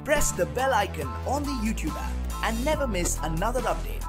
press the bell icon on the YouTube app and never miss another update.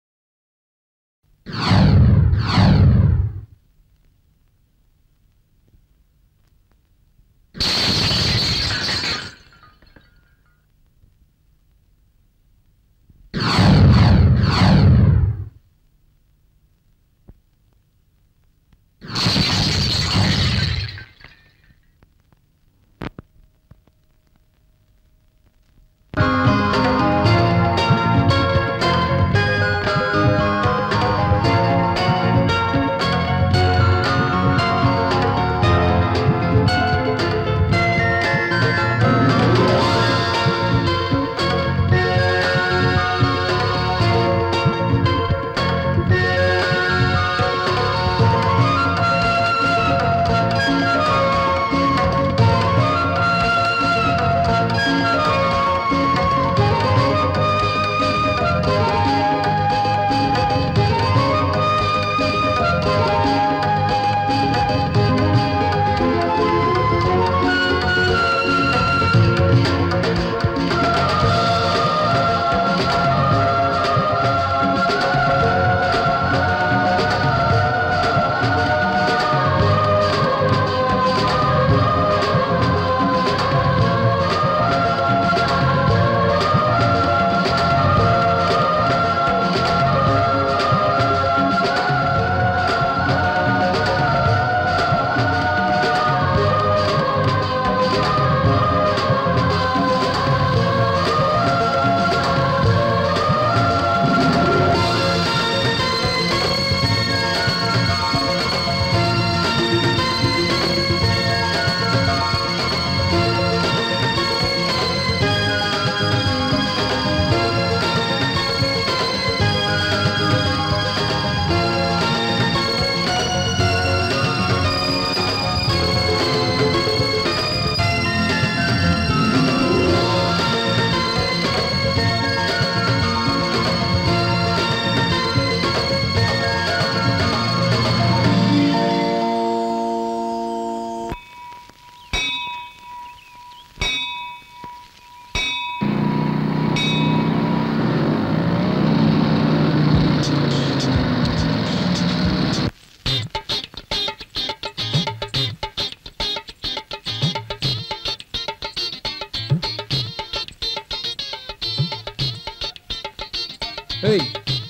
ஏய்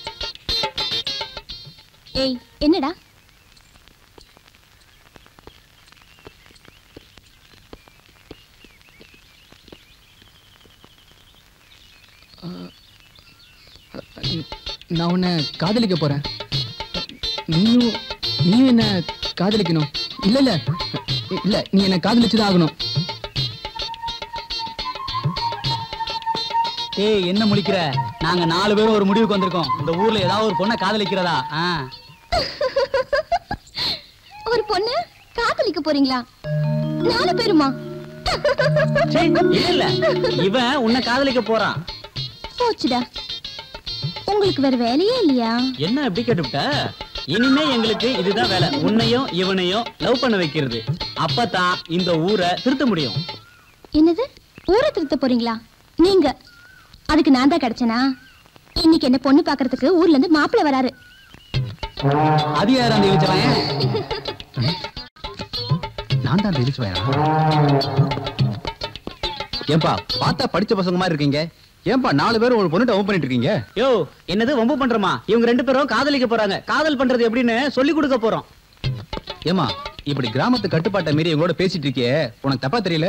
ஏய் என்னடா நான் உன்னை காதலிக்க போறேன் நீயும் நீயும் என்ன காதலிக்கணும் இல்ல இல்ல இல்ல நீ என்ன காதலிச்சுதான் ஆகணும் ஏய் என்ன முழிக்கிற நாங்க நாலு பேரும் ஒரு முடிவுக்கு வந்திருக்கோம் இந்த ஊர்ல ஏதாவது ஒரு பொண்ணை காதலிக்கிறதா ஆ. ஒரு பொண்ணு காதலிக்க போறீங்களா நாலு பேருமா சே, இல்ல இல்ல இவன் உன்னை காதலிக்க போறான் போச்சுடா உங்களுக்கு வேற வேலையே இல்லையா என்ன எப்படி கேட்டுவிட்ட இனிமே எங்களுக்கு இதுதான் வேலை உன்னையும் இவனையும் லவ் பண்ண வைக்கிறது அப்பதான் இந்த ஊரை திருத்த முடியும் என்னது ஊரை திருத்த போறீங்களா நீங்க அதுக்கு நான் தான் கிடைச்சனா இன்னைக்கு என்ன பொண்ணு பாக்குறதுக்கு ஊர்ல இருந்து மாப்பிள்ளை வராரு அது யார் அந்த இழுச்சவன் நான் தான் தெரிச்சுவேன் ஏன்பா பார்த்தா படிச்ச பசங்க மாதிரி இருக்கீங்க ஏன்பா நாலு பேரும் ஒரு பொண்ணுட்ட ஓன் பண்ணிட்டு இருக்கீங்க யோ என்னது வம்பு பண்றோமா இவங்க ரெண்டு பேரும் காதலிக்க போறாங்க காதல் பண்றது எப்படின்னு சொல்லி கொடுக்க போறோம் ஏமா இப்படி கிராமத்து கட்டுப்பாட்டை மீறி இவங்களோட பேசிட்டு இருக்கியே உனக்கு தப்பா தெரியல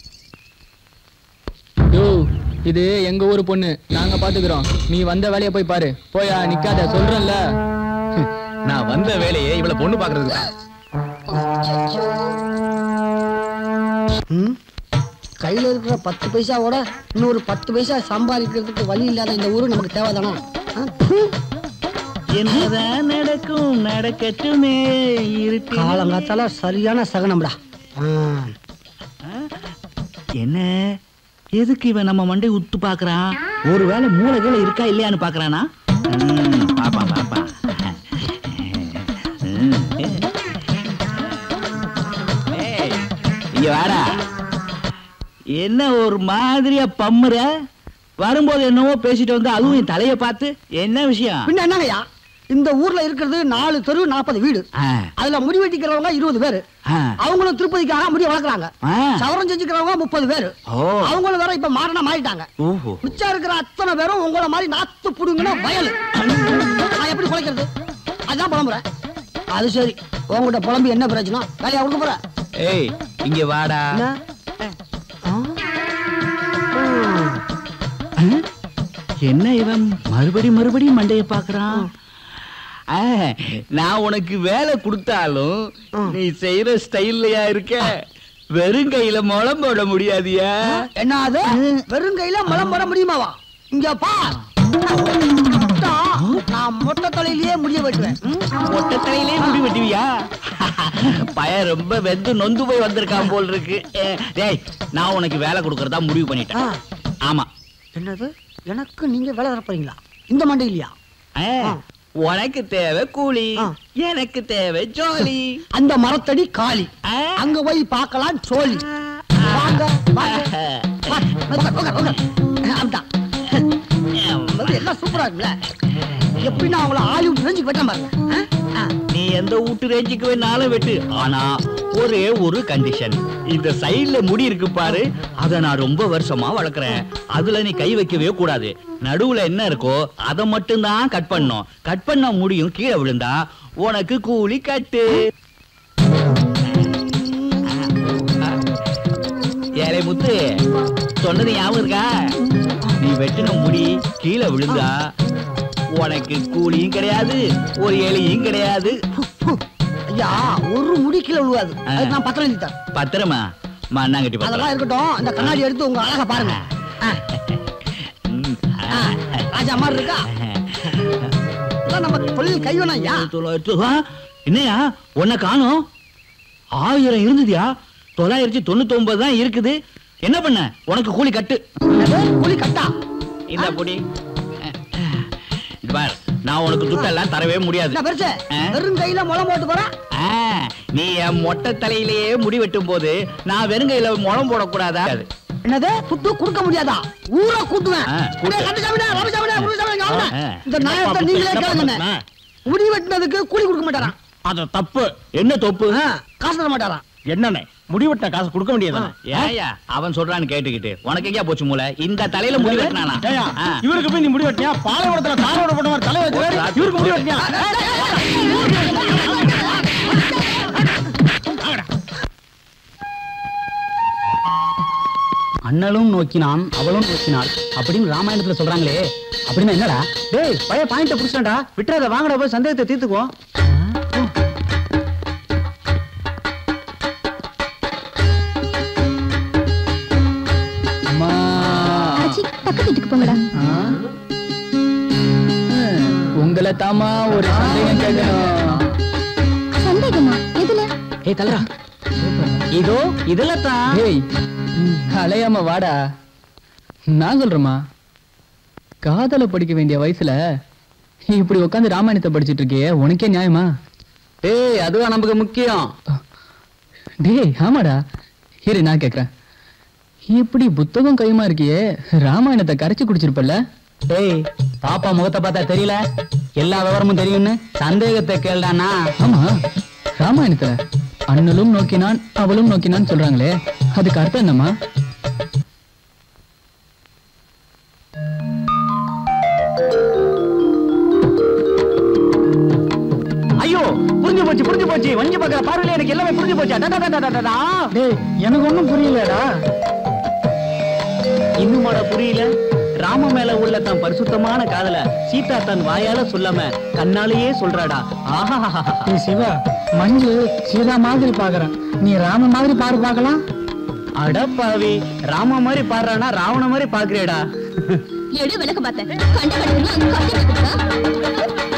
யோ இது எங்க ஊர் பொண்ணு நாங்க பாத்துக்கிறோம் நீ வந்த வேலையை போய் பாரு போயா நிக்காத சொல்றேன்ல நான் வந்த வேலையே இவள பொண்ணு பாக்குறதுக்கு தான். ம்? கையில இருக்கிற பத்து பைசாவோட இன்னொரு பத்து பைசா சம்பாதிக்கிறதுக்கு வழி இல்லாத இந்த ஊரு நமக்கு தேவைதானா ஆ? ப்பு. என்னதான் நடக்கும் நடக்கட்டுமே இருட்டு காலங்காத்தால சரியான சகனம்டா ஆ. என்ன எதுக்கு இவன் நம்ம மண்டை உத்து பாக்குறான் ஒருவேளை மூளைகளை இருக்கா இல்லையான்னு பாக்குறானா ம், பாப்பான் பாப்பான் ம். ஏய், இங்க வாடா என்ன ஒரு மாதிரியா பம்முற வரும்போது என்னவோ பேசிட்டு வந்து அதுவும் என் தலைய பார்த்து என்ன விஷயம் பின்ன என்னங்கய்யா இந்த ஊர்ல இருக்கிறது நாலு தெரு நாற்பது வீடு ஆ, அதுல முடி வெட்டிக்கிறவங்க இருபது பேரு ஆ. அவங்களும் திருப்பதிக்காக முடி வளர்க்குறாங்க ஆ. சவரம் செஞ்சுக்கிறவங்க முப்பது பேரு ஓ. அவங்களும் வேற இப்ப மாறினா மாறிட்டாங்க ஓஹோ மிச்சம் இருக்கிற அத்தனை பேரும் உங்கள மாதிரி நாத்து புடுங்கின வயல் நான் எப்படி குலைக்கிறது அதான் புலம்புறேன் அது சரி உங்ககிட்ட புலம்பி என்ன பிரச்சனை வேலையா கொடுக்க போற ஏய் இங்க வாடா என்ன? ஆ? என்ன இவன் மறுபடி மறுபடி மண்டைய பாக்குறான் ஆ, நான் உனக்கு வேலை கொடுத்தாலும் நீ செய்யற ஸ்டைல்லையா இருக்க வெறும் கையில முளம் போட முடியாதியா என்ன அது வெறும் கையில மலம் போட முடியுமாவா இங்க பா நான் மொட்டை தலையிலேயே முடிய வெட்டுவேன் ம்? மொட்டை தலையிலே முடி வெட்டுவியா பையன் ரொம்ப வெந்து நொந்து போய் வந்திருக்கான் போல் இருக்கு ஏ, டேய் நான் உனக்கு வேலை கொடுக்கறதா முடிவு பண்ணிட்டேன் ஆ. ஆமா என்னது எனக்கு நீங்க வேலை தர போறீங்களா இந்த மண்டை இல்லையா ஆ, ஆ. உனக்கு தேவை கூலி ஆ. எனக்கு தேவை ஜோலி அந்த மரத்தடி காலி ஆ. அங்க போய் பார்க்கலாம் சோழி வாங்க வாங்க வா, உட்கார், உட்கார், உட்கார். அப்படிதான். அது எல்லாம் சூப்பரா இருக்குல்ல எப்படி நான் அவங்கள ஆலிவுட் ரேஞ்சுக்கு வெட்டேன் பாருங்க ஆ? ஆ. நீ எந்த வீட்டு ரேஞ்சுக்கு வேணாலும் வெட்டு ஆனா ஒரே ஒரு கண்டிஷன் இந்த சைடுல முடி இருக்கு பாரு அத நான் ரொம்ப வருஷமா வளர்க்கறேன் அதுல நீ கை வைக்கவே கூடாது நடுவுல என்ன இருக்கோ அத மட்டும் தான் கட் பண்ணும் கட் பண்ண முடியும் கீழே விழுந்தா உனக்கு கூலி கட்டு ஏலே முத்து சொன்னது ஞாபகம் இருக்கா நீ வெட்டின முடி கீழே விழுந்தா உனக்கு கூலியும் கிடையாது ஒரு எலியும் கிடையாது ஐயா ஒரு முடி கீழே விழுவாது அதுக்கு நான் பத்திரம் எழுதி தரேன் பத்திரமா மண்ணாங்கட்டி அதெல்லாம் பத்திரம் இருக்கட்டும் இந்த கண்ணாடி எடுத்து உங்க அழகா பாருங்க ஆ, ம், ஆ, ராஜா மாதிரி இருக்கா இதெல்லாம் நம்ம தொழில் கைவனம் ஐயா தொள்ளாயிரத்து ஆ, என்னய்யா உன்னை காணோம் ஆயிரம் இருந்ததுயா தொள்ளாயிரத்தி தொண்ணூத்தி ஒன்பது தான் இருக்குது என்ன பண்ண உனக்கு கூலி கட்டு என்னது? கூலி கட்டா இந்த பொடி இது பார் நான் உனக்கு துட்டெல்லாம் தரவே முடியாது என்ன பெருசு ஆ? வெறும் கையில முளம் போட்டு போறேன் ஆ, நீ என் மொட்டை தலையிலேயே முடி வெட்டும் போது நான் வெறுங்கையில முளம் போடக்கூடாதா என்னது துட்டு கொடுக்க முடியாதா ஊரை கூட்டுவேன் ஆ, கூட்டு. டேய், கந்தசாமிடா, ராமசாமிடா, குருசாமிடா, இங்க வாங்க. ஆ. இந்த நாயத்தை நீங்களே கேளுங்க முடி வெட்டினதுக்கு கூலி கொடுக்க மாட்டாராம் அது தப்பு என்ன தொப்பு ஆ, காசு தர மாட்டாராம் என்னண்ணே முடிவெட்ட காசு கொடுக்க வேண்டியது ஏயா அவன் சொல்றான்னு கேட்டுக்கிட்டு உனக்கு எங்கேயா போச்சு மூளை இந்த தலையில முடி வெட்டினானா ஆ. இவருக்கு போய் நீ முடி வெட்டியா பாலைவனத்துல காரோட போட்ட மாதிரி தலை வச்சு இவருக்கு முடி வெட்டியா அண்ணலும் நோக்கினான் அவளும் நோக்கினாள் அப்படின்னு ராமாயணத்துல சொல்றாங்களே அப்படின்னா என்னடா டேய் பழைய பாயிண்ட புடிச்சாண்டா விட்டுறத வாங்கடா போய் சந்தேகத்தை தீர்த்துக்குவோம் அம்மா அடச்சி பக்கத்து வீட்டுக்கு போங்கடா உங்களை தாமா ஒரு சந்தேகம் கேட்கணும் சந்தேகமா எதுல ஏய் தலரா இதோ இதுல தான் ஏய் அலையாம வாடா நான் சொல்றேம்மா காதல படிக்க வேண்டிய வயசுல நீ இப்படி உட்காந்து ராமாயணத்தை படிச்சிட்டு இருக்கியே உனக்கே நியாயமா ஏய் அதுவா நமக்கு முக்கியம் டேய் ஆமாடா இரு நான் கேக்குறேன் இப்படி புத்தகம் கையுமா இருக்கியே ராமாயணத்தை கரைச்சு குடிச்சிருப்பல்ல டேய் பாப்பா முகத்தை பார்த்தா தெரியல எல்லா விவரமும் தெரியும்னு சந்தேகத்தை கேள்டானா ஆமா ராமாயணத்துல அண்ணலும் நோக்கினான் அவளும் நோக்கினான் சொல்றாங்களே அதுக்கு அர்த்தம் என்னம்மா ஐயோ புரிஞ்சு போச்சு புரிஞ்சு போச்சு வஞ்சி பாக்குற பார்வையில எனக்கு எல்லாமே புரிஞ்சு போச்சு அடடா, அடடா, அடடா, அடடா. டேய் எனக்கு ஒண்ணும் புரியலடா இன்னுமாட புரியல ராம மேல உள்ள தன் பரிசுத்தமான காதல சீதா தன் வாயால சொல்லாம கண்ணாலேயே சொல்றாடா ஆஹா நீ சிவா மஞ்சு சீதா மாதிரி பாக்குறேன் நீ ராம மாதிரி பாரு பார்க்கலாம் அடப்பாவி ராம மாதிரி பாடுறானா ராவண மாதிரி பாக்குறேடா எடு விளக்க பார்த்தேன் கண்ட கடவுள் கத்தி கொடுத்தா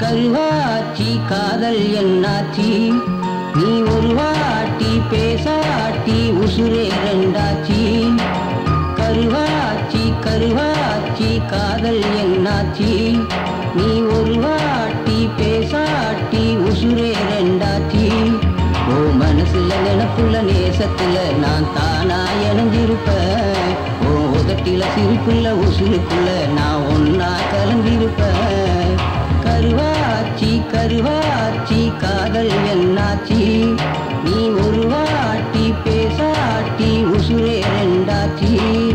கருவாச்சி காதல் என்னாச்சி நீ ஒரு வாட்டி பேசாட்டி உசுரே ரெண்டாச்சி கருவாச்சி கருவாச்சி காதல் என்னாச்சி நீ ஒரு வாட்டி பேசாட்டி உசுரே ரெண்டாச்சி ஓ மனசுல நினப்புல நேசத்துல நான் தானா இணைஞ்சிருப்பேன் ஓ உதட்டில சிரிப்புள்ள உசுருக்குள்ள நான் ஒன்னா கலந்திருப்பேன் கருவாச்சி கருவாச்சி காதல் என்னாச்சி நீ ஒரு வாட்டி பேசாட்டி உசுரே ரெண்டாச்சி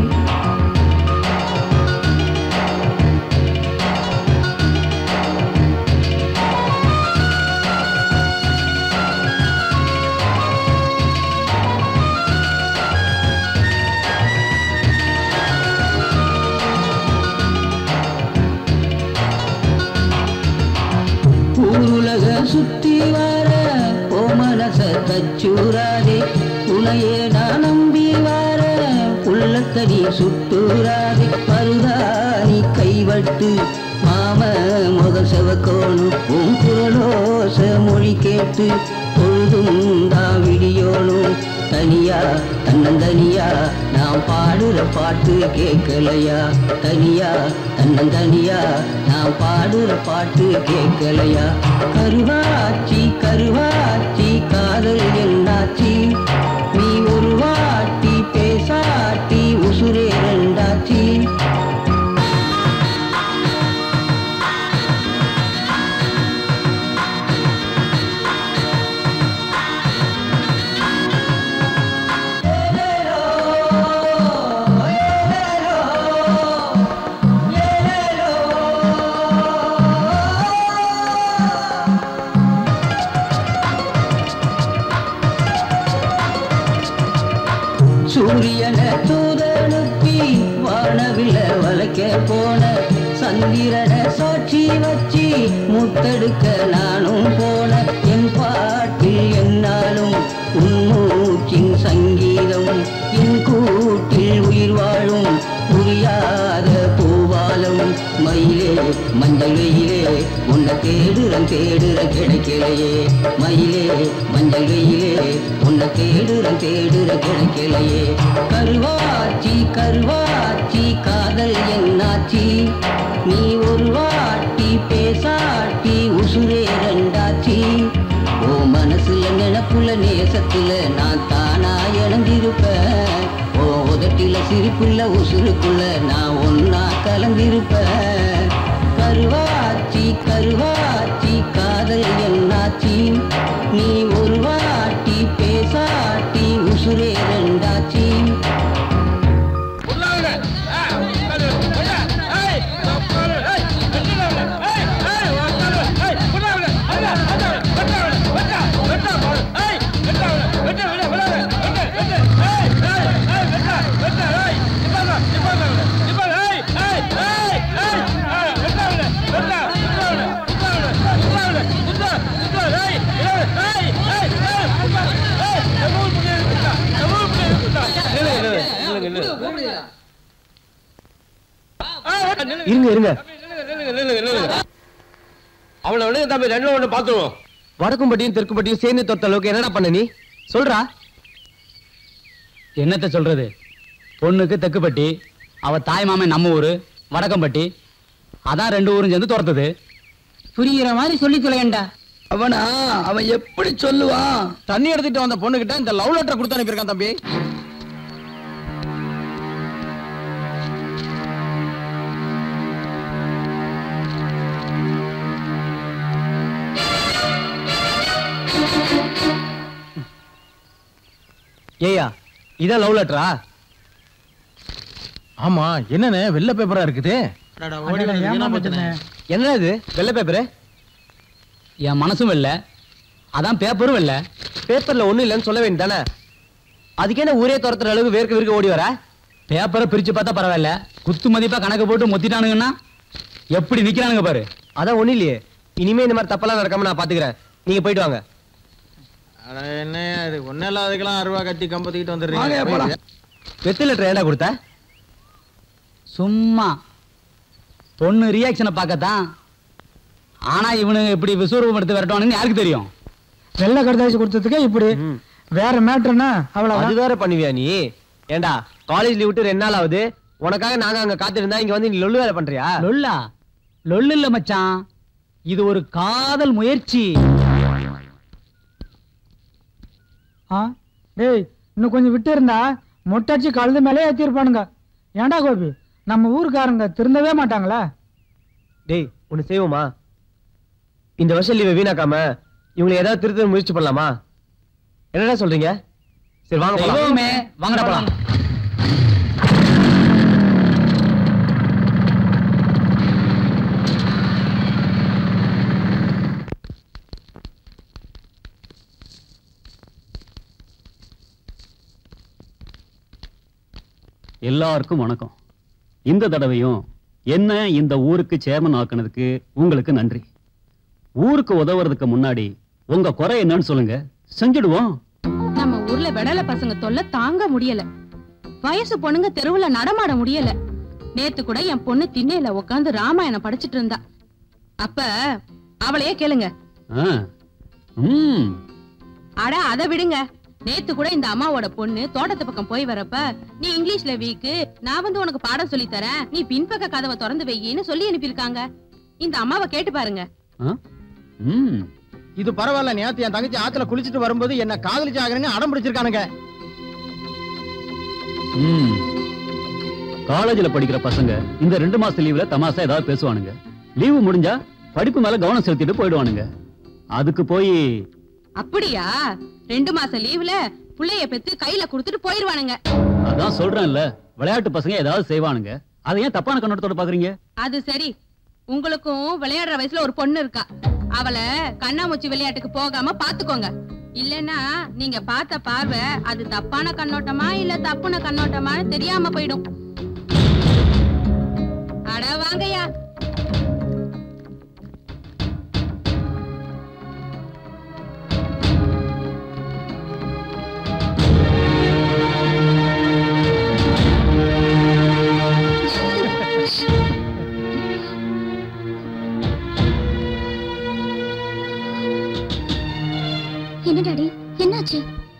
ஊருலக சுத்தி வர ஓ மனச தச்சூராதே உனையே நான் நம்பி வர உள்ளத்தடி சுத்தூராதே மருதாணி கைவட்டு மாம முக செவக்கோணும் உன் குரலோச மொழி கேட்டு பொழுதும் தான் விடியோணும் தனியா தன்னந்தனியா நான் பாடுற பாட்டு கேட்கலையா தனியா தன்னந்தனியா நான் பாடுற பாட்டு கேட்கலையா கருவாச்சி கருவாச்சி காதல் என்னாச்சி நீ ஒரு வாட்டி பேசாட்டி உசுரே ரெண்டாச்சி சூரியனை தூதனுப்பி வானவில வளைக்க போன சந்திரனை சாட்சி வச்சு முத்தெடுக்க நானும் போன என் பாட்டில் என்னாலும் உன்மூச்சின் சங்கீதம் என் கூட்டில் உயிர் வாழும் புரியாத பூவாலம் மயிலே மஞ்சள் வெயிலே உன்னை தேடுறன் தேடுற கிடைக்கலையே மயிலே மஞ்சள் வெயிலே உன்னை தேடுறன் தேடுற கிடைக்கலையே கருவாச்சி கருவாச்சி காதல் என்னாச்சி நீ ஒரு வாட்டி பேசாட்டி உசுரே ரெண்டாச்சி ஓ மனசுல நினப்புல நேசத்துல நான் தானா இணைஞ்சிருப்பேன் ஓ உதட்டில சிரிப்புள்ள உசுருக்குள்ள நான் ஒன்னா கலந்திருப்பேன் கருவாச்சி கருவாச்சி காதல் என்னாச்சி நீ ஒரு வாட்டி பேசாட்டி உசுரே ரெண்டாச்சி இருங்க இருங்க அவனை விடுங்க தம்பி ரெண்டு ஒண்ணு பாத்துருவோம் வடக்கும்பட்டியும் தெற்கும்பட்டியும் சேர்ந்து தொட்ட அளவுக்கு என்னடா பண்ண நீ சொல்றா என்னத்த சொல்றது பொண்ணுக்கு தெக்குப்பட்டி அவ தாய் மாமன் நம்ம ஊரு வடக்கம்பட்டி அதான் ரெண்டு ஊரும் சேர்ந்து துரத்துது புரியுற மாதிரி சொல்லி தொலையண்டா அவனா அவன் எப்படி சொல்லுவான் தண்ணி எடுத்துட்டு வந்த பொண்ணுகிட்ட இந்த லவ் லெட்டர் கொடுத்து அனுப்பியிருக்கான் தம்பி ஏய்யா இதான் லவ் லெட்டரா ஆமா என்னண்ணே வெள்ளை பேப்பரா இருக்குது என்ன இது வெள்ளை பேப்பரு என் மனசும் இல்ல அதான் பேப்பரும் இல்ல பேப்பர்ல ஒண்ணும் இல்லைன்னு சொல்ல வேண்டியதானே அதுக்கு என்ன ஊரே துரத்துற அளவுக்கு வேர்க்க வேர்க்க ஓடி வர பேப்பரை பிரிச்சு பார்த்தா பரவாயில்ல குத்து மதிப்பா கணக்கு போட்டு மொத்திட்டானுங்கன்னா எப்படி நிக்கிறானுங்க பாரு அதான் ஒண்ணும் இல்லையே இனிமே இந்த மாதிரி தப்பெல்லாம் நடக்காம நான் பாத்துக்கிறேன் நீங்க போயிட்டு வாங்க என்ன இது ஒன்னும் இல்லாததுக்கெல்லாம் அருவா கத்தி கம்பத்துக்கிட்டு வாங்க, போலாம். வந்துடுறீங்க வெத்து லெட்டர் ஏன்டா கொடுத்த சும்மா பொண்ணு ரியாக்ஷனை பார்க்கத்தான் ஆனா இவனுங்க இப்படி விஸ்வரூபம் எடுத்து விரட்டுவானுன்னு யாருக்கு தெரியும் வெள்ளை கடுதாசி கொடுத்ததுக்கே இப்படி வேற மேட்ருன்னா அது அவ்வளவு வேற பண்ணுவியா நீ ஏண்டா காலேஜ் லீவ் விட்டு ரெண்டு நாள் ஆகுது உனக்காக நாங்க அங்க காத்திருந்தா இங்க வந்து நீ லொல்லு வேலை பண்றியா லொல்லா லொல்லு இல்ல மச்சான் இது ஒரு காதல் முயற்சி ஆ டேய் இன்னும் கொஞ்சம் விட்டு இருந்தா மொட்டடிச்சு கழுது மேலே ஏத்திருப்பானுங்க ஏன்டா கோபி நம்ம ஊருக்காரங்க திருந்தவே மாட்டாங்களா டேய் ஒண்ணு செய்வோமா இந்த வருஷம் லீவை வீணாக்காம இவங்களை ஏதாவது திருத்த முயற்சி பண்ணலாமா என்னடா சொல்றீங்க சரி வாங்க போலாம். தெய்வமே வாங்கடா போலாம் எல்லாருக்கும் வணக்கம் இந்த தடவையும் என்ன இந்த ஊருக்கு சேர்மன் ஆக்குனதுக்கு உங்களுக்கு நன்றி ஊருக்கு உதவுறதுக்கு முன்னாடி உங்க குறை என்னன்னு சொல்லுங்க செஞ்சுடுவோம் நம்ம ஊர்ல விடல பசங்க தொல்லை தாங்க முடியல வயசு பொண்ணுங்க தெருவுல நடமாட முடியல நேத்து கூட என் பொண்ணு திண்ணையில உட்காந்து ராமாயணம் படிச்சிட்டு இருந்தா அப்ப அவளையே கேளுங்க ஆ. ம் அட அத விடுங்க நேத்து கூட இந்த அம்மாவோட பொண்ணு தோட்டத்து பக்கம் போய் வரப்ப நீ இங்கிலீஷ்ல வீக்கு நான் வந்து உனக்கு பாடம் சொல்லி தரேன் நீ பின்பக்க கதவை திறந்து வையின்னு சொல்லி அனுப்பியிருக்காங்க இந்த அம்மாவை கேட்டு பாருங்க ம் இது பரவாயில்ல நேத்து என் தங்கச்சி ஆத்துல குளிச்சிட்டு வரும்போது என்ன காதலிச்சு ஆகுறேன்னு அடம் பிடிச்சிருக்கானுங்க ம் காலேஜ்ல படிக்கிற பசங்க இந்த ரெண்டு மாச லீவுல தமாசா ஏதாவது பேசுவானுங்க லீவு முடிஞ்சா படிப்பு மேல கவனம் செலுத்திட்டு போயிடுவானுங்க அதுக்கு போய் அப்படியா ரெண்டு மாசம் லீவுல புள்ளைய பெத்து கையில குடுத்துட்டு போயிருவானுங்க அதான் சொல்றேன்ல விளையாட்டு பசங்க ஏதாவது செய்வானுங்க அதை ஏன் தப்பான கண்ணோட்டத்தோட பாக்குறீங்க அது சரி உங்களுக்கும் விளையாடுற வயசுல ஒரு பொண்ணு இருக்கா அவளை கண்ணாமூச்சி விளையாட்டுக்கு போகாம பாத்துக்கோங்க இல்லனா நீங்க பார்த்த பார்வை அது தப்பான கண்ணோட்டமா இல்ல தப்புன கண்ணோட்டமான்னு தெரியாம போயிடும் அட வாங்கய்யா என்ன டாடி என்னாச்சு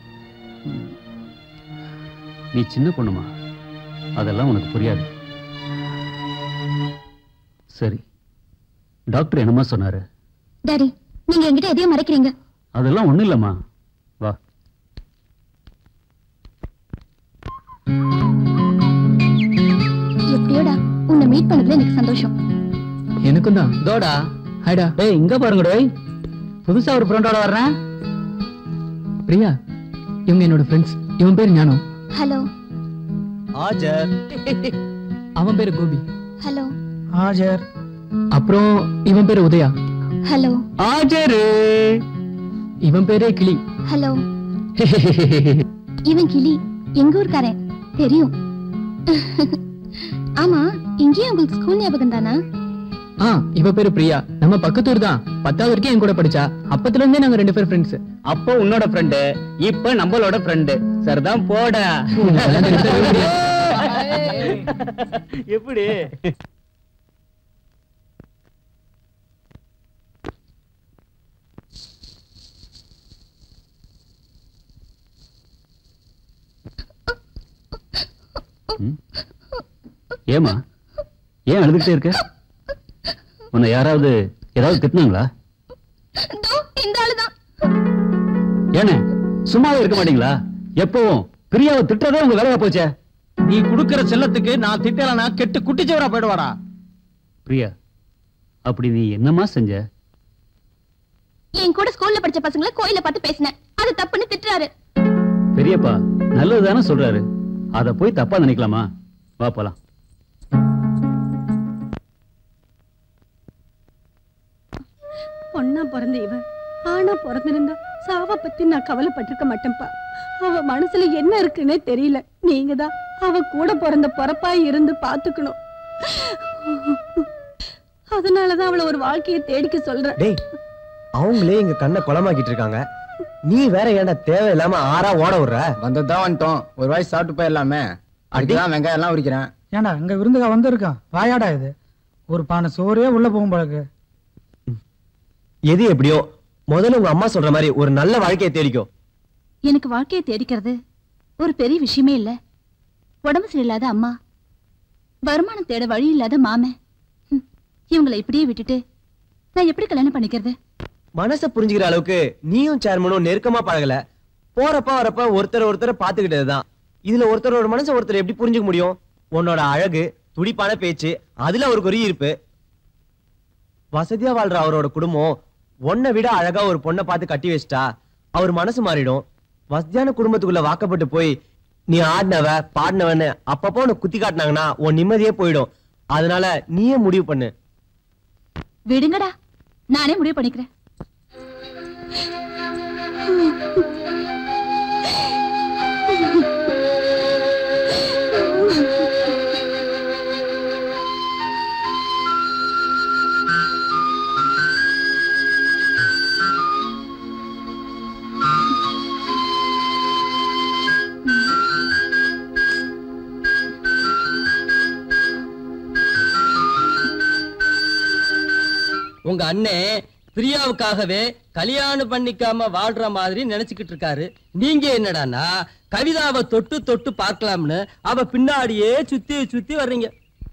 நீ சின்ன பொண்ணுமா அதெல்லாம் உனக்கு புரியாது சரி டாக்டர் என்னமா சொன்னாரு டாடி நீங்க என்கிட்ட எதையும் மறைக்கிறீங்க அதெல்லாம் ஒண்ணும் இல்லம்மா வா எப்படியோடா உன்னை மீட் பண்ணதுல எனக்கு சந்தோஷம் எனக்கும் தான் தோடா ஹாய்டா டேய் இங்க பாருங்க டேய் புதுசா ஒரு ஃப்ரெண்டோட வர்றேன் பிரியா இவங்க என்னோட ஃப்ரெண்ட்ஸ் இவன் பேர் ஞானம் ஹலோ ஆஜர் அவன் பேரு கோபி ஹலோ ஆஜர் அப்புறம் இவன் பேரு உதயா ஹலோ ஆஜரு இவன் பேரே கிளி ஹலோ இவன் கிளி எங்க ஊர்க்காரன் தெரியும் ஆமா இங்கேயும் உங்களுக்கு ஸ்கூல் ஞாபகம் தானா ஆ இவ பேரு பிரியா நம்ம பக்கத்தூர் தான் பத்தாவது வரைக்கும் என் கூட படிச்சா அப்பத்துல இருந்தே நாங்க ரெண்டு பேரும் ஃப்ரெண்ட்ஸ் அப்போ உன்னோட ஃப்ரெண்டு இப்ப நம்மளோட ஃப்ரெண்டு சரிதான் போடா எப்படி ம்? ஏம்மா ஏன் அழுதுகிட்டே இருக்க உன்னை யாராவது ஏதாவது திட்டினாங்களா இந்த ஆளுதான் ஏனே சும்மாவே இருக்க மாட்டீங்களா எப்பவும் பிரியாவை திட்டதே உங்க வேலையா போச்சே நீ குடுக்கிற செல்லத்துக்கு நான் திட்டலனா கெட்டு குட்டிச்சவரா போயிடுவாடா பிரியா அப்படி நீ என்னம்மா செஞ்ச என் கூட ஸ்கூல்ல படிச்ச பசங்களை கோயில பார்த்து பேசினேன் அது தப்புன்னு திட்டுறாரு பெரியப்பா நல்லதுதானே சொல்றாரு அத போய் தப்பா நினைக்கலாமா வா போலாம் பொண்ணா பிறந்த இவ ஆனா பிறந்திருந்தா சாவ பத்தி நான் கவலைப்பட்டிருக்க மாட்டேன்ப்பா அவ மனசுல என்ன இருக்குன்னே தெரியல நீங்க தான் அவ கூட பிறந்த பிறப்பா இருந்து பாத்துக்கணும் அதனாலதான் அவளை ஒரு வாழ்க்கையை தேடிக்க சொல்றேன் டேய் அவங்களே எங்க கண்ணை குளமாக்கிட்டு இருக்காங்க நீ வேற ஏன்டா தேவையில்லாம ஆறா ஓட விடுற வந்ததுதான் வந்துட்டோம் ஒரு வாய் சாப்பிட்டு போயிடலாமே அதுதான் வெங்காயம் எல்லாம் உரிக்கிறேன் ஏன்டா இங்க விருந்துக வந்திருக்கான் வாயாடா இது ஒரு பானை சோறே உள்ள போகும் பழக்கு எது எப்படியோ முதல்ல உங்க அம்மா சொல்ற மாதிரி ஒரு நல்ல வாழ்க்கையை தேடிக்கோ எனக்கு வாழ்க்கையை தேடிக்கிறது ஒரு பெரிய விஷயமே இல்ல உடம்பு சரியில்லாத அம்மா வருமானம் தேட வழி இல்லாத மாமன் ஹம், இவங்களை இப்படியே விட்டுட்டு நான் எப்படி கல்யாணம் பண்ணிக்கிறது மனசை புரிஞ்சுக்கிற அளவுக்கு நீயும் சேர்மனும் நெருக்கமா பழகல போறப்ப வரப்ப ஒருத்தர் ஒருத்தர் பாத்துக்கிட்டதுதான் இதுல ஒருத்தரோட மனசை ஒருத்தர் எப்படி புரிஞ்சுக்க முடியும் உன்னோட அழகு துடிப்பான பேச்சு அதுல அவருக்கு ஒரு ஈர்ப்பு வசதியா வாழ்ற அவரோட குடும்பம் உன்னை விட அழகா ஒரு பொண்ணை பார்த்து கட்டி வச்சிட்டா அவர் மனசு மாறிடும் வசதியான குடும்பத்துக்குள்ள வாக்கப்பட்டு போய் நீ ஆடினவ பாடினவன்னு அப்பப்போ உன்னை குத்தி காட்டினாங்கன்னா உன் நிம்மதியே போயிடும் அதனால நீயே முடிவு பண்ணு விடுங்கடா நானே முடிவு பண்ணிக்கிறேன் உங்க அண்ணே பிரியாவுக்காகவே கல்யாணம் பண்ணிக்காம வாழ்ற மாதிரி நினைச்சுக்கிட்டு இருக்காரு நீங்க என்னடான்னா கவிதாவை தொட்டு தொட்டு பார்க்கலாம்னு அவ பின்னாடியே சுத்தி சுத்தி வர்றீங்க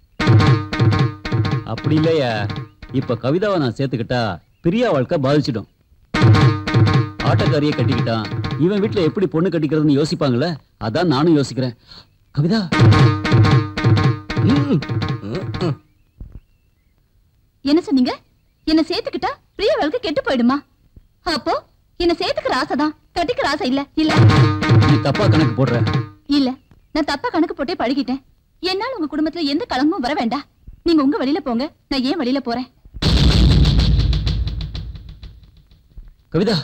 அப்படி இல்லையா இப்ப கவிதாவை நான் சேர்த்துக்கிட்டா பிரியா வாழ்க்கை பாதிச்சிடும் ஆட்டக்காரியை கட்டிக்கிட்டான் இவன் வீட்டுல எப்படி பொண்ணு கட்டிக்கிறதுன்னு யோசிப்பாங்கல்ல அதான் நானும் யோசிக்கிறேன் கவிதா என்ன சொன்னீங்க என்ன சேர்த்துக்கிட்டா பிரிய வாழ்க்கை கெட்டு போயிடுமா அப்போ என்ன சேர்த்துக்கிற ஆசைதான் கட்டிக்கிற ஆசை இல்ல இல்ல நீ தப்பா கணக்கு போடுற இல்ல நான் தப்பா கணக்கு போட்டே பழகிட்டேன் என்னால உங்க குடும்பத்துல எந்த கலங்கமும் வர வேண்டாம் நீங்க உங்க வழியில போங்க நான் ஏன் வழியில போறேன் கவிதா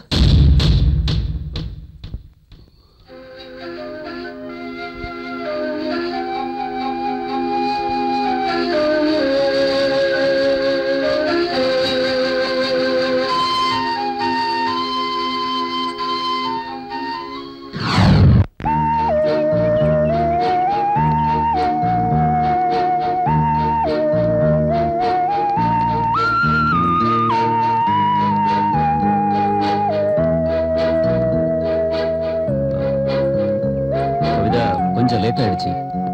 கவிதா கொஞ்சம் லேட் ஆயிடுச்சு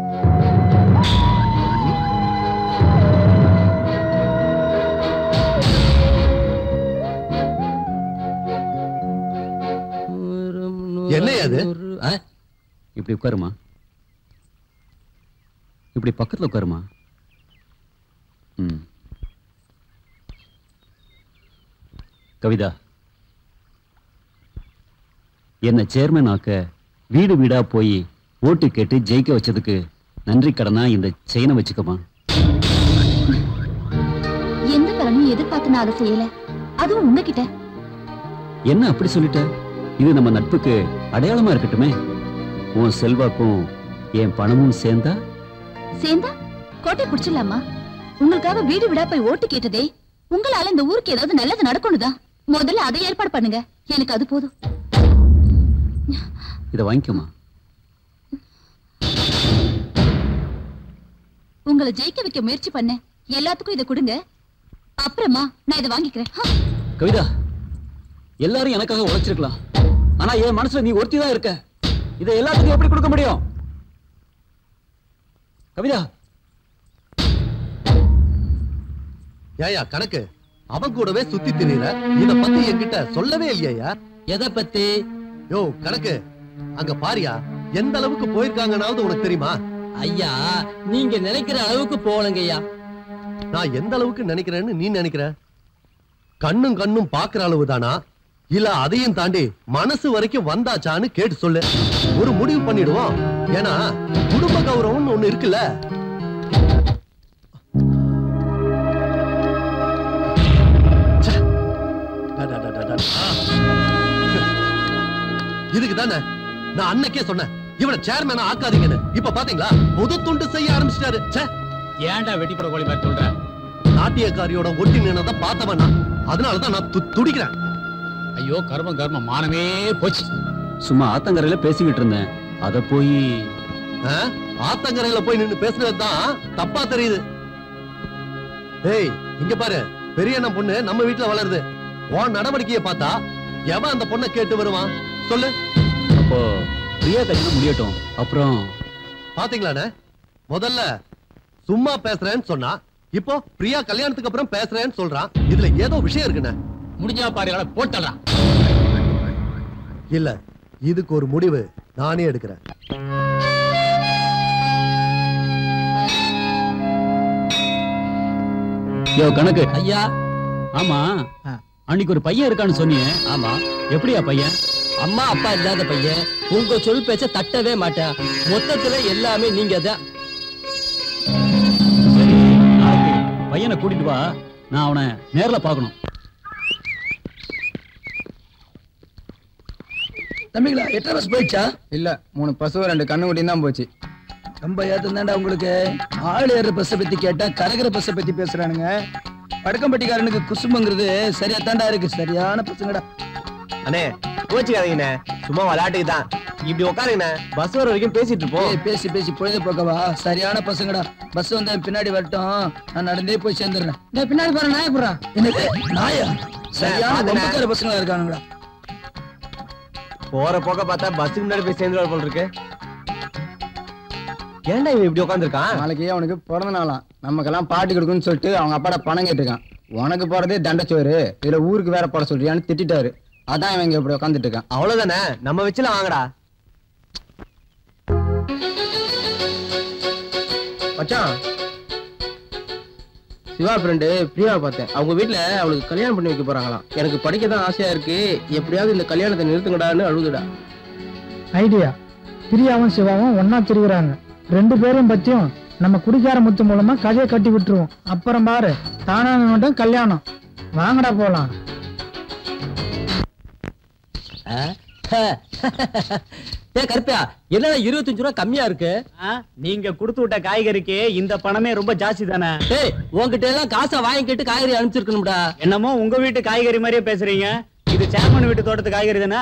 என்னையா அது? ஆ? இப்படி உட்காருமா இப்படி பக்கத்துல உட்காருமா ம் கவிதா என்ன சேர்மன் ஆக்க வீடு வீடா போய் ஓட்டு கேட்டு ஜெயிக்க வச்சதுக்கு நன்றி கடனா இந்த செயினை வச்சுக்கமா எந்த பலனும் எதிர்பார்த்து நான் அதை செய்யல அதுவும் உங்ககிட்ட என்ன அப்படி சொல்லிட்ட இது நம்ம நட்புக்கு அடையாளமா இருக்கட்டுமே உன் செல்வாக்கும் என் பணமும் சேர்ந்தா சேர்ந்தா கோட்டை புடிச்சிடலாமா உங்களுக்காக வீடு விடா போய் ஓட்டு கேட்டதே உங்களால இந்த ஊருக்கு ஏதாவது நல்லது நடக்கணும்தான் முதல்ல அதை ஏற்பாடு பண்ணுங்க எனக்கு அது போதும் இதை வாங்கிக்கோமா உங்களை ஜெயிக்க வைக்க முயற்சி பண்ணேன் எல்லாத்துக்கும் இதை கொடுங்க அப்புறமா நான் இதை வாங்கிக்கிறேன் ஹா. கவிதா எல்லாரும் எனக்காக உழைச்சிருக்கலாம் ஆனா என் மனசுல நீ ஒருத்தி தான் இருக்க இதை எல்லாத்துக்கும் எப்படி கொடுக்க முடியும் கவிதா ஏயா கணக்கு அவன் கூடவே சுத்தி திரியிற இத பத்தி என்கிட்ட சொல்லவே இல்லையா எதை பத்தி யோ கணக்கு அங்க பாரியா எந்த அளவுக்கு போயிருக்காங்கனாவது உனக்கு தெரியுமா ஐயா நீங்க நினைக்கிற அளவுக்கு போலங்க ஐயா நான் எந்த அளவுக்கு நினைக்கிறேன்னு நீ நினைக்கிற கண்ணும் கண்ணும் பாக்குற அளவுதானா இல்ல அதையும் தாண்டி மனசு வரைக்கும் வந்தாச்சான்னு கேட்டு சொல்லு ஒரு முடிவு பண்ணிடுவோம் ஏன்னா குடும்ப கௌரவம்னு ஒண்ணு இருக்குல்ல ச்சே. டா, டா, டா, டா, டா. ஆ. இதுக்கு தானே நான் அன்னைக்கே சொன்னேன் இவனை சேர்மேனா ஆக்காதீங்கன்னு இப்ப பாத்தீங்களா முது துண்டு செய்ய ஆரம்பிச்சிட்டாரு ச்சே ஏன்டா வெட்டிப்பட கோழி மாதிரி சொல்ற நாட்டியக்காரியோட ஒட்டி நின்னதை பார்த்தவன் நான் அதனாலதான் நான் து- துடிக்கிறேன் ஐயோ கர்மம் கர்மம் மானமே போச்சு சும்மா ஆத்தங்கரையில பேசிக்கிட்டு இருந்தேன் அத போய் ஆ? ஆத்தங்கரையில போய் நின்னு பேசுனது தான் தப்பா தெரியுது ஏய் இங்க பாரு பெரிய அண்ணன் பொண்ணு நம்ம வீட்டுல வளருது உன் நடவடிக்கையை பார்த்தா எவன் அந்த பொண்ணை கேட்டு வருவான் சொல்லு அப்போ பிரியா கல்யாணம் முடியட்டும் அப்புறம் பாத்தீங்களாண்ணே முதல்ல சும்மா பேசுறேன்னு சொன்னா இப்போ பிரியா கல்யாணத்துக்கு அப்புறம் பேசுறேன்னு சொல்றான் இதுல ஏதோ விஷயம் இருக்குண்ணே முடிஞ்சா பாரு போட்டலாம் இல்ல இதுக்கு ஒரு முடிவு நானே எடுக்கிறேன் யோ கணக்கு ஐயா ஆமா அன்னைக்கு ஒரு பையன் இருக்கான்னு சொன்னீங்க ஆமா எப்படியா பையன் அம்மா அப்பா இல்லாத பையன் உங்க சொல் பேச்ச தட்டவே மாட்டேன் மொத்தத்துல எல்லாமே நீங்க தான் நாளைக்கு பையனை கூட்டிட்டு வா நான் அவனை நேர்ல பார்க்கணும் தம்பிங்களா எத்தனை பஸ் போயிடுச்சா இல்ல மூணு பசு ரெண்டு கண்ணு குட்டியும் தான் போச்சு ரொம்ப ஏத்தம் தாண்டா உங்களுக்கு ஆள் ஏற பஸ்ஸை பத்தி கேட்டா கரகர பஸ்ஸை பத்தி பேசுறானுங்க படுக்கம்பட்டிக்காரனுக்கு குசும்புங்கிறது சரியா தாண்டா இருக்கு சரியான பசங்கடா அண்ணே கோச்சுக்காதீங்கண்ணே சும்மா விளையாட்டுக்கு தான் இப்படி உட்காருங்கண்ணே பஸ் வர வரைக்கும் பேசிட்டு இருப்போம் ஏய், பேசி பேசி பொழுது போக்கவா சரியான பசங்கடா பஸ் வந்து என் பின்னாடி வரட்டும் நான் நடந்தே போய் சேர்ந்துடுறேன் டேய், பின்னாடி போற நாய போறா என்னது நாயா சரியான பாத்துண்ணே. ஒம்பக்கார பசங்களா இருக்கானுங்கடா போற போக்க பார்த்தா பஸ்ஸுக்கு முன்னாடி போய் சேர்ந்து போல் இருக்கு ஏன்டா இவன் இப்படி உட்காந்துருக்கான் நாளைக்கு அவனுக்கு பிறந்த நாளாம் நமக்கெல்லாம் பாட்டி கொடுக்குன்னு சொல்லிட்டு அவங்க அப்பாட பணம் கேட்டிருக்கான் உனக்கு போறதே தண்டச்சோறு இதுல ஊருக்கு வேற போட சொல்றியான்னு திட்டிட்டாரு அதான் இவன் இங்க இப்படி உட்காந்துட்டு இருக்கான் அவ்வளவுதானே நம்ம வச்சுல வாங்கடா மச்சான் சிவா ஃப்ரெண்டு பிரியாவை பார்த்தேன் அவங்க வீட்ல அவளுக்கு கல்யாணம் பண்ணி வைக்க போறாங்களாம் எனக்கு படிக்க தான் ஆசையா இருக்கு எப்படியாவது இந்த கல்யாணத்தை நிறுத்துங்கடான்னு அழுதுடா ஐடியா பிரியாவும் சிவாவும் ஒன்னா திரிகிறாங்க ரெண்டு பேரும் பத்தியும் நம்ம குடிக்கார முத்து மூலமா கதையை கட்டி விட்டுருவோம் அப்புறம் பாரு தானா மட்டும் கல்யாணம் வாங்கடா போலாம் ஏ கருப்பியா என்னடா இருபத்தஞ்சு ரூபா கம்மியா இருக்கு நீங்க கொடுத்து விட்ட காய்கறிக்கு இந்த பணமே ரொம்ப ஜாஸ்தி தானே டேய் உன்கிட்ட எல்லாம் காசை வாங்கிக்கிட்டு காய்கறி அனுப்பிச்சிருக்கணும்டா என்னமோ உங்க வீட்டு காய்கறி மாதிரியே பேசுறீங்க இது சேர்மன் வீட்டு தோட்டத்து காய்கறி தானே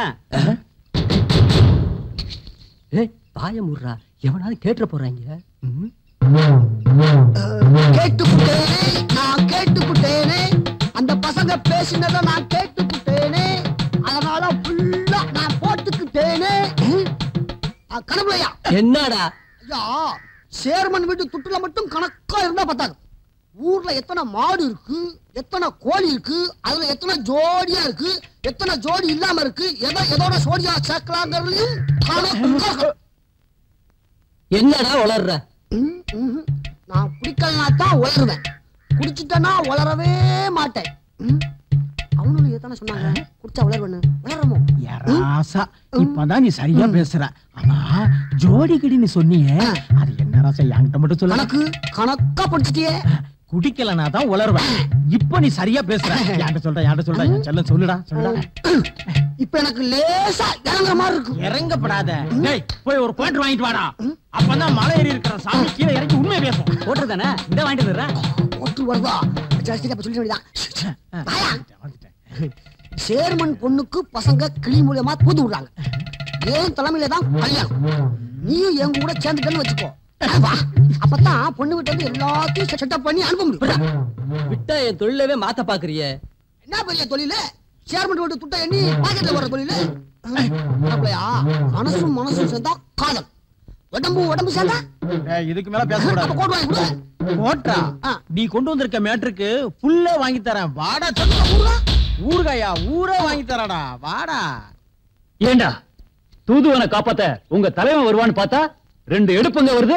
ஏய் பாய முடுறா எவனாவது கேட்டுற போறாங்க ம்? கேட்டுக்கிட்டேனே நான் கேட்டுக்கிட்டேனே அந்த பசங்க பேசினதை நான் கேட்டுக்கிட்டேனே அதனால ஃபுல்லா நான் போட்டுக்கிட்டேனே ஆ, கனவுலையா என்னடா ஐயா சேர்மன் வீட்டு துட்டுல மட்டும் கணக்கா இருந்தா பத்தாது ஊர்ல எத்தனை மாடு இருக்கு எத்தனை கோழி இருக்கு அதுல எத்தனை ஜோடியா இருக்கு எத்தனை ஜோடி இல்லாம இருக்கு எதை எதோட ஜோடியா சேர்க்கலாங்கிறதுலயும் கணக்கு இருக்கணும். என்னடா வளர்ற ம், ம்ஹும். நான் குடிக்கலனா தான் உளருவேன் குடிச்சிட்டேன்னா உளரவே மாட்டேன் ம். அவனும் எத்தனை சொன்னாங்க குடிச்சா உளருவேன்னு உளரமோ ராசா இப்பதான் நீ சரியா பேசுற ஆனா ஜோடி கிடின்னு சொன்னியே அது என்ன ராசா என்கிட்ட மட்டும் சொல்ல கணக்கு கணக்கா படிச்சிட்டியே குடிக்கலனா தான் உளருவேன் இப்ப நீ சரியா பேசுற என்கிட்ட சொல்ற என்கிட்ட சொல்ற என் செல்லம் சொல்லுடா சொல்லுடா இப்ப எனக்கு லேசா இறங்குற மாதிரி இருக்கு இறங்கப்படாத டேய் போய் ஒரு பாயிண்ட் வாங்கிட்டு வாடா அப்பதான் மலை ஏறி இருக்கிற சாமி கீழே இறங்கி உண்மையை பேசும் போட்டு தானே இந்த வாங்கிட்டு வந்துடுறேன் ஒட்டு வருதா ஜாஸ்தி அப்ப சொல்லி வேண்டியதான் வாயா. சேர்மன் பொண்ணுக்கு பசங்க கிளி மூலியமா தூது விடுறாங்க ஏன் தலைமையில தான் கல்யாணம் நீயும் எங்க கூட சேர்ந்துட்டேன்னு வச்சுக்கோ வா அப்பதான் பொண்ணு வீட்டு வந்து எல்லாத்தையும் செட்டப் பண்ணி அனுப்ப முடியும் விட்டா என் தொழிலவே மாத்த பாக்குறியே என்ன பெரிய தொழிலு சேர்மன் வீட்டு துட்டை எண்ணி பாக்கெட்ல வர தொழிலு மாப்பிள்ளையா, மனசும் மனசும் சேர்ந்தா காதல் உடம்பு உடம்பு சேர்ந்தா டேய், இதுக்கு மேல அப்ப பேசக்கூடாது கோட் வாங்கி கொடு போட்டா நீ கொண்டு வந்திருக்க மேட்ருக்கு புல்லே வாங்கி தரேன் வாடா சொல்ல ஊறுகாயா ஊரே வாங்கி தரடா வாடா ஏண்டா தூதுவனை காப்பாத்த உங்க தலைவன் வருவான்னு பார்த்தா ரெண்டு எடுப்புங்க வருது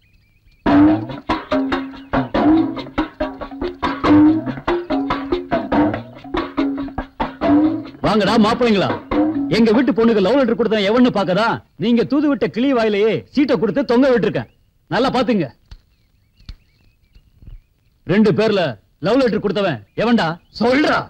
வாங்கடா மாப்பிள்ளைங்களா எங்க வீட்டு பொண்ணுக்கு லவ் லெட்டர் கொடுத்தா எவன்னு பாக்கதா நீங்க தூது விட்ட கிளி வாயிலேயே சீட்டை கொடுத்து தொங்க விட்டுருக்கேன் நல்லா பாத்துங்க ரெண்டு பேர்ல லவ் லெட்டர் கொடுத்தவன் எவன்டா சொல்றா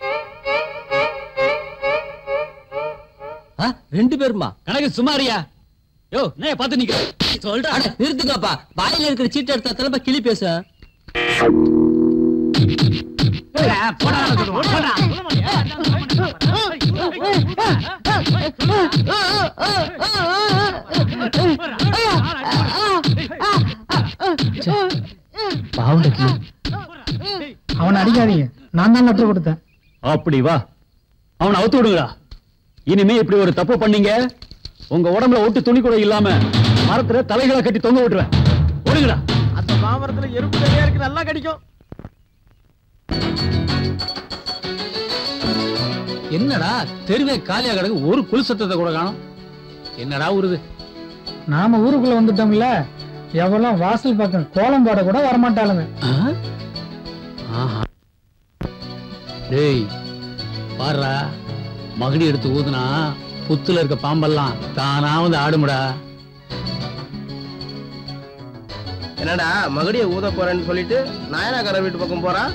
ரெண்டு பேருமா கணக்கு சுமாரியா யோ நான் பாத்து நிக்க சொல்றா நிறுத்துங்கப்பா வாயில இருக்கிற சீட்டை எடுத்த திரும்ப கிளி பேச அவனை அடிக்காதீங்க நான் தான் லெட்டர் கொடுத்தேன் அப்படி வா அவனை அவுத்து விடுங்கடா இனிமே இப்படி ஒரு தப்பு பண்ணீங்க உங்க உடம்புல ஒட்டு துணி கூட இல்லாம மரத்துல தலைகளை கட்டி தொங்க விட்டுருவேன் ஓடுங்கடா அந்த மாமரத்துல எறும்பு நிறைய இருக்கு நல்லா கடிக்கும் என்னடா தெருவே காலியா கிடக்கு ஒரு குல் சத்தத்தை கூட காணும் என்னடா உருது நாம ஊருக்குள்ள வந்துட்டோம்ல எவெல்லாம் வாசல் பக்கம் கோலம் போட கூட வரமாட்டாளுங்க ஆஹா. டேய் பாருடா மகுடி எடுத்து ஊதுனா புத்துல இருக்க பாம்பெல்லாம் தானா வந்து ஆடுமுடா என்னடா மகடிய ஊத போறேன்னு சொல்லிட்டு நாயனாக்கார வீட்டு பக்கம் போறான்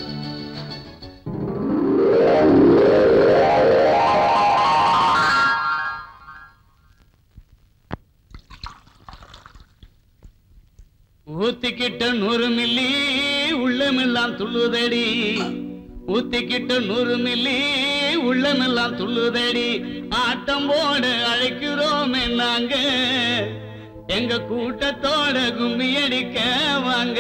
ஊத்திக்கிட்ட நூறு மில்லி உள்ளமெல்லாம் துள்ளுதடி ஊத்திக்கிட்ட நூறு மில்லி உள்ளமெல்லாம் துள்ளுதடி ஆட்டம் போட அழைக்கிறோமே நாங்க எங்க கூட்டத்தோட கும்மி அடிக்க வாங்க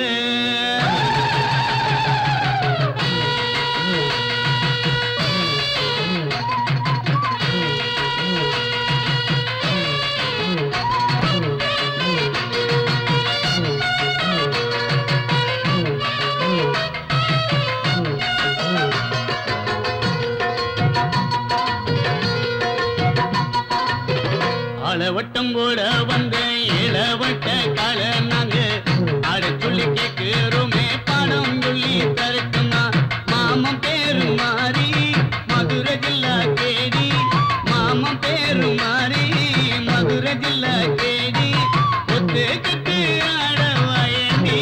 அளவட்டம் போட வந்த இளவட்ட கால நாங்க ஆட சொல்லி கேட்கிறோமே பணம் சொல்லி தரட்டுமா மாமன் பேரு மாறி மதுரை ஜில்லா கேடி மாமன் பேரு மாறி மதுரை ஜில்லா கேடி ஒத்து கட்டு ஆட வயண்டி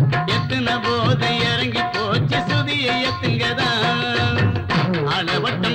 எத்தனை போதை இறங்கி போச்சு சுதியை எத்துங்கதான் அளவட்டம்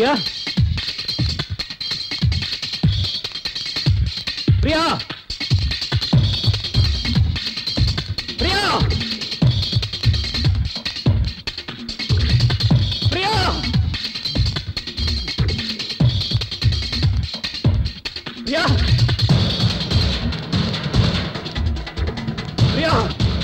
பிரியா பிரியா பிரியா பிரியா பிரியா பிரியா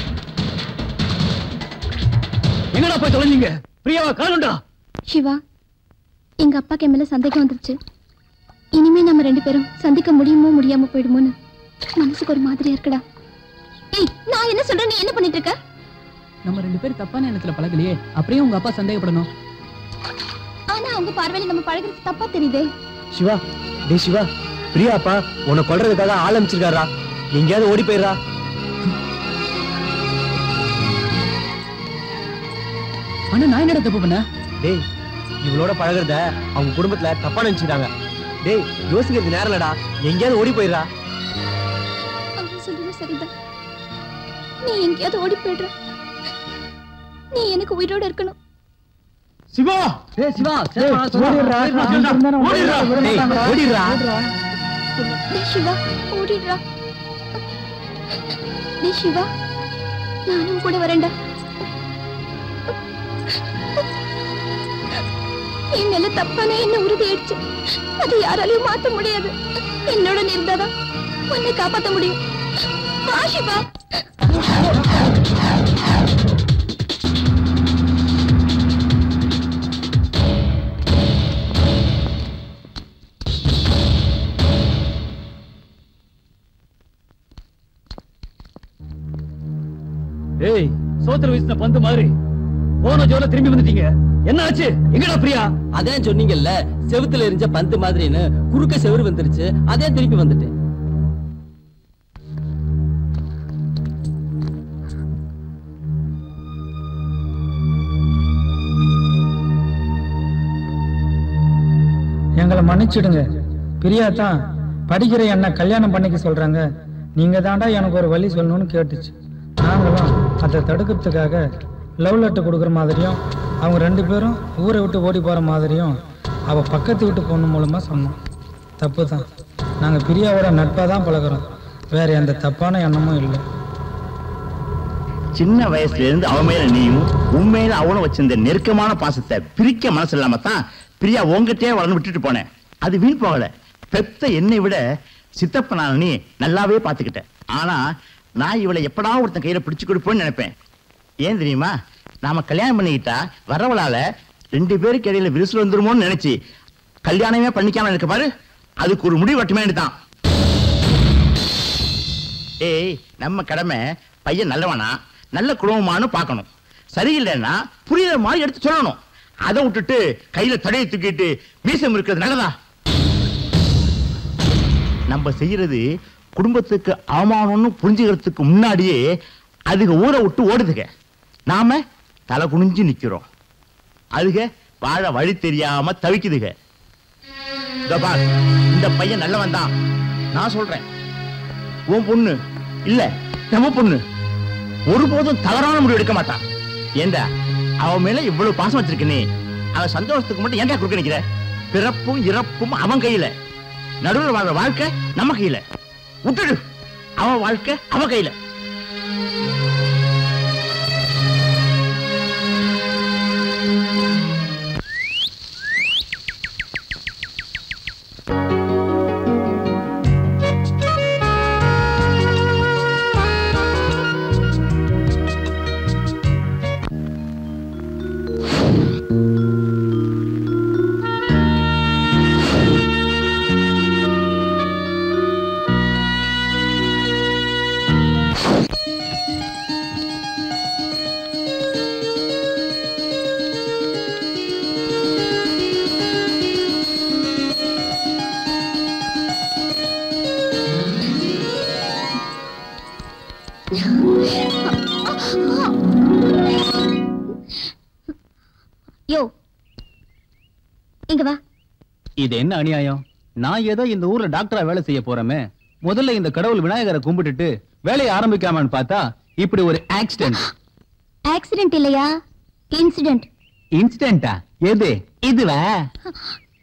எங்கடா போய் தொலைஞ்சீங்க பிரியாவா காணுண்டா சிவா எங்க அப்பாக்கு என் மேல சந்தேகம் வந்துருச்சு இனிமே நம்ம ரெண்டு பேரும் சந்திக்க முடியுமோ முடியாம போயிடுமோன்னு மனசுக்கு ஒரு மாதிரியா இருக்குடா ஏய் நான் என்ன சொல்றேன் நீ என்ன பண்ணிட்டு இருக்க நம்ம ரெண்டு பேரும் தப்பான எண்ணத்துல பழகலையே அப்படியே உங்க அப்பா சந்தேகப்படணும் ஆனா அவங்க பார்வையில நம்ம பழகுறது தப்பா தெரியுதே சிவா டேய் சிவா பிரியாப்பா உன்னை கொல்றதுக்காக ஆரம்பிச்சிருக்காரா எங்கேயாவது ஓடி போயிடுறா ஆனா நான் என்னடா தப்பு பண்ண டேய் இவளோட பழகுறத அவங்க குடும்பத்துல தப்பா நினைச்சுக்கிறாங்க டேய் யோசிக்கிறது நேரம் இல்லடா எங்கேயாவது ஓடி போயிடுறா அவங்க சொல்றது சரிதான் நீ எங்கேயாவது ஓடி போயிடுற நீ எனக்கு உயிரோட இருக்கணும் சிவா ஏய் சிவா ஓடிடுறா நான் இருந்தானே ஓடிடுறா. விட டேய், மாட்டாங்கடா. ஓடிடுறா. டேய் சிவா ஓடிடுறா டேய் சிவா நானும் கூட வரேன்டா என் மேல தப்பான என்ன உறுதி ஆயிடுச்சு அது யாராலையும் மாத்த முடியாது என்னோட நீ இருந்தாதான் உன்னை காப்பாத்த முடியும் வா சிவா ஏய் சோத்திர வீசின பந்து மாதிரி போன ஜோல திரும்பி வந்துட்டீங்க என்ன ஆச்சு எங்கடா பிரியா அதான் சொன்னீங்கல்ல செவுத்துல எரிஞ்ச பந்து மாதிரின்னு குறுக்க செவுரு வந்துருச்சு அதே திருப்பி வந்துட்டேன் எங்களை மன்னிச்சிடுங்க பிரியா தான் படிக்கிற என்ன கல்யாணம் பண்ணிக்க சொல்றாங்க நீங்க தாண்டா எனக்கு ஒரு வழி சொல்லணும்னு கேட்டுச்சு நாங்களும் அதை தடுக்கிறதுக்காக லவ் லெட்டர் கொடுக்குற மாதிரியும் அவங்க ரெண்டு பேரும் ஊரை விட்டு ஓடி போற மாதிரியும் அவ பக்கத்து வீட்டு பொண்ணு மூலமா சொன்னோம் தப்பு தான் நாங்கள் பிரியாவோட நட்பாக தான் பழகுறோம் வேற எந்த தப்பான எண்ணமும் இல்லை சின்ன வயசுல இருந்து அவன் மேல நீயும் உண்மையில அவனும் வச்சிருந்த நெருக்கமான பாசத்தை பிரிக்க மனசு இல்லாம தான் பிரியா உங்ககிட்டயே வளர்ந்து விட்டுட்டு போனேன் அது வீண் போகல பெத்த என்னை விட சித்தப்பனான நீ நல்லாவே பாத்துக்கிட்ட ஆனா நான் இவளை எப்படா ஒருத்தன் கையில பிடிச்சு கொடுப்போன்னு நினைப்பேன் ஏன் தெரியுமா நாம கல்யாணம் பண்ணிக்கிட்டா வரவளால ரெண்டு பேருக்கு இடையில விரிசல் வந்துருமோன்னு நினைச்சு கல்யாணமே பண்ணிக்காம இருக்க பாரு அதுக்கு ஒரு முடிவு வட்டுமே தான் ஏய் நம்ம கடமை பையன் நல்லவனா நல்ல குடும்பமானு பார்க்கணும் சரியில்லைன்னா புரியுற மாதிரி எடுத்து சொல்லணும் அதை விட்டுட்டு கையில தடையை தூக்கிட்டு மீசம் இருக்கிறது நல்லதா நம்ம செய்யறது குடும்பத்துக்கு அவமானம்னு புரிஞ்சுக்கிறதுக்கு முன்னாடியே அதுக ஊரை விட்டு ஓடுதுக நாம தலை குனிஞ்சு நிக்கிறோம் அதுக வாழ வழி தெரியாம தவிக்குதுக இதோ பார், இந்த பையன் நல்லவன் தான் நான் சொல்றேன் உன் பொண்ணு இல்ல நம்ம பொண்ணு ஒருபோதும் தவறான முடிவு எடுக்க மாட்டான் ஏண்டா அவன் மேல இவ்வளவு பாசம் வச்சிருக்க நீ அவன் சந்தோஷத்துக்கு மட்டும் ஏன்டா குறுக்க நிக்கிற பிறப்பும் இறப்பும் அவன் கையில நடுவில் வாழ்ற வாழ்க்கை நம்ம கையில விட்டுடு அவன் வாழ்க்கை அவன் கையில யோ இங்க வா இது என்ன அநியாயம் நான் ஏதோ இந்த ஊர்ல டாக்டரா வேலை செய்ய போறேமே முதல்ல இந்த கடவுள் விநாயகரை கும்பிட்டுட்டு வேலையை ஆரம்பிக்காமன்னு பார்த்தா இப்படி ஒரு ஆக்சிடென்ட் ஆக்சிடென்ட் இல்லையா இன்சிடென்ட் இன்சிடென்டா எது இதுவா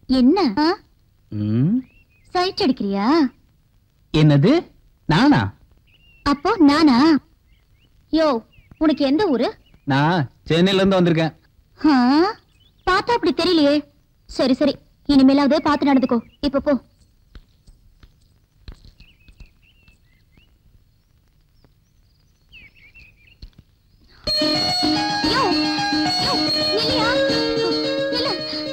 என்ன ம், சைட் அடிக்கிறியா என்னது நானா அப்போ நானா யோ உனக்கு எந்த ஊரு நான் சென்னையில இருந்து வந்திருக்கேன் ஆ, பார்த்தா அப்படி தெரியலையே சரி சரி இனிமேலாவது பார்த்து நடந்துக்கோ இப்ப போ யோ, யோ, நில்லையா? நில்லு.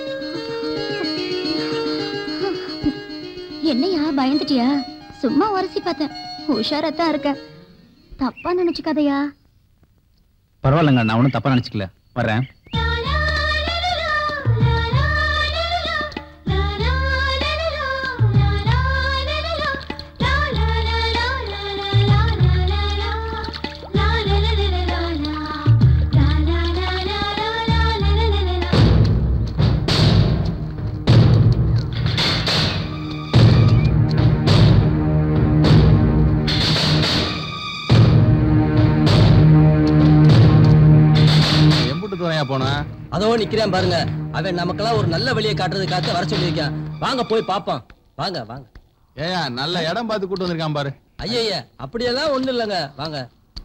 என்னையா பயந்துட்டியா சும்மா உரசி பார்த்தேன் உஷாராத்தான் இருக்க தப்பா நினைச்சுக்காதயா பரவாயில்லைங்க நான் ஒன்றும் தப்பா நினைச்சுக்கல வர்றேன் எம்புட்டு தூரையா போனா அதோ நிக்கிறேன் பாருங்க அவன் நமக்கெல்லாம் ஒரு நல்ல வழியை காட்டுறதுக்காக வர சொல்லியிருக்கான் வாங்க போய் பாப்போம் வாங்க வாங்க ஏயா நல்ல இடம் பார்த்து கூட்டு வந்திருக்கான் பாரு ஐயய்ய அப்படியெல்லாம் ஒண்ணும் இல்லைங்க வாங்க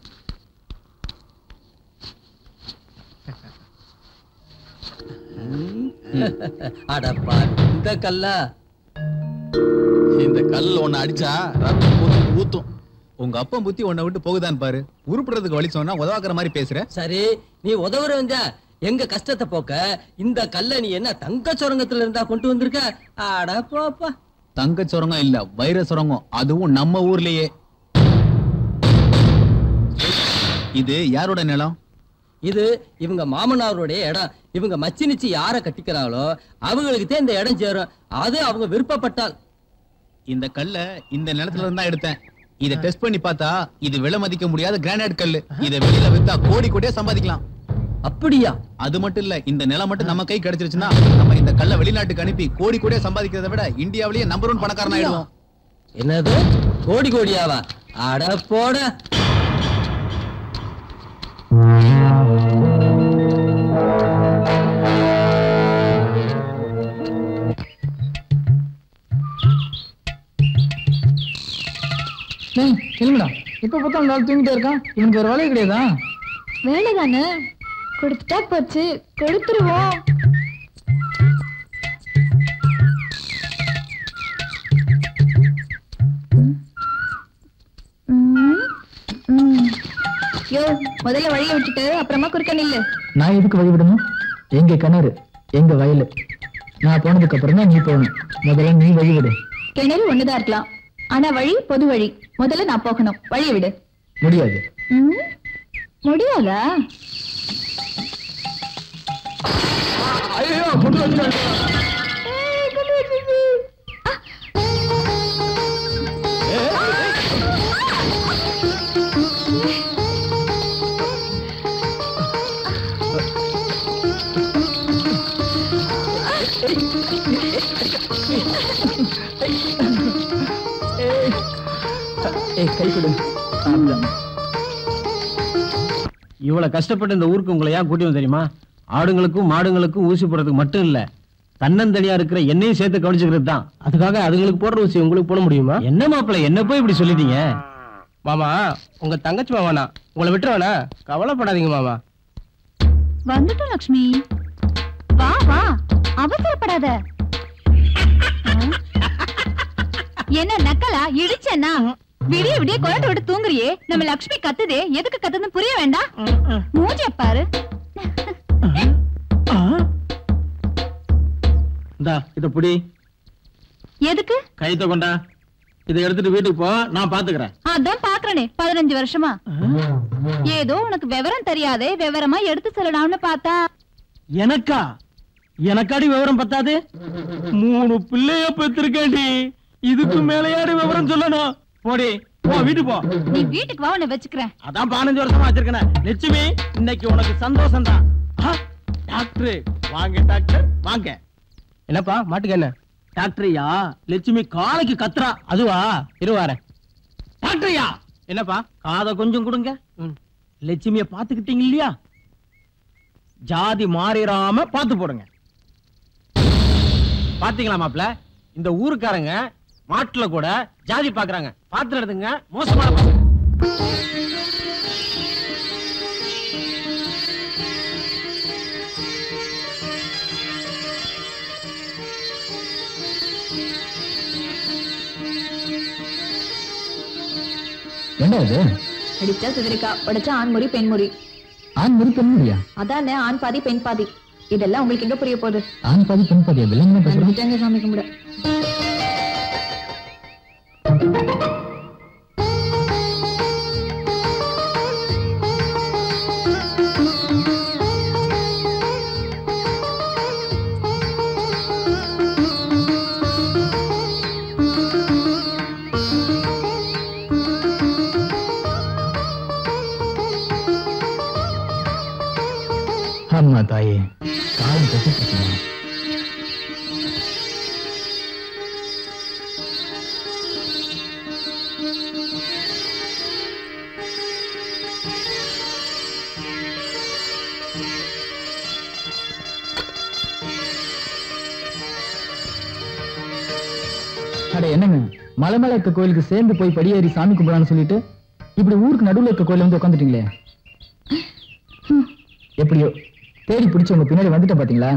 அடப்பா இந்த கல்லா இந்த கல் ஒண்ணு அடிச்சா ரத்தம் ஊத்தி ஊத்தும் உங்க அப்பன் புத்தி உன்னை விட்டு போகுதான் பாரு உருப்படுறதுக்கு வழி சொன்னா உதவாக்குற மாதிரி பேசுற சரி நீ உதவுறவங்க எங்க கஷ்டத்தை போக்க இந்த கல்ல நீ என்ன தங்க சுரங்கத்துல இருந்தா கொண்டு வந்திருக்க அட போப்பா தங்க சுரங்கம் இல்ல வைர சுரங்கம் அதுவும் நம்ம ஊர்லயே இது யாரோட நிலம் இது இவங்க மாமனாருடைய இடம் இவங்க மச்சினிச்சு யார கட்டிக்கிறாங்களோ அவங்களுக்கு தான் இந்த இடம் சேரும் அது அவங்க விருப்பப்பட்டால் இந்த கல்ல இந்த நிலத்துல இருந்தா எடுத்தேன் இத டெஸ்ட் பண்ணி பார்த்தா இது விலை மதிக்க முடியாத கிரானைட் கல்லு இத வெளியில வித்தா கோடி கோடியா சம்பாதிக்கலாம் அப்படியா அது மட்டும் இல்ல இந்த நிலம் மட்டும் நம்ம கை கிடைச்சிருச்சுன்னா நம்ம இந்த கல்ல வெளிநாட்டுக்கு அனுப்பி கோடி கோடியா சம்பாதிக்கிறத விட இந்தியாவிலேயே நம்பர் ஒன் பணக்காரன் ஆயிடுவோம் என்னது கோடி கோடியாவா அட போட டேய் கிளம்புடா இப்ப பார்த்தா அந்த ஆள் தூங்கிட்டே இருக்கான் இவனுக்கு வேற வேலையே கிடையாதா வேலை தானே கொடுத்துட்டா போச்சு கொடுத்துருவோம் ம், ம். யோ முதல்ல வழியை விட்டுட்டு அப்புறமா குறுக்க நில்லு நான் எதுக்கு வழி விடணும் எங்க கிணறு எங்க வயலு நான் போனதுக்கு அப்புறம் தான் நீ போகணும் முதல்ல நீ வழி விடு கிணறு ஒண்ணுதான் இருக்கலாம் ஆனா வழி பொது வழி முதல்ல நான் போகணும் வழியை விடு முடியாது ம், முடியாதா ஐயோ கொண்டு வந்துட்டாங்க ஏய், கொண்டு வந்துருச்சு. ஏய் கை கொடு இவ்வளவு கஷ்டப்பட்டு இந்த ஊருக்கு உங்களை ஏன் கூட்டி வந்து தெரியுமா ஆடுங்களுக்கும் மாடுங்களுக்கும் ஊசி போடுறதுக்கு மட்டும் இல்ல தன்னந்தனியா இருக்கிற என்னையும் சேர்த்து கவனிச்சுக்கிறது தான் அதுக்காக அதுங்களுக்கு போடுற ஊசி உங்களுக்கு போட முடியுமா என்ன மாப்பிள்ள என்ன போய் இப்படி சொல்லிட்டீங்க மாமா உங்க தங்கச்சி மாமாண்ணா உங்களை விட்டுருவானா கவலைப்படாதீங்க மாமா வந்துட்டோம் லக்ஷ்மி வா வா அவசரப்படாத என்ன நக்கலா இடிச்சேன்னா விடிய விடிய குழந்தை விட்டு தூங்குறியே நம்ம லக்ஷ்மி கத்துதே எதுக்கு கத்துதுன்னு புரிய வேண்டாம் மூஞ்சிய பாரு இந்தா இத புடி எதுக்கு கைத்த கொண்டா இதை எடுத்துட்டு வீட்டுக்கு போ நான் பாத்துக்கிறேன் அதான் பாக்குறனே பதினஞ்சு வருஷமா ஏதோ உனக்கு விவரம் தெரியாதே விவரமா எடுத்து சொல்லலாம்னு பார்த்தா எனக்கா எனக்காடி விவரம் பத்தாது மூணு பிள்ளைய பெற்றிருக்கேன்டி இதுக்கு மேலையாடி விவரம் சொல்லணும் போடி போ வீட்டுக்கு போ நீ வீட்டுக்கு வா உன்னை வச்சுக்கிறேன் அதான் பதினஞ்சு வருஷமா வச்சிருக்கேன் லட்சுமி இன்னைக்கு உனக்கு சந்தோஷம் தான் டாக்டர் வாங்க டாக்டர் வாங்க என்னப்பா மாட்டுக்கு என்ன டாக்டர்யா லட்சுமி காலைக்கு கத்துறா அதுவா இருவார டாக்டர்யா என்னப்பா காதை கொஞ்சம் கொடுங்க லட்சுமிய பாத்துக்கிட்டீங்க இல்லையா ஜாதி மாறிடாம பாத்து போடுங்க பாத்தீங்களா மாப்ள இந்த ஊருக்காரங்க மாட்டுல கூட ஜாதி பாக்குறாங்க பாத்து நடந்துங்க மோசமான பசங்க. என்ன இது அடிச்சா சிதறிக்கா உடைச்சா ஆண்முறி பெண்முறி ஆண் முறி பெண் முறியா அதானே ஆண் பாதி பெண் பாதி இதெல்லாம் உங்களுக்கு எங்க புரிய போகுது ஆண் பாதி பெண் பாதியா வில்லங்க பேசுறோம் வந்துட்டாங்க சாமி கும்பிட ஆமா தாயே காலம் தொட்டு போச்சுமா அட என்னங்க மலை மேல இருக்க கோயிலுக்கு சேர்ந்து போய் படியேறி சாமி கும்பிடலாம்னு சொல்லிட்டு இப்படி ஊருக்கு நடுவுல இருக்க கோயில்ல வந்து உட்காந்துட்டீங்களே எப்படியோ தேடி பிடிச்சு உங்க பின்னாடி வந்துட்ட பாத்தீங்களா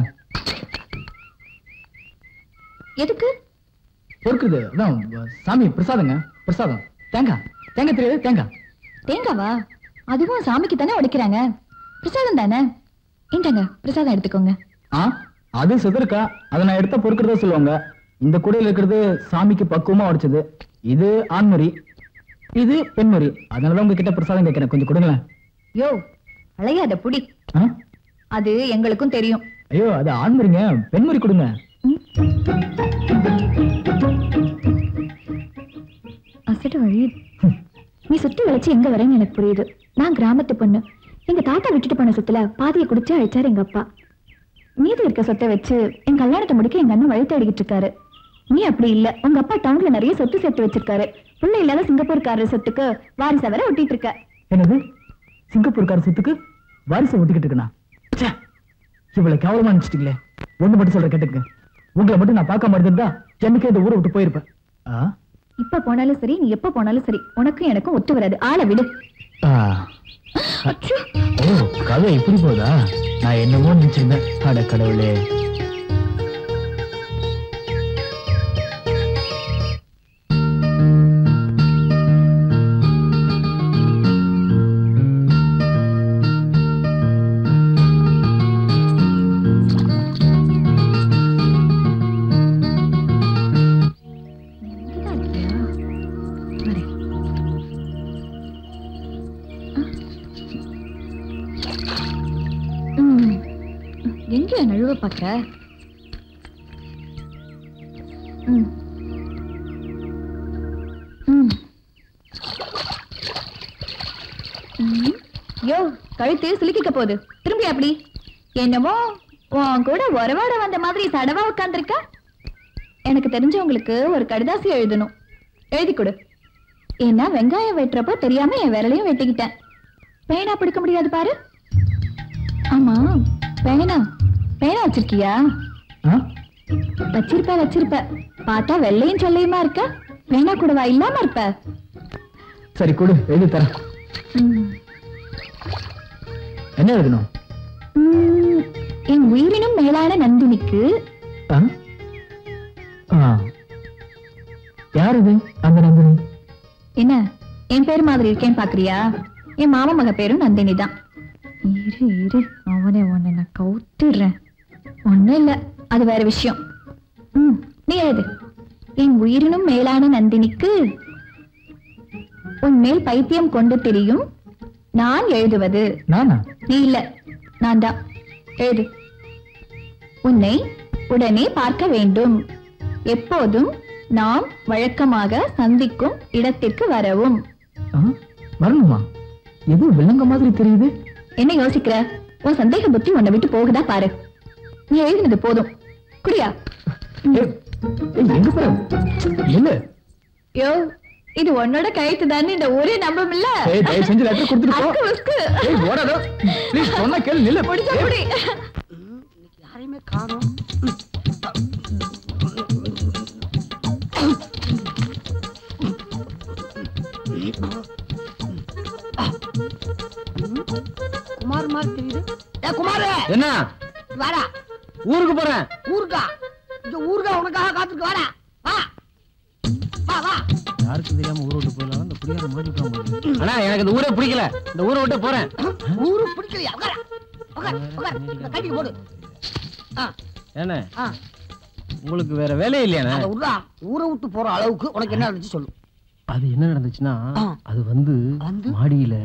எதுக்கு பொறுக்குது அதான் சாமி பிரசாதங்க பிரசாதம் தேங்காய் தேங்காய் தெரியாது தேங்காய் தேங்காவா அதுவும் சாமிக்கு தானே உடைக்கிறாங்க பிரசாதம் தானே இந்தாங்க பிரசாதம் எடுத்துக்கோங்க ஆ அது சிதறுக்கா அதை நான் எடுத்தா பொறுக்கிறதா சொல்லுவாங்க இந்த கூடையில இருக்கிறது சாமிக்கு பக்குவமா உடைச்சது இது ஆண்மொழி இது பெண்மொழி அதனாலதான் உங்ககிட்ட பிரசாதம் கேட்கிறேன் கொஞ்சம் கொடுங்களேன் யோ அழையாத புடி ஆ? அது எங்களுக்கும் தெரியும் ஐயோ அது ஆண்மொழிங்க பெண்மொழி கொடுங்க அசடு வழி நீ சுத்தி வளைச்சு எங்க வரேன்னு எனக்கு புரியுது நான் கிராமத்து பொண்ணு எங்க தாத்தா விட்டுட்டு போன சொத்துல பாதியை குடிச்சு அழிச்சாரு எங்க அப்பா மீதி இருக்க சொத்தை வச்சு என் கல்யாணத்தை முடிக்க எங்க அண்ணன் வழி தேடிக்கிட்டு இருக்காரு நீ அப்படி இல்ல உங்க அப்பா டவுன்ல நிறைய சொத்து சேர்த்து வச்சிருக்காரு புள்ள இல்லாத சிங்கப்பூர்காரர் சொத்துக்கு வாரிசை வர ஒட்டிட்டு இருக்க என்னது சிங்கப்பூர்கார சொத்துக்கு வாரிசை ஒட்டிக்கிட்டு இருக்கனா ச்சே, இவ்வளவு கேவலமா நினைச்சிட்டீங்களே ஒண்ணு மட்டும் சொல்ற கேட்டுங்க உங்களை மட்டும் நான் பார்க்க மாட்டேன் என்னைக்கே இந்த ஊரை விட்டு போயிருப்பேன் ஆ? இப்ப போனாலும் சரி நீ எப்ப போனாலும் சரி உனக்கும் எனக்கும் ஒத்து வராது ஆளை விடு ஆ. ஓ கதை இப்படி போதா நான் என்னமோ நினைச்சிருந்தேன் அட கடவுளே ம். எங்க நழுவ பாக்க ம். ம். ம். யோ கழுத்து சிலுக்கிக்க போகுது திரும்பி அப்படி என்னமோ உன் கூட உறவாட வந்த மாதிரி தடவா உட்காந்துருக்க எனக்கு தெரிஞ்சவங்களுக்கு ஒரு கடிதாசி எழுதணும் எழுதி கொடு ஏன்னா வெங்காயம் வெட்டுறப்போ தெரியாம என் விரலையும் வெட்டிக்கிட்டேன் பேனா பிடிக்க முடியாது பாரு ஆமா பேனா பேனா வச்சிருக்கியா வச்சிருப்ப வச்சிருப்ப பார்த்தா வெள்ளையும் சொல்லையுமா இருக்க பேனா கூடவா இல்லாம இருப்ப சரி கொடு எழுதி தரேன் ம். என்ன எழுதணும் ம், என் உயிரினும் மேலான நந்தினிக்கு ஆ? ஆ. யார் இது அந்த நந்தினி என்ன என் பேர் மாதிரி இருக்கேன்னு பாக்குறியா என் மாமா மக பேரும் நந்தினி தான் இரு இரு அவனே உன்னை நான் கவுத்துடுறேன் ஒண்ணும் இல்ல அது வேற விஷயம் ம் நீ எழுது என் உயிரினும் மேலான நந்தினிக்கு உன் மேல் பைத்தியம் கொண்டு திரியும் நான் எழுதுவது நானா நீ இல்ல நான் தான் எழுது உன்னை உடனே பார்க்க வேண்டும் எப்போதும் நாம் வழக்கமாக சந்திக்கும் இடத்திற்கு வரவும் ஆ? வரணுமா எது வில்லங்க மாதிரி தெரியுது என்ன யோசிக்கிற உன் சந்தேக புத்தி உன்னை விட்டு போகுதா பாரு நீ எழுதினது போதும் குடியா ஏய், எங்க போற இல்ல யோ இது உன்னோட கைத்து தானே இந்த ஊரே நம்பமில்ல ஏய் தயவு செஞ்சு லெட்டர் கொடுத்துட்டு போ அக்கு உஸ்கு. ஏய் ஓடாத ப்ளீஸ் சொன்னா கேளு நில்லு முடிச்சா ஏய், முடி யாரையுமே காணோம் என்ன வாடா ஊருக்கு போறேன் ஊருக்கா இந்த ஊருக்கா உனக்காக காத்துருக்கு வாடா வா வா வா யாருக்கும் தெரியாம ஊரை விட்டு போயிடலாம் இந்த குடியார மாட்டிக்கலாம் அண்ணா எனக்கு இந்த ஊரே பிடிக்கல இந்த ஊரை விட்டு போறேன் ஊரு பிடிக்கலையா உட்கார உட்கார் உட்கார் இந்த கட்டிக்கு போடு ஆ என்ன ஆ உங்களுக்கு வேற வேலையே இல்லையாண்ணே அதை விட்றா ஊரை விட்டு போற அளவுக்கு உனக்கு என்ன இருந்துச்சு சொல்லு அது என்ன நடந்துச்சுன்னா அது வந்து மாடியில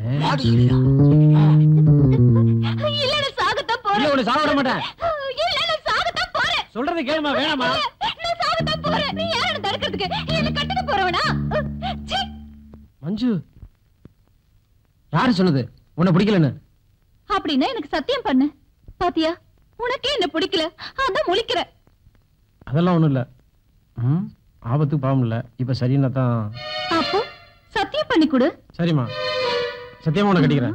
இல்ல நான் சாகத்தான் போறேன் இல்ல உன்னை சாக விட மாட்டேன் இல்ல நான் சாகத்தான் போறேன் சொல்றது கேளுமா வேணாமா நான் சாகத்தான் போறேன் நீ யாரு தடுக்கிறதுக்கு என்ன கட்டுக்கு போறவனா சீ மஞ்சு யாரு சொன்னது உன்னை பிடிக்கலன்னு அப்படின்னா எனக்கு சத்தியம் பண்ணு பாத்தியா உனக்கே என்ன பிடிக்கல அதான் முழிக்கிற அதெல்லாம் ஒண்ணும் இல்ல ம் ஆபத்துக்கு பாவம் இல்ல இப்ப சரின்னா தான் அப்போ சத்தியம் பண்ணி கொடு சரிம்மா சத்தியமா உன்னை கட்டிக்கிறேன்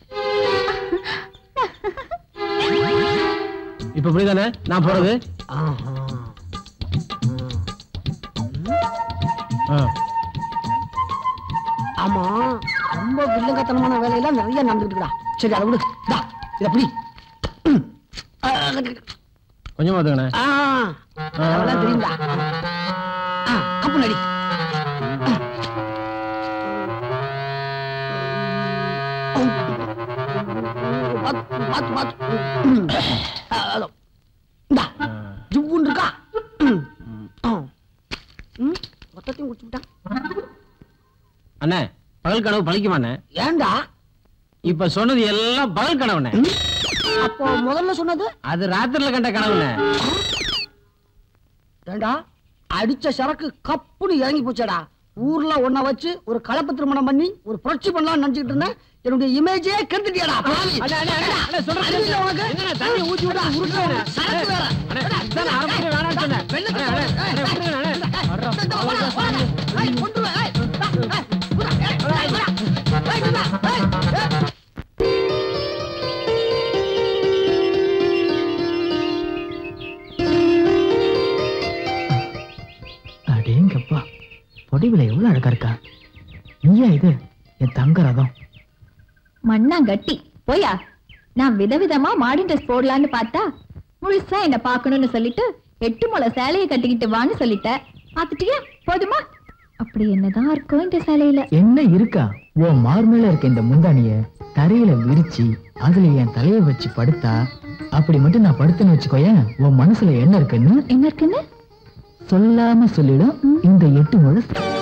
இப்ப புரியுதானே நான் போறது ஆ ஆமா ரொம்ப வில்லங்கத்தனமான வேலையெல்லாம் நிறைய நடந்துட்டு இருக்குடா சரி அதை விடு டா இத புடி ஆ, கொஞ்சமா அதுங்கண்ணே ஆ, அதெல்லாம் தெரியும்டா ஆ, கப்பு நடி பாத்து பாத்து பாத்து ஆ, அதோ. இந்தா, ஜிவ்வுன்னு இருக்கா ம், மொத்தத்தையும் குடிச்சு விட்டான் அண்ணே பகல் கனவு பழிக்குமாண்ணே ஏன்டா இப்ப சொன்னது எல்லாம் பகல் கனவுண்ணே அப்போ முதல்ல சொன்னது அது ராத்திரில கண்ட கனவுண்ணே ஏண்டா அடிச்ச சரக்கு கப்புன்னு இறங்கி போச்சேடா ஊர்ல ஒன்ன வச்சு ஒரு கலப்பு திருமணம் பண்ணி ஒரு புரட்சி பண்ணலாம்னு நினைச்சிட்டு இருந்தேன் என்னுடைய இமேஜே கெடுத்துட்டியாடா பாவி. அண்ணே, அண்ணே, அண்ணே, அண்ணே, சொல்றேன், அறிவில்லை உனக்கு? என்னண்ணே, தண்ணி ஊத்தி விட்டா உருட்டுறேண்ணே. சரக்கு வேற. அண்ணே, இதான் நான் ஆரம்பத்திலே வேணாம்னு சொன்னேன். வெள்ளத்தை அண்ணே, போடு. அண்ணே, ஏய், அண்ணே, ஏய், விட்டுருங்க, அண்ணே. இந்த, இந்த, வாடா, வாடா. ஏய், கொன்றுவேன். ஏய், வா, ஏய், குடா, ஏய், ஏய், வாடா. ஏய், குடா, ஏய், ஏய். அடேங்கப்பா பொடிவில எவ்வளவு அழகா இருக்கா நீயா இது என் தங்க ரதம் மண்ணாங்கட்டி போயா நான் விதவிதமா மாடர்ன் ட்ரெஸ் போடலான்னு பார்த்தா முழுசா என்ன பார்க்கணும்னு சொல்லிட்டு எட்டு முளை சேலையை கட்டிக்கிட்டு வான்னு சொல்லிட்ட பார்த்துட்டியா போதுமா அப்படி என்னதான் இருக்கும் இந்த சேலையில என்ன இருக்கா உன் மார் மேல இருக்க இந்த முந்தானிய தரையில விரிச்சு அதுல என் தலைய வச்சு படுத்தா அப்படி மட்டும் நான் படுத்துன்னு வச்சுக்கோயேன் உன் மனசுல என்ன இருக்குன்னு என்ன இருக்குன்னு சொல்லாம சொல்லிடும் இந்த எட்டு முழு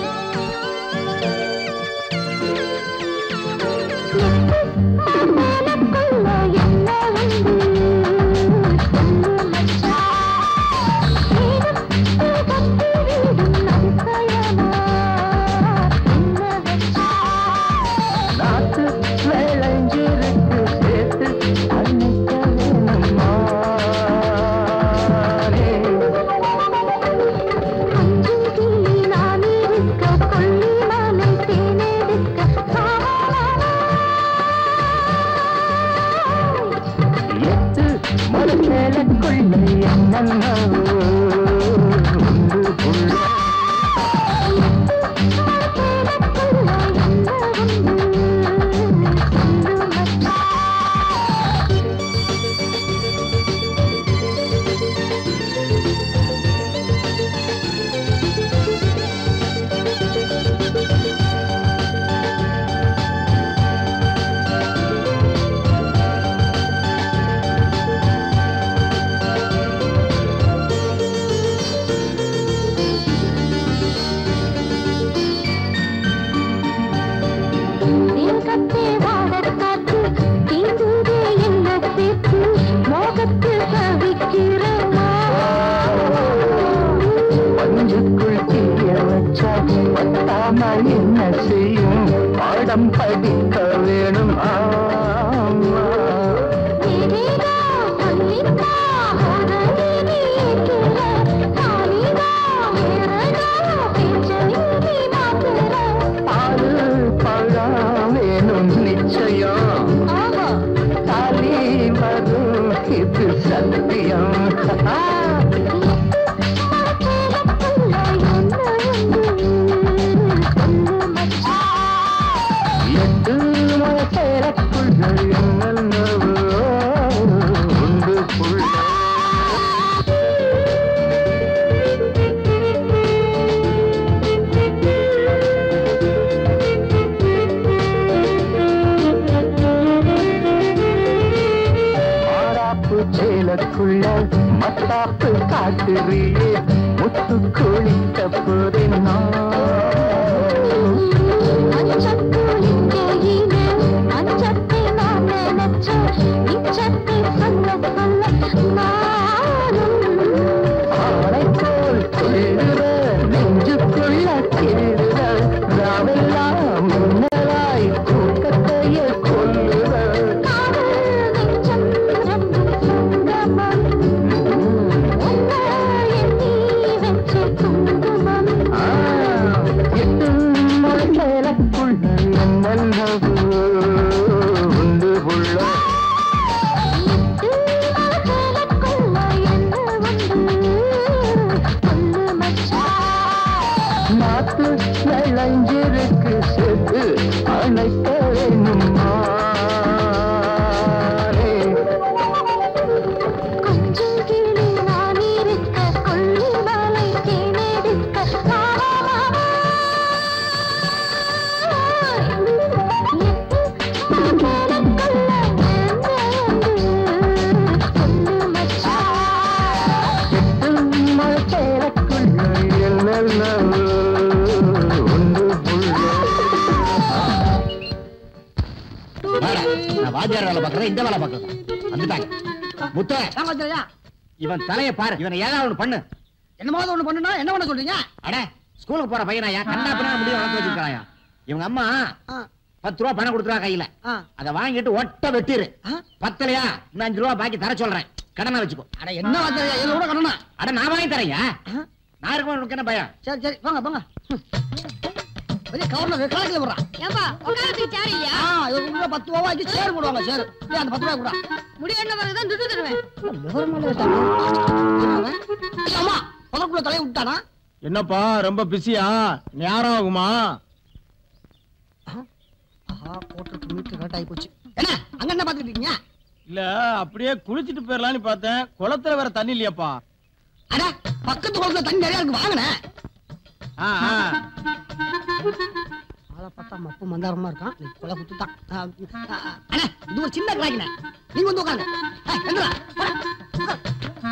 நாத்து விளைஞ்சிருக்கு சேர்த்து அன்னைக்கு வேணுமா எத்து மரமேலக்குள்ள என்னென்ன உண்டு புள்ள பஞ்சுக்குள் தீய வச்சா பத்தாம என்ன செய்யும் பாடம் படிக்க வேணும் ஆமா பாலு பழம் வேணும் நிச்சயம் தாலி வரும் இது சத்தியம் ராத்திரியே முத்து குளித்த போதே நான் ஆனைப்போல் துள்ளுற நெஞ்சுக்குள்ள தேடுற ராவெல்லாம் மின்னலாய் தூக்கத்தையே கொல்லுற எட்டு மலைக்குள்ள என்னல்லவு உண்டு உள்ள நாத்து விளைஞ்சிருக்கு செத்து அணைக்க வேணும் மாறே. எட்டு மலைக்குள்ள என்னல்லவு உண்டு உள்ள நான் வாத்தியார் வேலை பார்க்கறேன் இந்த வேலை பார்க்கறேன் வந்துட்டாங்க முத்த ஏமாத்திரையா இவன் தலைய பாரு இவனை ஏதாவது ஒண்ணு பண்ணு என்னமாவது ஒண்ணு பண்ணுனா என்ன பண்ண சொல்றீங்க அட ஸ்கூலுக்கு போற பையனாயா கண்ணா பின்னா முடிய வளர்த்து வச்சிருக்காயா இவங்க அம்மா பத்து ரூபா பணம் கொடுத்துருவா கையில அத வாங்கிட்டு ஒட்ட வெட்டிரு பத்தலையா இன்னும் அஞ்சு ரூபா பாக்கி தர சொல்றேன் கடனை வச்சுக்கோ அட என்ன வாத்திரையா இதுல கூட கடனா அட நான் வாங்கி தரேன்யா நான் இருக்கும் உனக்கு என்ன பயம் சரி சரி வாங்க வாங்க ம். பெரிய கவர்ல கணக்குல போடுறான் ஏன்பா உட்காரத்துக்கு சேர் இல்லையா ஆ இது உள்ள பத்து ரூபா வாங்கி சேர் போடுவாங்க சேர் ஏய், அந்த பத்து ரூபா கூட முடி என்ன வரதான் துட்டு தருவேன் விவரமான கேட்டாங்க அம்மா முதற்குள்ள தலையை விட்டானா என்னப்பா ரொம்ப பிஸியா நேரம் ஆகுமா ஆஹா போட்டிருக்கு மீட்டர் கரெக்ட் ஆகி போச்சு என்ன அங்க என்ன பாத்துட்டு இருக்கீங்க இல்ல அப்படியே குளிச்சிட்டு போயிடலான்னு பார்த்தேன் குளத்துல வேற தண்ணி இல்லையாப்பா அட பக்கத்து குளத்துல தண்ணி நிறைய இருக்கு வாங்கினேன் ஆ, ஆ. ஆளை பார்த்தா மப்பு மந்தாரமா இருக்கான் நீ கொலை குத்துட்டான் ஆ, ஆ, ஆ. அண்ணே இது ஒரு சின்ன கிராக்கினே நீங்க வந்து உட்காருங்க ஏய், எந்திரா, போடா, உட்காரு.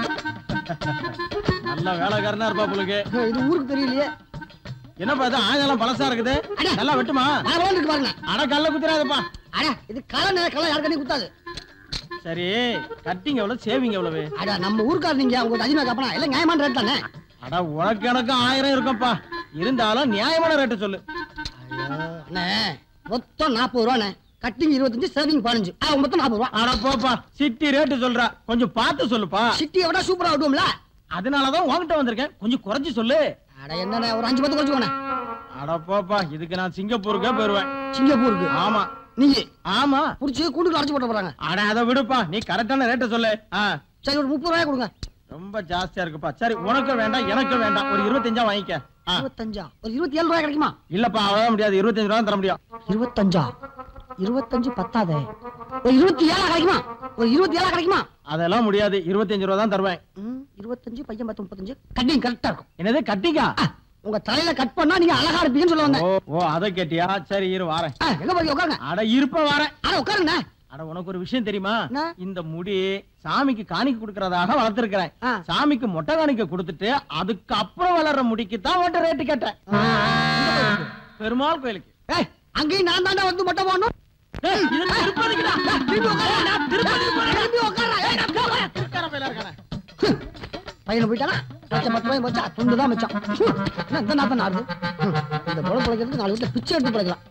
நல்ல வேலைக்காரனா இருப்பா உங்களுக்கு இது ஊருக்கு தெரியலையே என்னப்பா இது ஆயெல்லாம் பழசா இருக்குது நல்லா வெட்டுமா நான் இருக்கு பாருங்க அட கல்ல குத்துறாதப்பா அட இது களை நேர களை யாருக்கே குத்தாது சரி கட்டிங் எவ்வளவு சேவிங் எவ்வளவு அட நம்ம ஊருக்கார நீங்க உங்களுக்கு அதிகமா கேப்பனா எல்லாம் நியாயமான ரேட் தானே அட உனக்கு எனக்கு ஆயிரம் இருக்கும்ப்பா இருந்தாலும் நியாயமான ரேட்டு சொல்லு அண்ணே மொத்தம் நாற்பது ரூபாண்ணே கட்டிங் இருபத்தஞ்சு சேவிங் பதினஞ்சு ஆ மொத்தம் நாற்பது ரூபா அட போப்பா சிட்டி ரேட்டு சொல்றா கொஞ்சம் பார்த்து சொல்லுப்பா சிட்டியை விட சூப்பரா விடுவோம்ல அதனாலதான் உன்கிட்ட வந்திருக்கேன் கொஞ்சம் குறைச்சு சொல்லு அட என்னண்ணே ஒரு அஞ்சு பத்து குறைச்சுக்கோண்ணே அட போப்பா இதுக்கு நான் சிங்கப்பூருக்கே போயிருவேன் சிங்கப்பூருக்கு ஆமா நீங்க ஆமா புடிச்சு கூண்டுக்கு அடைச்சு போட்டு போறாங்க அட அதை விடுப்பா நீ கரெக்டான ரேட்டை சொல்லு ஆ சரி ஒரு முப்பது ரூபாய் கொடுங்க ரொம்ப ஜாஸ்தியா இருக்குப்பா சரி உனக்கும் வேண்டாம் எனக்கும் வேண்டாம் ஒரு இருபத்தஞ்சா வாங்கிக்க ஆ. இருபத்தஞ்சா ஒரு இருபத்தி ஏழு ரூபாய் கிடைக்குமா இல்லப்பா அவ்வளவு முடியாது இருபத்தஞ்சு ரூபா தர முடியும் இருபத்தஞ்சா இருபத்தஞ்சு பத்தாதே ஒரு இருபத்தி ஏழா கிடைக்குமா ஒரு இருபத்தி ஏழா கிடைக்குமா அதெல்லாம் முடியாது இருபத்தஞ்சு ரூபா தான் தருவேன் ம், இருபத்தஞ்சு பையன் பத்து முப்பத்தஞ்சு கட்டிங் கரெக்டா இருக்கும் என்னது கட்டிக்கா உங்க தலையில கட் பண்ணா நீங்க அழகா இருப்பீங்கன்னு சொல்ல வந்தேன் ஓ ஓ அதை கேட்டியா சரி இரு வாரேன் ஆ, எங்க போய் உட்காருங்க அட இருப்ப வாரேன் அட உட்காருங்க அட உனக்கு ஒரு விஷயம் தெரியுமா இந்த முடி சாமிக்கு காணிக்கை கொடுக்கறதாக வளர்த்திருக்கிறேன் சாமிக்கு மொட்டை காணிக்கை கொடுத்துட்டு அதுக்கு அப்புறம் வளர்ற முடிக்கு தான் உன்கிட்ட ரேட்டு கேட்டேன் பெருமாள் கோயிலுக்கு ஏய் அங்கேயும் நான் தாண்டா வந்து மொட்டை போடணும் ஏய், இது திருப்பதிக்குடா. திரும்பி உட்காரு. நான் திருப்பதிக்கு போறேன். திரும்பி உட்காருடா. ஏய், நான் போறேன். திருக்கார பையலா இருக்கானே. பையனை போயிட்டானா மிச்சம் பத்து ரூபாய் வச்சா துண்டு தான் மிச்சம் ஹம், என்ன இந்த நாத்தம் நாடுது ஹம், இந்த பொழப்பு பிழைக்கிறதுக்கு நாலு வீட்டுல பிச்சை எடுத்து பிழைக்கலாம்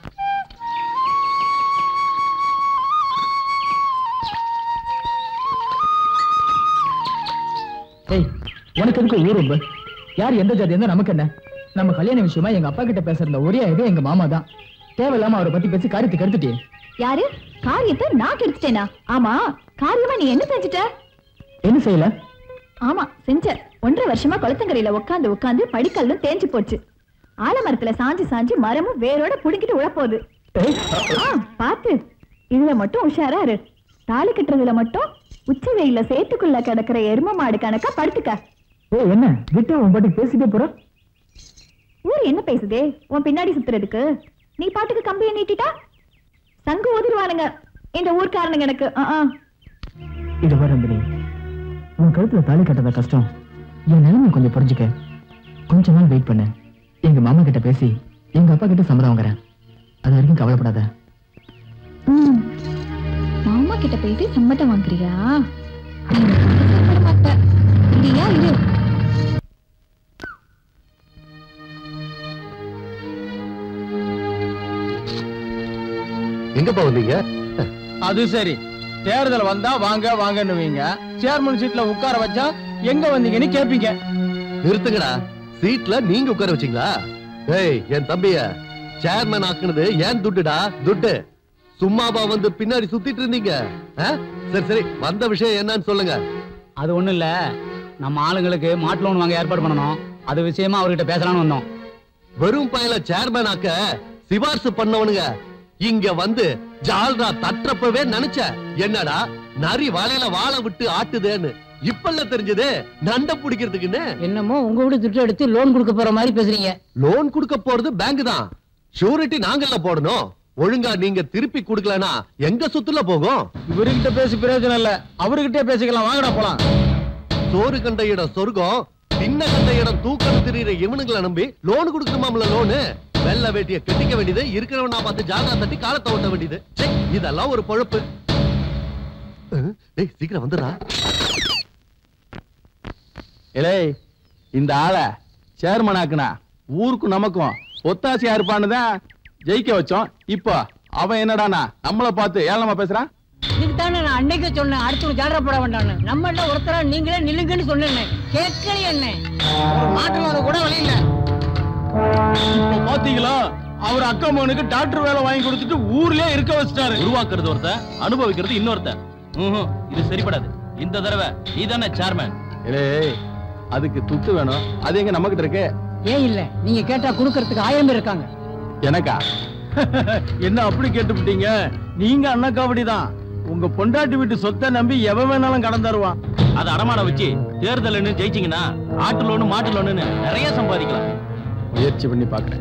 ஏய் உனக்கு எதுக்கு ஊர் ரொம்ப யார் எந்த ஜாதி இருந்தா நமக்கு என்ன நம்ம கல்யாண விஷயமா எங்க அப்பா கிட்ட பேசுற ஒரே இது எங்க மாமா தான் தேவையில்லாம அவரை பத்தி பேசி காரியத்தை கருத்துட்டே யாரு காரியத்தை நான் கெடுத்துட்டேனா ஆமா காரியமா நீ என்ன செஞ்சுட்ட என்ன செய்யல ஆமா செஞ்ச ஒன்றரை வருஷமா குளத்தங்கரையில உட்காந்து உட்காந்து படிக்கல்லும் தேஞ்சு போச்சு ஆலமரத்துல சாஞ்சு சாஞ்சு மரமும் வேரோட புடுங்கிட்டு உழப்போகுது ஆ, பாத்து இதுல மட்டும் உஷாரா இரு தாலி கட்டுறதுல மட்டும் உச்சி வெயில சேத்துக்குள்ள கிடக்குற எரும மாடு கணக்கா படுத்துக்க ஓ என்ன விட்டு உன் பாட்டுக்கு பேசிட்டே போற ஊர் என்ன பேசுதே உன் பின்னாடி சுத்துறதுக்கு நீ பாட்டுக்கு கம்பியை நீட்டிட்டா சங்கு ஊதிருவானுங்க இந்த ஊர்க்காரனுங்க எனக்கு ஆ, ஆ. இது வர நந்தினி உன் கழுத்துல தாலி கட்டத கஷ்டம் என் நிலைமை கொஞ்சம் புரிஞ்சுக்க கொஞ்ச நாள் வெயிட் பண்ணு எங்க மாமா கிட்ட பேசி எங்க அப்பா கிட்ட சம்மதம் வாங்குறேன் அது வரைக்கும் கவலைப்படாத ம். மாமா கிட்ட பேசி சம்மதம் வாங்குறியா நீ சம்மதப்பட மாட்ட இல்லையா இரு எங்கப்பா வந்தீங்க அது சரி தேர்தல் வந்தா வாங்க வாங்கன்னுவீங்க சேர்மன் சீட்ல உட்கார வச்சா எங்க வந்தீங்கன்னு கேப்பீங்க நிறுத்துங்கடா சீட்ல நீங்க உட்கார வச்சீங்களா ஏய் என் தம்பிய சேர்மன் ஆக்குனது ஏன் துட்டுடா துட்டு சும்மாவா வந்து பின்னாடி சுத்திட்டு இருந்தீங்க ஆ? சரி சரி வந்த விஷயம் என்னன்னு சொல்லுங்க அது ஒண்ணும் இல்ல நம்ம ஆளுங்களுக்கு மாட்டு லோன் வாங்க ஏற்பாடு பண்ணணும் அது விஷயமா அவர்கிட்ட பேசலாம்னு வந்தோம் வெறும் பயல சேர்மன் ஆக்க சிபாரிசு பண்ணவனுங்க இங்க வந்து ஜால்ரா தட்டுறப்பவே நினைச்ச என்னடா நரி வலையில வாழை விட்டு ஆட்டுதேன்னு இப்பல்ல தெரிஞ்சது நண்ட பிடிக்கிறதுக்குன்னு என்னமோ உங்க வீடு துட்டு எடுத்து லோன் கொடுக்க போற மாதிரி பேசுறீங்க லோன் கொடுக்க போறது பேங்க் தான் ஷூரிட்டி நாங்கல்ல போடணும் ஒழுங்கா நீங்க திருப்பி கொடுக்கலனா எங்க சுத்துல போகும் இவர்கிட்ட பேசி பிரயோஜனம் இல்ல அவர்கிட்டே பேசிக்கலாம் வாங்கடா போலாம் சோறு கண்ட இடம் சொர்க்கம் சின்ன கண்ட இடம் தூக்கம் திரியிற இவனுங்களை நம்பி லோன் கொடுக்கணுமாம்ல லோனு வெள்ள வேட்டிய கட்டிக்க வேண்டியது இருக்கிறவனா பார்த்து ஜாதா தட்டி காலத்தை ஓட்ட வேண்டியது ச்சே, இதெல்லாம் ஒரு பொழப்பு அஹ், டேய் சீக்கிரம் வந்துடா இலே இந்த ஆளை சேர்மன் ஆக்குனா ஊருக்கும் நமக்கும் ஒத்தாசையா இருப்பான்னு தான் ஜெயிக்க வச்சோம் இப்போ அவன் என்னடானா நம்மள பார்த்து ஏளனமா பேசுறான் இதுக்கு தானே நான் அன்னைக்கு சொன்னேன் அடுத்து ஜாலரா போட வேண்டாம்னு நம்ம என்ன ஒருத்தரா நீங்களே நில்லுங்கன்னு சொன்னேன் கேட்கலையே என்ன மாற்றுவாத கூட வழி இல்ல இப்போ பாத்தீங்களா அவர் அக்கா மகனுக்கு டாக்டர் வேலை வாங்கி கொடுத்துட்டு ஊர்லயே இருக்க வச்சிட்டாரு உருவாக்குறது ஒருத்தன் அனுபவிக்கிறது இன்னொருத்தன் ம்ஹும், இது சரிப்படாது இந்த தடவை நீ தானே சேர்மன் ஏய் அதுக்கு துட்டு வேணும் அது எங்க நம்ம கிட்ட இருக்கு ஏன் இல்ல நீங்க கேட்டா குடுக்கறதுக்கு ஆயிரம் பேர் இருக்காங்க எனக்கா என்ன அப்படி கேட்டுவிட்டீங்க நீங்க அண்ணா காவடி தான் உங்க பொண்டாட்டி வீட்டு சொத்தை நம்பி எவன் வேணாலும் கடன் தருவான் அதை அடமான வச்சு தேர்தல்னு ஜெயிச்சீங்கன்னா ஆட்டு லோனு மாட்டு லோனுன்னு நிறைய சம்பாதிக்கலாம் முயற்சி பண்ணி பாக்குறேன்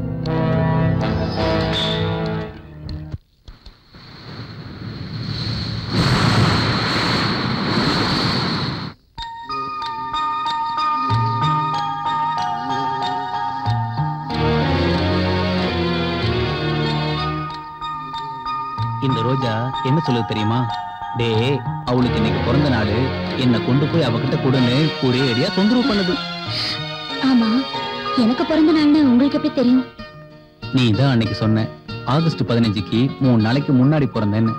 இந்த ரோஜா என்ன சொல்லுது தெரியுமா டே அவளுக்கு இன்னைக்கு பிறந்த நாள் என்ன கொண்டு போய் அவகிட்ட கொடுன்னு ஒரே அடியா தொந்தரவு பண்ணுது ஆமா எனக்கு பிறந்த நாள்னு உங்களுக்கு எப்படி தெரியும் நீ தான் அன்னைக்கு சொன்ன ஆகஸ்ட் பதினஞ்சுக்கு மூணு நாளைக்கு முன்னாடி பிறந்தேன்னு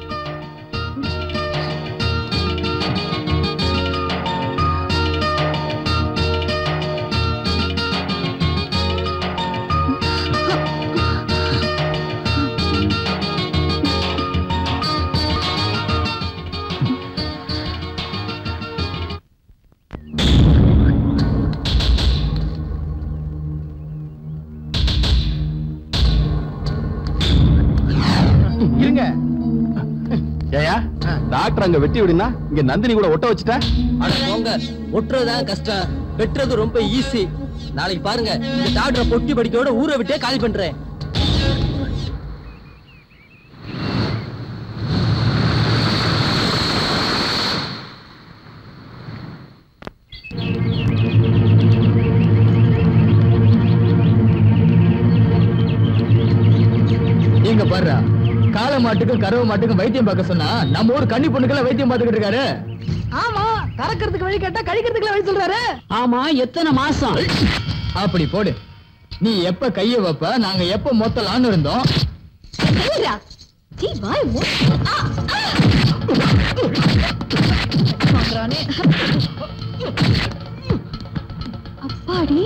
இருங்க ஏயா டாக்டர் அங்க வெட்டி விடுனா இங்க நந்தினி கூட ஒட்ட வச்சுட்ட அட போங்க ஒட்டுறதுதான் கஷ்டம் வெட்டுறது ரொம்ப ஈஸி நாளைக்கு பாருங்க இந்த டாக்டரை பொட்டி படிக்கையோட ஊரை விட்டே காலி பண்றேன் நீங்க பாருடா காளை மாட்டுக்கும் கறவை மாட்டுக்கும் வைத்தியம் பார்க்க சொன்னா நம்ம ஊர் கன்னி பொண்ணுக்கெல்லாம் வைத்தியம் பார்த்துக்கிட்டு இருக்காரு ஆமா கறக்கிறதுக்கு வழி கேட்டா கழிக்கிறதுக்கு வழி சொல்றாரு ஆமா எத்தனை மாசம் அப்படி போடு நீ எப்ப கைய வைப்ப நாங்க எப்ப மொத்தலான்னு இருந்தோம் கையிடா. சீ, வாய் மூடு. ஆ, ஆ. பார்க்கறானே. அப்பாடி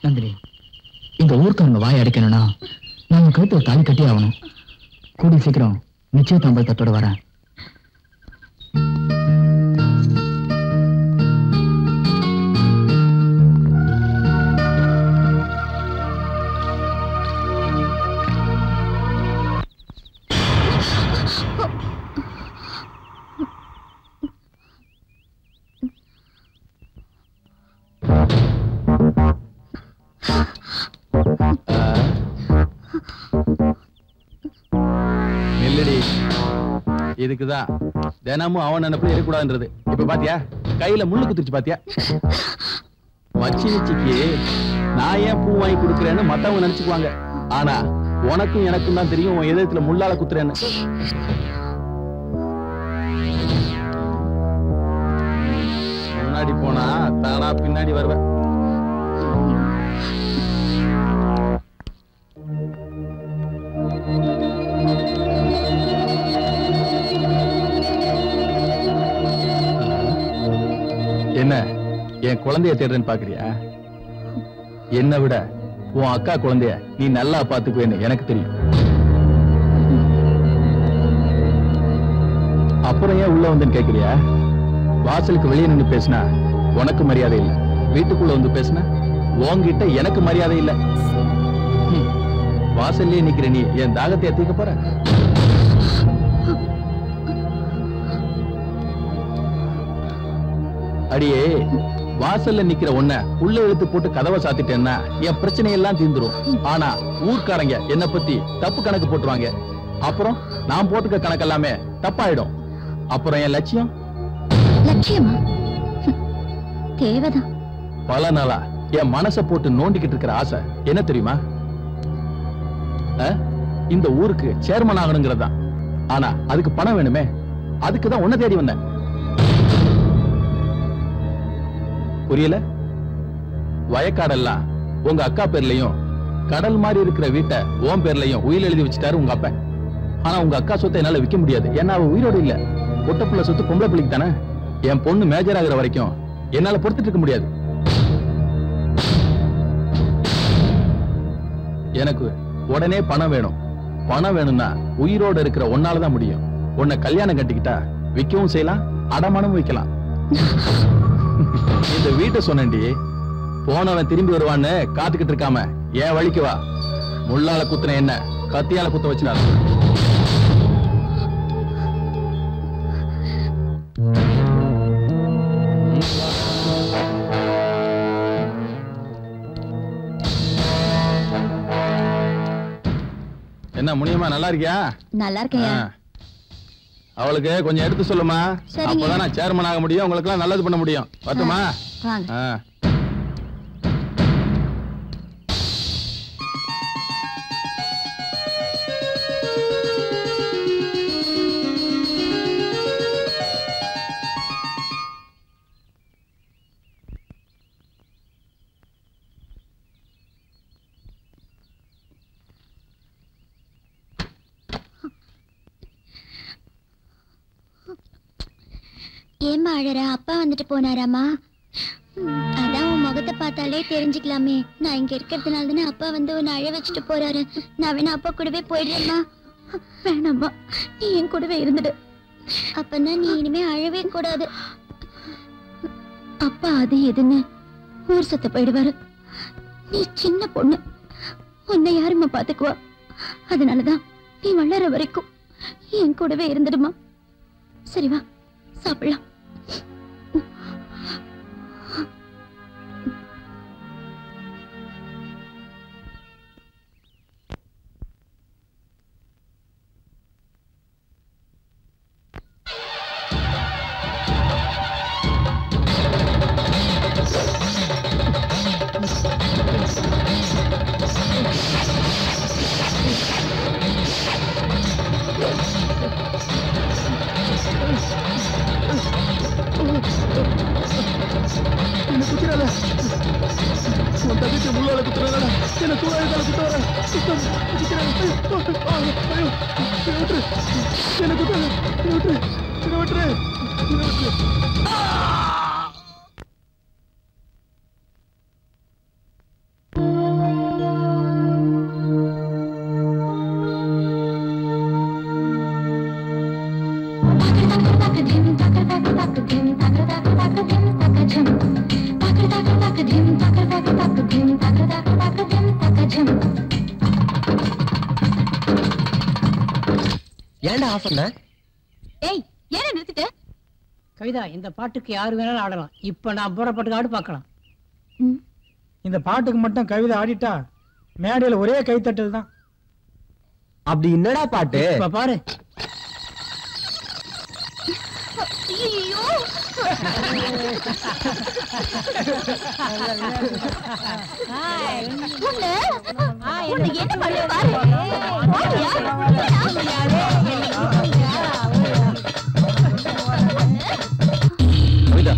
நந்தினி இந்த ஊர்க்காரங்க வாய் அடைக்கணும்னா நாம கழுத்துல தாலி கட்டி ஆகணும் கூடி சீக்கிரம் நிச்சயதாம்பரத்தோட வரேன் நெல்லடி இதுக்குதான் தினமும் அவன் நினைப்புல இருக்கக்கூடாதுன்றது இப்ப பாத்தியா கையில முள்ளு குத்துருச்சு பாத்தியா மச்சி நிச்சிக்கு நான் ஏன் பூ வாங்கி கொடுக்குறேன்னு மத்தவங்க நினைச்சுக்குவாங்க ஆனா உனக்கும் எனக்கும் தான் தெரியும் உன் இதயத்துல முள்ளால குத்துறேன்னு முன்னாடி போனா தானா பின்னாடி வருவேன் என்ன என் குழந்தைய தேடுறேன்னு பாக்குறியா என்னை விட உன் அக்கா குழந்தைய நீ நல்லா பாத்துக்குவேன்னு எனக்கு தெரியும் அப்புறம் ஏன் உள்ள வந்துன்னு கேக்குறியா வாசலுக்கு வெளியே நின்னு பேசினா உனக்கு மரியாதை இல்ல வீட்டுக்குள்ள வந்து பேசினா உன்கிட்ட எனக்கு மரியாதை இல்ல ஹம். வாசல்லயே நிக்கிற நீ என் தாகத்தை எத்திக்க போற அடியே வாசல்ல நிக்கிற உன்ன உள்ள இழுத்து போட்டு கதவை சாத்திட்டேன்னா என் பிரச்சனை எல்லாம் தீந்துரும் ஆனா ஊர்க்காரங்க என்ன பத்தி தப்பு கணக்கு போட்டுருவாங்க அப்புறம் நான் போட்டுக்க கணக்கு எல்லாமே தப்பாயிடும் அப்புறம் என் லட்சியம் லட்சியமா ஹம், தேவைதான் பல நாளா என் மனசை போட்டு நோண்டிக்கிட்டு இருக்கிற ஆசை என்ன தெரியுமா அஹ்? இந்த ஊருக்கு சேர்மன் ஆகணுங்கிறது தான் ஆனா அதுக்கு பணம் வேணுமே அதுக்கு தான் உன்னை தேடி வந்தேன் புரியல வயக்காடெல்லாம் உங்க அக்கா பேர்லயும் கடல் மாதிரி இருக்கிற வீட்டை உன் பேர்லயும் உயிர் எழுதி வச்சுட்டாரு உங்க அப்பா ஆனா உங்க அக்கா சொத்தை என்னால விற்க முடியாது ஏன்னா அவ உயிரோட இல்ல பொட்டப்புள்ள சொத்து பொம்பளை பிள்ளைக்கு தானே என் பொண்ணு மேஜர் ஆகுற வரைக்கும் என்னால பொறுத்துட்டு இருக்க முடியாது எனக்கு உடனே பணம் வேணும் பணம் வேணும்னா உயிரோட இருக்கிற ஒன்னால தான் முடியும் உன்னை கல்யாணம் கட்டிக்கிட்டா விற்கவும் செய்யலாம் அடமானமும் வைக்கலாம் இந்த வீட்டை சொன்னேன்டி போனவன் திரும்பி வருவான்னு காத்துக்கிட்டு இருக்காம ஏன் வழிக்கு வா முள்ளால குத்துன என்ன கத்தியால குத்த வச்சிடாத என்ன முனியம்மா நல்லா இருக்கியா நல்லா இருக்கேன் ஆ. அவளுக்கு கொஞ்சம் எடுத்து சொல்லுமா சரிங்க. அப்பதான் நான் சேர்மன் ஆக முடியும் உங்களுக்கு எல்லாம் நல்லது பண்ண முடியும் வரட்டுமா வாங்க ஆ. ஏம்மா அழற அப்பா வந்துட்டு போனாராமா அதான் உன் முகத்தை பார்த்தாலே தெரிஞ்சுக்கலாமே நான் இங்க இருக்கிறதுனால தானே அப்பா வந்து உன்னை அழ வச்சுட்டு போறாரு நான் வேணா அப்பா கூடவே போயிடுறேம்மா வேணாம்மா நீ என் கூடவே இருந்துடு அப்பன்னா நீ இனிமே அழவே கூடாது அப்பா அது எதுன்னு ஊர் சுத்த போயிடுவாரு நீ சின்ன பொண்ணு உன்னை யாரும்மா பாத்துக்குவா அதனாலதான் நீ வளர வரைக்கும் என் கூடவே இருந்துடுமா சரி வா சாப்பிடலாம் என்ன குத்துறாத உன் தங்கச்சி முள்ளால குத்துறாத என்ன தூராயத்தால குத்த வர சுத்தம் குத்துறாத ஐயோ என்ன விட்டுரு என்ன குத்தாத என்ன விட்டுரு என்ன விட்டுரு என்ன விட்டுரு ஏன்டா ஆஃப் பண்ண ஏய் ஏன நிறுத்திட்ட கவிதா இந்த பாட்டுக்கு யாரு வேணாலும் ஆடலாம் இப்ப நான் போற பாட்டுக்கு ஆடு பார்க்கலாம் இந்த பாட்டுக்கு மட்டும் கவிதை ஆடிட்டா மேடையில ஒரே கைத்தட்டல் தான் அப்படி என்னடா பாட்டு இப்ப பாரு ஐயோ உன்னை உன்னை என்ன பண்ண பாரு ஓடியா கவிதா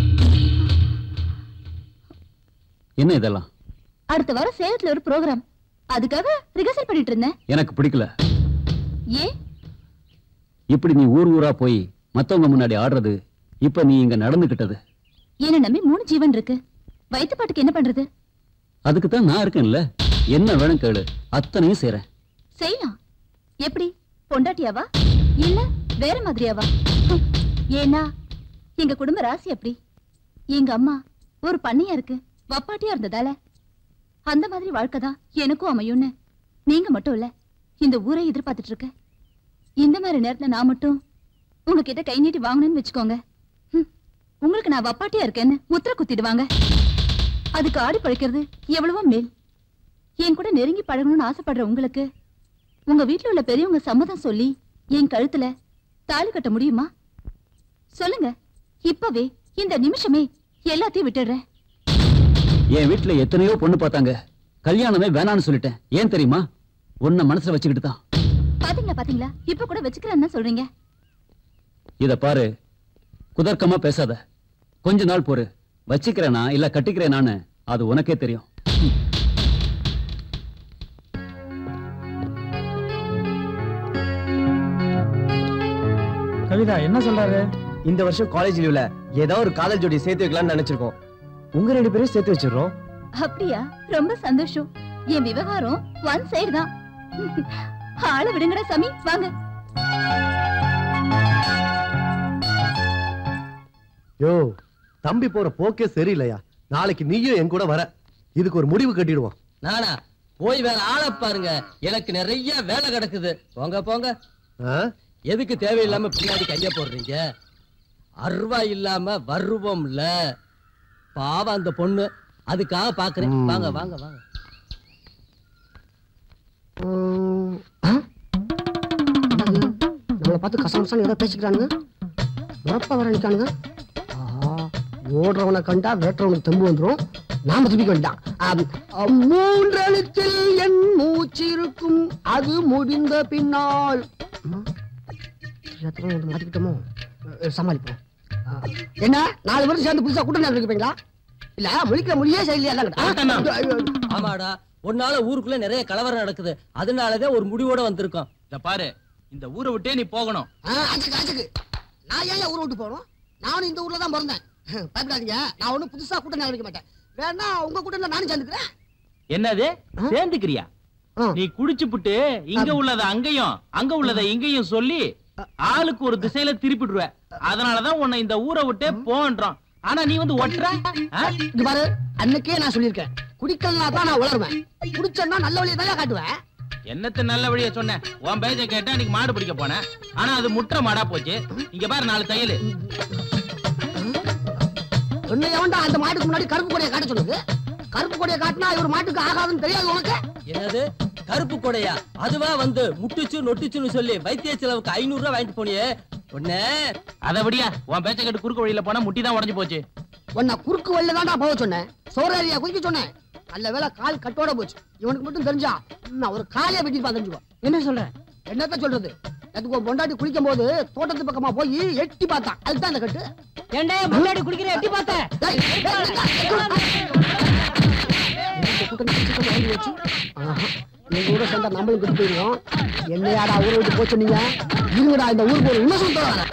என்ன இதெல்லாம் அடுத்த வாரம் சேலத்துல ஒரு ப்ரோக்ராம் அதுக்காக ரிஹர்சல் பண்ணிட்டு இருந்தேன் எனக்கு பிடிக்கல ஏன் இப்படி நீ ஊர் ஊரா போய் மத்தவங்க முன்னாடி ஆடுறது இப்ப நீ இங்க நடந்துகிட்டது என்ன நம்பி மூணு ஜீவன் இருக்கு வயித்து பாட்டுக்கு என்ன பண்றது அதுக்கு தான் நான் இருக்கேன்ல என்ன வேணும் கேளு அத்தனையும் செய்றேன் செய்யலாம் எப்படி பொண்டாட்டியாவா இல்ல வேற மாதிரியாவா ஹம், ஏன்னா எங்க குடும்ப ராசி அப்படி எங்க அம்மா ஒரு பண்ணையா இருக்கு வப்பாட்டியா இருந்ததால அந்த மாதிரி வாழ்க்கை தான் எனக்கும் அமையும்னு நீங்க மட்டும் இல்ல இந்த ஊரை எதிர்பார்த்துட்டு இருக்க இந்த மாதிரி நேரத்துல நான் மட்டும் உங்ககிட்ட கை நீட்டி வாங்கணும்னு வச்சுக்கோங்க ஹம், உங்களுக்கு நான் வப்பாட்டியா இருக்கேன்னு முத்திர குத்திடுவாங்க அதுக்கு ஆடி பழைக்கிறது எவ்வளவோ மேல் என் கூட நெருங்கி பழகணும்னு ஆசைப்படுற உங்களுக்கு உங்க வீட்ல உள்ள பெரியவங்க சம்மதம் சொல்லி என் கழுத்துல தாலி கட்ட முடியுமா சொல்லுங்க இப்பவே இந்த நிமிஷமே எல்லாத்தையும் விட்டுடுறேன் என் வீட்டுல எத்தனையோ பொண்ணு பார்த்தாங்க கல்யாணமே வேணான்னு சொல்லிட்டேன் ஏன் தெரியுமா உன்னை மனசுல வச்சுக்கிட்டு தான் பாத்தீங்களா பாத்தீங்களா இப்ப கூட வச்சுக்கிறேன்னு சொல்றீங்க இத பாரு குதர்க்கமா பேசாத கொஞ்ச நாள் பொறு வச்சுக்கிறேனா இல்ல கட்டிக்கிறேனான்னு அது உனக்கே தெரியும் கவிதா என்ன சொல்றாரு இந்த வருஷம் காலேஜ் லீவ்ல ஏதோ ஒரு காதல் ஜோடி சேர்த்து வைக்கலாம்னு நினைச்சிருக்கோம் உங்க ரெண்டு பேரும் சேர்த்து வச்சிடுறோம் அப்படியா ரொம்ப சந்தோஷம் என் விவகாரம் ஒன் சைடு தான் ஆள விடுங்கடா சாமி வாங்க யோ தம்பி போற போக்கே சரியில்லையா நாளைக்கு நீயும் என் கூட வர இதுக்கு ஒரு முடிவு கட்டிடுவோம் நானா போய் வேற ஆளை பாருங்க எனக்கு நிறைய வேலை கிடக்குது போங்க போங்க எதுக்கு தேவையில்லாம பின்னாடி கைய போடுறீங்க அருவா இல்லாம வருவோம்ல பாவம் அந்த பொண்ணு அதுக்காக பாக்குறேன் ம். வாங்க வாங்க வாங்க நம்மளை பார்த்து கசமசான்னு ஏதோ பேசிக்கிறானுங்க உரப்பா வர நிற்கானுங்க ஆஹா ஓடுறவனை கண்டா வேட்டுறவனுக்கு தெம்பு வந்துடும் நாம திருப்பிக்க வேண்டாம் ஆம், ஆம், மூன்றெழுத்தில் என் மூச்சு இருக்கும் அது முடிந்த பின்னால் அம்மா, தெரியாதவன் வந்து மாட்டிக்கிட்டோமோ அஹ், சமாளிப்போம் ஆ, என்ன நாலு பேரும் சேர்ந்து புதுசா கூட்டம் இருப்பீங்களா இல்ல முழிக்கிற மொழியே சரியில்லையா தான் ஆமாடா உன்னால ஊருக்குள்ள நிறைய கலவரம் நடக்குது அதனாலதான் ஒரு முடிவோட வந்திருக்கோம் இத பாரு இந்த ஊரை விட்டே நீ போகணும் ஆச்சுக்கு ஆச்சுக்கு நான் ஏன் ஊரை விட்டு போகணும் நானும் இந்த ஊர்ல தான் பிறந்தேன் பயப்படாதீங்க நான் ஒண்ணும் புதுசா கூட்டம் நினைக்க மாட்டேன் வேணா உங்க கூட்டம்ல நானும் சேர்ந்துக்கிறேன் என்னது சேர்ந்துக்கிறியா நீ குடிச்சு புட்டு இங்க உள்ளத அங்கேயும் அங்க உள்ளத இங்கேயும் சொல்லி ஆளுக்கு ஒரு திசையில திருப்பிடுவ அதனாலதான் உன்னை இந்த ஊரை விட்டே போன்றோம் ஆனா நீ வந்து ஒட்டுற ஆ? இது பாரு அன்னைக்கே நான் சொல்லியிருக்கேன் குடிக்கலனா தான் நான் உளருவேன் குடிச்சேன்னா நல்ல வழியை தான் காட்டுவேன் என்னத்த நல்ல வழியா சொன்னேன் உன் பேச்ச கேட்டா இன்னைக்கு மாடு பிடிக்க போனேன் ஆனா அது முற்ற மாடா போச்சு இங்க பாரு நாலு தையல் என்ன எவன்டா அந்த மாட்டுக்கு முன்னாடி கருப்பு கொடையை காட்ட சொன்னது கருப்பு கொடையை காட்டினா இவர் மாட்டுக்கு ஆகாதுன்னு தெரியாது உனக்கு என்னது கருப்பு கொடையா அதுவா வந்து முட்டுச்சு நொட்டுச்சுன்னு சொல்லி வைத்திய செலவுக்கு ஐநூறு ரூபாய் வாங்கிட்டு போனியே உடனே அதை விடியா உன் பேச்ச கேட்டு குறுக்கு வழியில போனா முட்டி தான் உடஞ்சு போச்சு உன்னை குறுக்கு வழியில தான்டா போக சொன்னேன் சோறாரியா குதிக்க சொன்னேன் நல்ல வேளை கால் கட்டோட போச்சு இவனுக்கு மட்டும் தெரிஞ்சா நான் ஒரு காலையை வெட்டிட்டு தெரிஞ்சுக்கோ என்ன சொல்ற என்னத்த சொல்றது அதுக்கு ஒரு பொண்டாட்டி குளிக்கும் போது தோட்டத்து பக்கமா போய் எட்டி பார்த்தான் அதுதான் அந்த கட்டு ஏண்டா முன்னாடி குடிக்கிற எட்டி பார்த்த டேய், டேய், இந்த கூட்டம் இந்த கூட்டம் வாங்கி வச்சு, ஆஹா, எங்க ஊரை சேர்ந்தா நம்மளும் கெட்டு போயிடுவோம் என்னையாடா ஊரை விட்டு போச்சு நீங்க இருங்கடா இந்த ஊருக்கு ஒரு உண்மை சொல்றேன்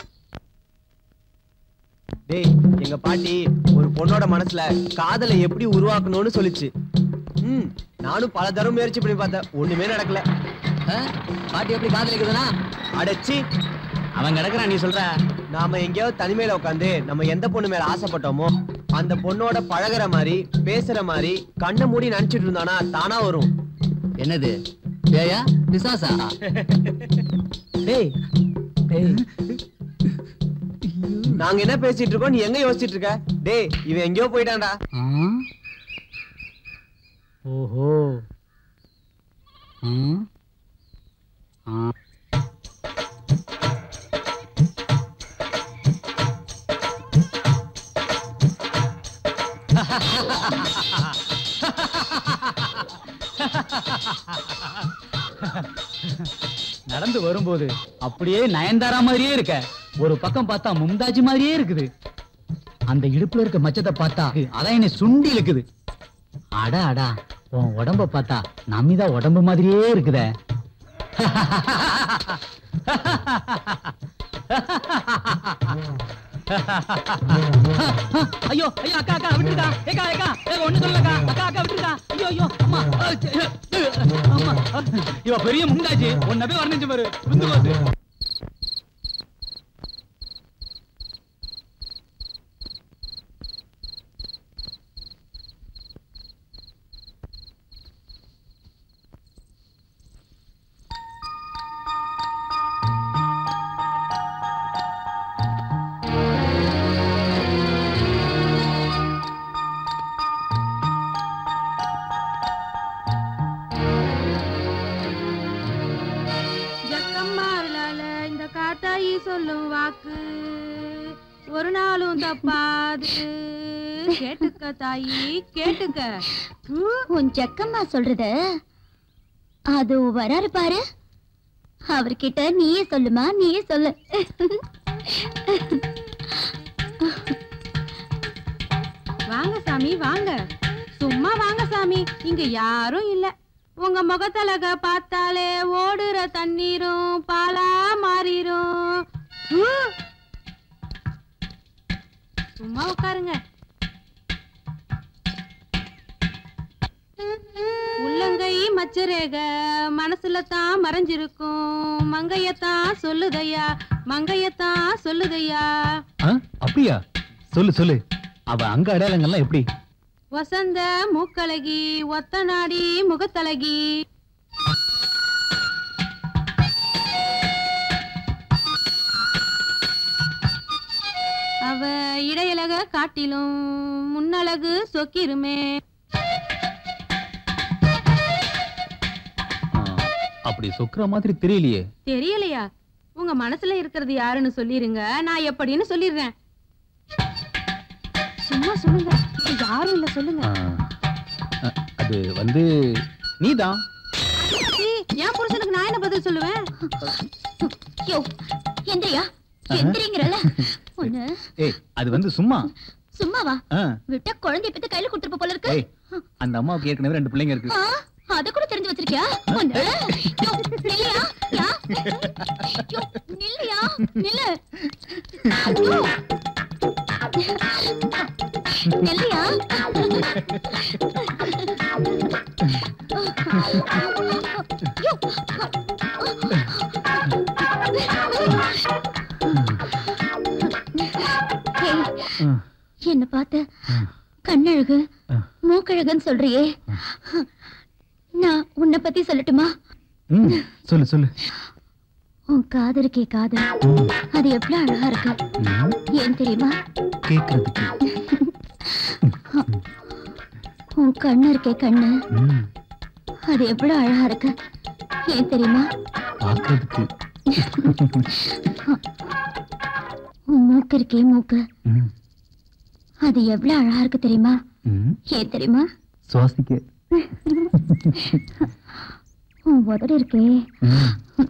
டேய் எங்க பாட்டி ஒரு பொண்ணோட மனசுல காதலை எப்படி உருவாக்கணும்னு சொல்லுச்சு ம் நானும் பல தரம் முயற்சி பண்ணி பார்த்தேன் ஒண்ணுமே நடக்கல பாட்டி எப்படி காதலிக்குதுன்னா அடைச்சி அவன் கிடக்குறான் நீ சொல்ற நாம எங்கேயாவது தனிமையில உட்காந்து நம்ம எந்த பொண்ணு மேல ஆசைப்பட்டோமோ அந்த பொண்ணோட பழகுற மாதிரி பேசுற மாதிரி கண்ணை மூடி நினைச்சிட்டு இருந்தானா தானா வரும் என்னது பேயா பிசாசா டேய் நாங்க என்ன பேசிட்டு இருக்கோம் நீ எங்க யோசிச்சிட்டு இருக்க டேய் இவன் எங்கேயோ போயிட்டான்டா ஓஹோ ம். ஆ. நடந்து வரும்போது அப்படியே நயன்தாரா மாதிரியே இருக்க ஒரு பக்கம் பார்த்தா மும்தாஜ் மாதிரியே இருக்குது அந்த இடுப்புல இருக்க மச்சத்தை பார்த்தா அதான் என்னை சுண்டி இழுக்குது அடா அடா உன் உடம்ப பார்த்தா நமிதா உடம்பு மாதிரியே இருக்குதே ஐயோ ஐயோ அக்கா அக்கா விட்டுருக்கா ஏக்கா ஏக்கா ஏக்கா ஒண்ணு சொல்லக்கா அக்கா அக்கா விட்டுருக்கா ஐயோ ஐயோ அம்மா அ, ச்சே, அம்மா இவ பெரிய முந்தாஜி உன்னை போய் வர்ணிச்சு பாரு விந்து போது ஜக்கம்மாளால இந்த காத்தாயி சொல்லும் வாக்கு ஒரு நாளும் தப்பாது கேட்டுக்க தாயி கேட்டுக்க உன் ஜக்கம்மா சொல்றத அது வராரு பாரு அவர்கிட்ட நீயே சொல்லுமா நீயே சொல்லு வாங்க சாமி வாங்க சும்மா வாங்க சாமி இங்க யாரும் இல்ல உங்க முகத்தலக பார்த்தாலே ஓடுற தண்ணீரும் பாலா மாறிரும் ஊ! சும்மா உட்காருங்க உள்ளங்கை மச்சரேக மனசுல தான் மறைஞ்சிருக்கும் மங்கையத்தான் சொல்லுதையா மங்கையத்தான் சொல்லுதையா ஆ, அப்படியா சொல்லு சொல்லு அவ அங்க அடையாளங்கள்லாம் எப்படி வசந்த மூக்கழகி ஒத்த நாடி முகத்தழகி அவ இடையழக காட்டிலும் முன்னழகு சொக்கிருமே அப்படி சொக்குற மாதிரி தெரியலையே தெரியலையா உங்க மனசுல இருக்கிறது யாருன்னு சொல்லிருங்க நான் எப்படின்னு சொல்லிடுறேன் சும்மா சொல்லுங்க இது யாரும் இல்ல சொல்லுங்க ஆ, அது வந்து நீதான் சீ, என் புருஷனுக்கு நான் என்ன பதில் சொல்லுவேன் யோ எந்திரியா எந்திரிங்கிறல ஒண்ணு ஏய் அது வந்து சும்மா சும்மாவா ஆ, விட்டா குழந்தை பத்தி கையில கொடுத்துருப்ப போல இருக்கு ஏய் அந்த அம்மாவுக்கு ஏற்கனவே ரெண்டு பிள்ளைங்க இருக்கு ஆ, அத கூட தெரிஞ்சு வச்சிருக்கியா ஒண்ணு யோ, நில்லையா யா யோ, நில்லையா நில்லு யோ. நில்லையா யோ. ஏய், என்ன பார்த்து கண்ணழகு மூக்கழகுன்னு சொல்றியே நான் உன்னை பத்தி சொல்லட்டுமா ம், சொல்லு சொல்லு உன் காது இருக்கே காது அது எவ்வளவு அழகா இருக்கு ஏன் தெரியுமா கேக்குறதுக்கு உன் கண்ணு இருக்கே கண்ணு ம், அது எவ்வளவு அழகா இருக்கு ஏன் தெரியுமா பாக்குறதுக்கு உன் மூக்கு இருக்கே மூக்கு ம், அது எவ்வளவு அழகா இருக்கு தெரியுமா ம், ஏன் தெரியுமா சுவாசிக்க உன் உதடு இருக்கே ம்,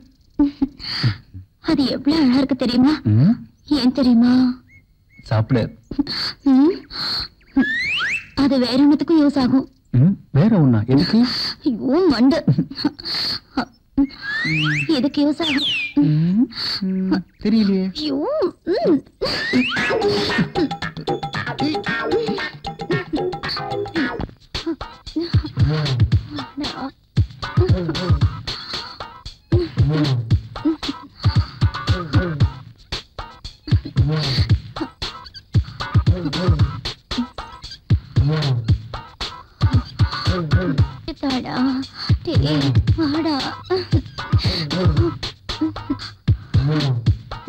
அது எவ்வளவு அழகா இருக்கு தெரியுமா ம், ஏன் தெரியுமா சாப்பிட ம்? அது வேற ஒண்ணுத்துக்கும் யூஸ் ஆகும் ம், வேற ஒண்ணா எதுக்கு ஐயோ மண்டு எதுக்கு யூஸ் ஆகும் தெரியலையே ஐயோ ம். தாடா டேய் வாடா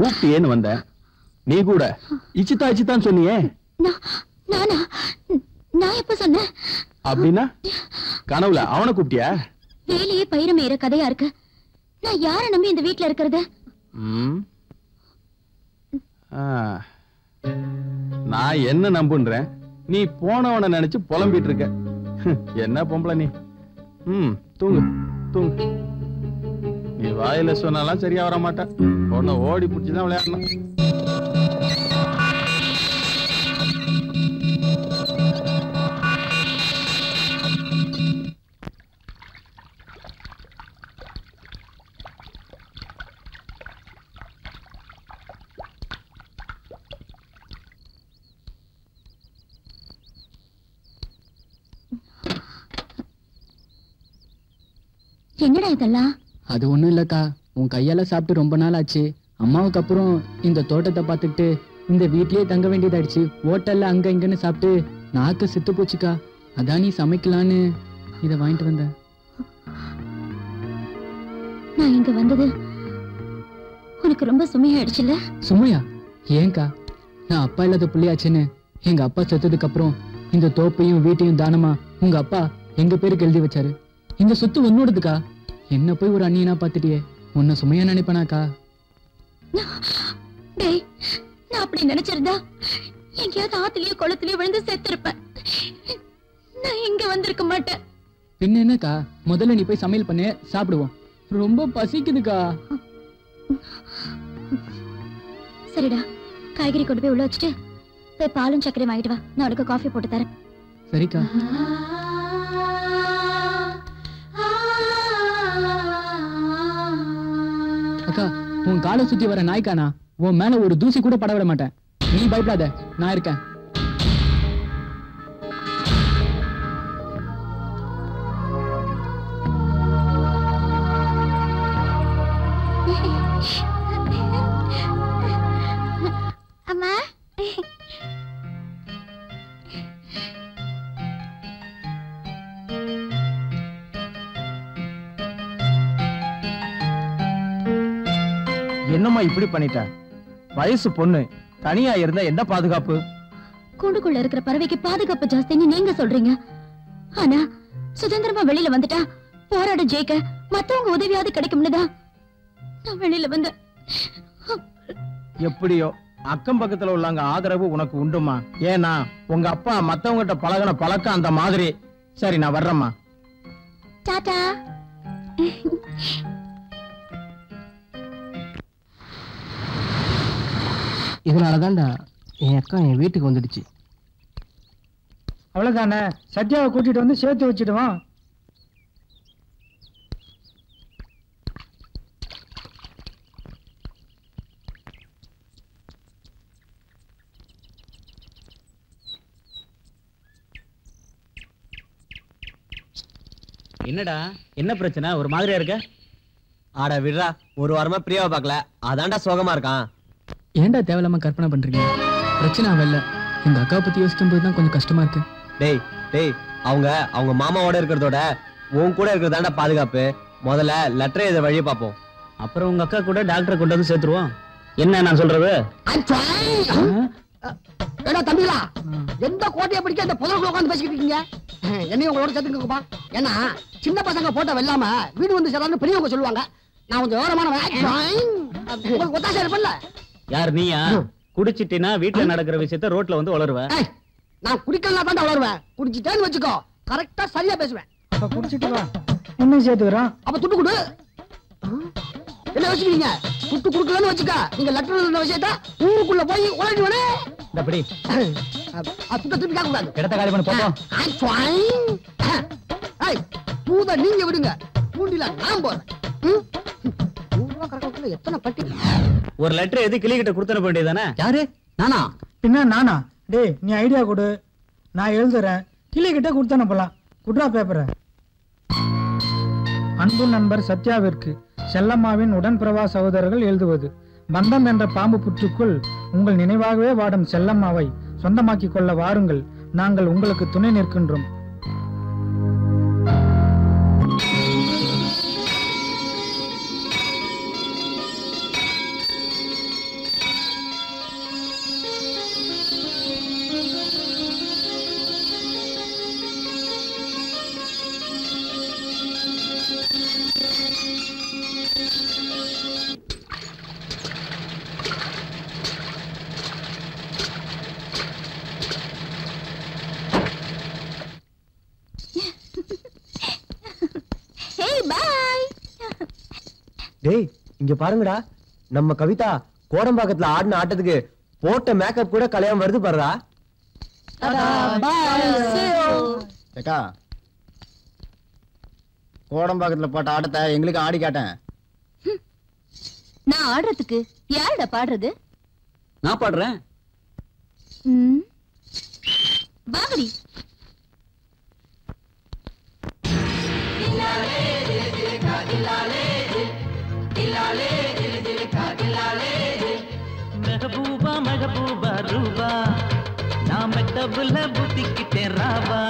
கூப்பிட்டியேன்னு வந்தேன் நீ கூட இச்சிதா இச்சிதான்னு சொன்னியே நானா நான் எப்ப சொன்னேன் அப்படின்னா கனவுல அவனை கூப்பிட்டியா வேலையே பயிர மேற கதையா இருக்கு நான் யார நம்பி இந்த வீட்ல இருக்கிறது ம். ஆ. நான் என்ன நம்புன்றேன் நீ போனவனை நினைச்சு புலம்பிட்டு இருக்க ஹம், என்ன பொம்பளை நீ ம் தூங்கு தூங்கு நீ வாயில சொன்னாலாம் சரியா வர மாட்டா உன்னை ஓடி பிடிச்சிதான் விளையாடணும் என்னடா இதெல்லாம் அது ஒண்ணும் இல்லக்கா உன் கையால சாப்பிட்டு ரொம்ப நாள் ஆச்சு அம்மாவுக்கு அப்புறம் இந்த தோட்டத்தை பார்த்துட்டு இந்த வீட்லயே தங்க வேண்டியதாயிடுச்சு ஹோட்டல்ல அங்க இங்கன்னு சாப்பிட்டு நாக்கு செத்து போச்சுக்கா அதான் நீ சமைக்கலான்னு இத வாங்கிட்டு வந்த நான் இங்க வந்தது உனக்கு ரொம்ப சுமையாயிடுச்சுல்ல சுமையா ஏன்க்கா நான் அப்பா இல்லாத புள்ளியாச்சுன்னு எங்க அப்பா செத்ததுக்கு அப்புறம் இந்த தோப்பையும் வீட்டையும் தானமா உங்க அப்பா எங்க பேருக்கு எழுதி வச்சாரு இந்த சொத்து உன்னோடதுக்கா என்ன போய் ஒரு அண்ணியனா பாத்துட்டியே உன்னை சுமையா நினைப்பனாக்கா டேய் நான் அப்படி நினைச்சிருந்தா எங்கேயாவது ஆத்துலயோ குளத்துலயோ விழுந்து செத்திருப்பேன் நான் இங்க வந்திருக்க மாட்டேன் பின்ன என்னக்கா முதல்ல நீ போய் சமையல் பண்ணு சாப்பிடுவோம் ரொம்ப பசிக்குதுக்கா சரிடா காய்கறி கொண்டு போய் உள்ள வச்சுட்டு போய் பாலும் சர்க்கரையும் வாங்கிட்டு வா நான் உனக்கு காஃபி போட்டு தரேன் சரிக்கா அக்கா உன் காலை சுத்தி வர நாய்க்கானா உன் மேல ஒரு தூசி கூட பட விட மாட்டேன் நீ பயப்படாத நான் இருக்கேன் அம்மா என்னம்மா இப்படி பண்ணிட்ட வயசு பொண்ணு தனியா இருந்தா என்ன பாதுகாப்பு கூண்டுக்குள்ள இருக்கிற பறவைக்கு பாதுகாப்பு ஜாஸ்தின்னு நீங்க சொல்றீங்க ஆனா சுதந்திரமா வெளியில வந்துட்டா போராட ஜெயிக்க மத்தவங்க உதவியாவது கிடைக்கும்னு தான் நான் வெளியில வந்தேன் எப்படியோ அக்கம் பக்கத்துல உள்ளவங்க ஆதரவு உனக்கு உண்டுமா ஏன்னா உங்க அப்பா மத்தவங்கிட்ட பழகுன பழக்கம் அந்த மாதிரி சரி நான் வர்றேம்மா டாடா இதனாலதான்டா என் அக்கா என் வீட்டுக்கு வந்துடுச்சு அவ்வளவுதானே சத்யாவை கூட்டிட்டு வந்து சேர்த்து வச்சிடுவோம் என்னடா என்ன பிரச்சனை ஒரு மாதிரியா இருக்க ஆட விடுறா ஒரு வாரமா பிரியாவை பார்க்கல அதான்டா சோகமா இருக்கான் ஏன்டா தேவையில்லாம கற்பனை பண்றீங்க பிரச்சனை அவ இல்ல எங்க அக்காவை பத்தி யோசிக்கும் போது தான் கொஞ்சம் கஷ்டமா இருக்கு டேய் டேய் அவங்க அவங்க மாமாவோட இருக்கிறதோட உன் கூட இருக்கிறதாண்டா பாதுகாப்பு முதல்ல லெட்டர் எழுத வழியை பார்ப்போம் அப்புறம் உங்க அக்கா கூட டாக்டரை கொண்டு வந்து சேர்த்துருவோம் என்ன நான் சொல்றது ஏடா தம்பிகளா எந்த கோட்டையை பிடிக்க இந்த புதற்குள்ள உட்காந்து பேசிக்கிட்டு இருக்கீங்க என்னையும் உங்களோட சேர்த்துக்கப்பா ஏன்னா சின்ன பசங்க போட்டோ வெல்லாம வீடு வந்து சேரான்னு பெரியவங்க சொல்லுவாங்க நான் கொஞ்சம் விவரமானவன் உங்களுக்கு ஒத்தாசை இருப்பேன்ல யார் நீயா குடிச்சிட்டினா வீட்டுல நடக்கிற விஷயத்த ரோட்ல வந்து வளருவ நான் குடிக்கலாம் தான் வளருவேன் குடிச்சிட்டேன்னு வச்சுக்கோ கரெக்டா சரியா பேசுவேன் அப்ப குடிச்சிட்டு வா இன்னும் சேர்த்துக்கிறோம் அப்ப துட்டு கொடு என்ன வச்சுக்கிறீங்க துட்டு கொடுக்கலன்னு வச்சுக்க நீங்க லெட்டர் எழுதின விஷயத்த ஊருக்குள்ள போய் உழைஞ்சுவனே அப்படி துட்ட திருப்பி கேட்க கூடாது இடத்த காலி பண்ண போப்போம் ஐ ட்ரைங். ஏய், பூத நீங்க விடுங்க பூண்டில நான் போறேன் ம்? நூறு ரூபா கணக்குல எத்தனை பட்டி ஒரு லெட்டர் எது கிளிகிட்ட கொடுத்துட வேண்டியதானே யாரு நானா பின்ன நானா டேய் நீ ஐடியா கொடு நான் எழுதுறேன் கிளி கிட்ட கொடுத்தன போலாம் குட்ரா பேப்பரை அன்பு நண்பர் சத்யாவிற்கு செல்லம்மாவின் உடன்பிரவா சகோதரர்கள் எழுதுவது பந்தம் என்ற பாம்பு புற்றுக்குள் உங்கள் நினைவாகவே வாடும் செல்லம்மாவை சொந்தமாக்கிக் கொள்ள வாருங்கள் நாங்கள் உங்களுக்கு துணை நிற்கின்றோம் டேய் இங்க பாருங்கடா நம்ம கவிதா கோடம்பாக்கத்துல ஆடின ஆட்டத்துக்கு போட்ட மேக்கப் கூட கல்யாணம் வருது பாருடா ஏக்கா கோடம்பாக்கத்துல போட்ட ஆட்டத்தை எங்களுக்கு ஆடி காட்டேன் நான் ஆடுறதுக்கு யாருடா பாடுறது நான் பாடுறேன் ம். வாங்கடி மெஹபூபா மெஹபூபா ரூபா நான் மெட்டபுல புத்திக்கிட்டேன் ராவா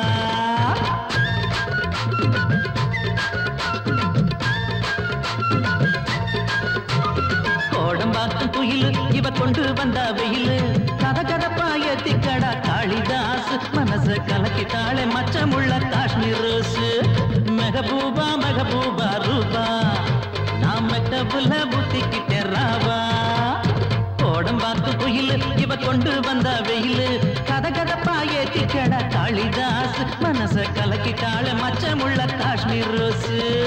கோடம்பாக்கம் குயில் இவ கொண்டு வந்த வெயில் கத கதப்பாய திக்கடா காளிதாஸ் மனச கலக்கிட்டாளே மச்சமுள்ள காஷ்மீர் ரோஸ் மெஹபூபா மெஹபூபா ரூபா நான் மெட்டபுல புத்திக்கிட்டேன் ராவா கோடம்பாக்கு குயில் இவ கொண்டு வந்த வெயில் கத கதப்பாய திக்கடா காளிதாஸ் மனச கலக்கிட்டாளே மச்சமுள்ள காஷ்மீர் ரோஸ்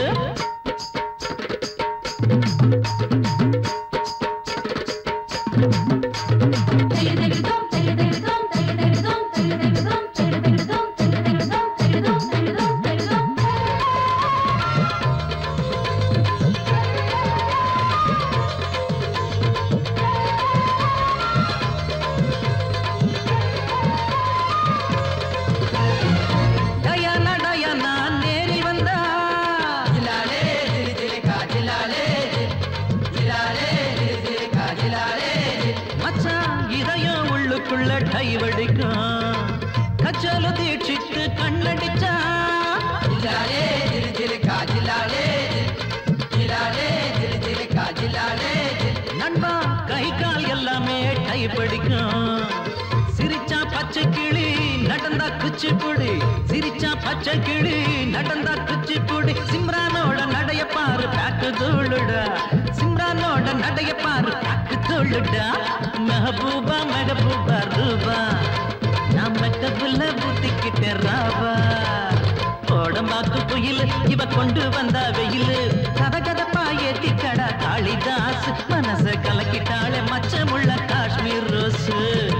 டயானா டயானா நேரி வந்தா ஜிலாலே ஜிலி ஜிலி கா ஜிலாலே ஜிலாலே ஜிலி ஜிலி கா ஜிலாலே மச்சான் இதயம் உள்ளுக்குள்ள டைவடிக்கும் கச்சல தீட்சித்து கண்ணடிச்சா ஜிலாலே ஜிலி ஜிலி கா ஜிலாலே ஜிலாலே ஜிலி ஜிலி கா ஜிலாலே நண்பா கை கால் எல்லாமே டைப்படிக்கும் சிரிச்சா பச்சை கிளி நடந்தா குச்சிப்புடி சிரிச்சா பச்சை கிளி நடந்தா குச்சிப்புடி சிம்ரானோட நடைய பாரு பேக்கு தோளுடா சிம்ரானோட நடைய பாரு பேக்கு தோளுடா மெஹபூபா மெஹபூபா ரூபா நான் மெக்கபுல்ல புத்திக்கிட்ட ராவா கோடம்பாக்கு குயில் இவ கொண்டு வந்த வெயில் கத கதப்பா ஏத்திக்கடா காளிதாஸ் மனச கலக்கிட்டாளே மச்சமுள்ள காஷ்மீர் ரோஸ்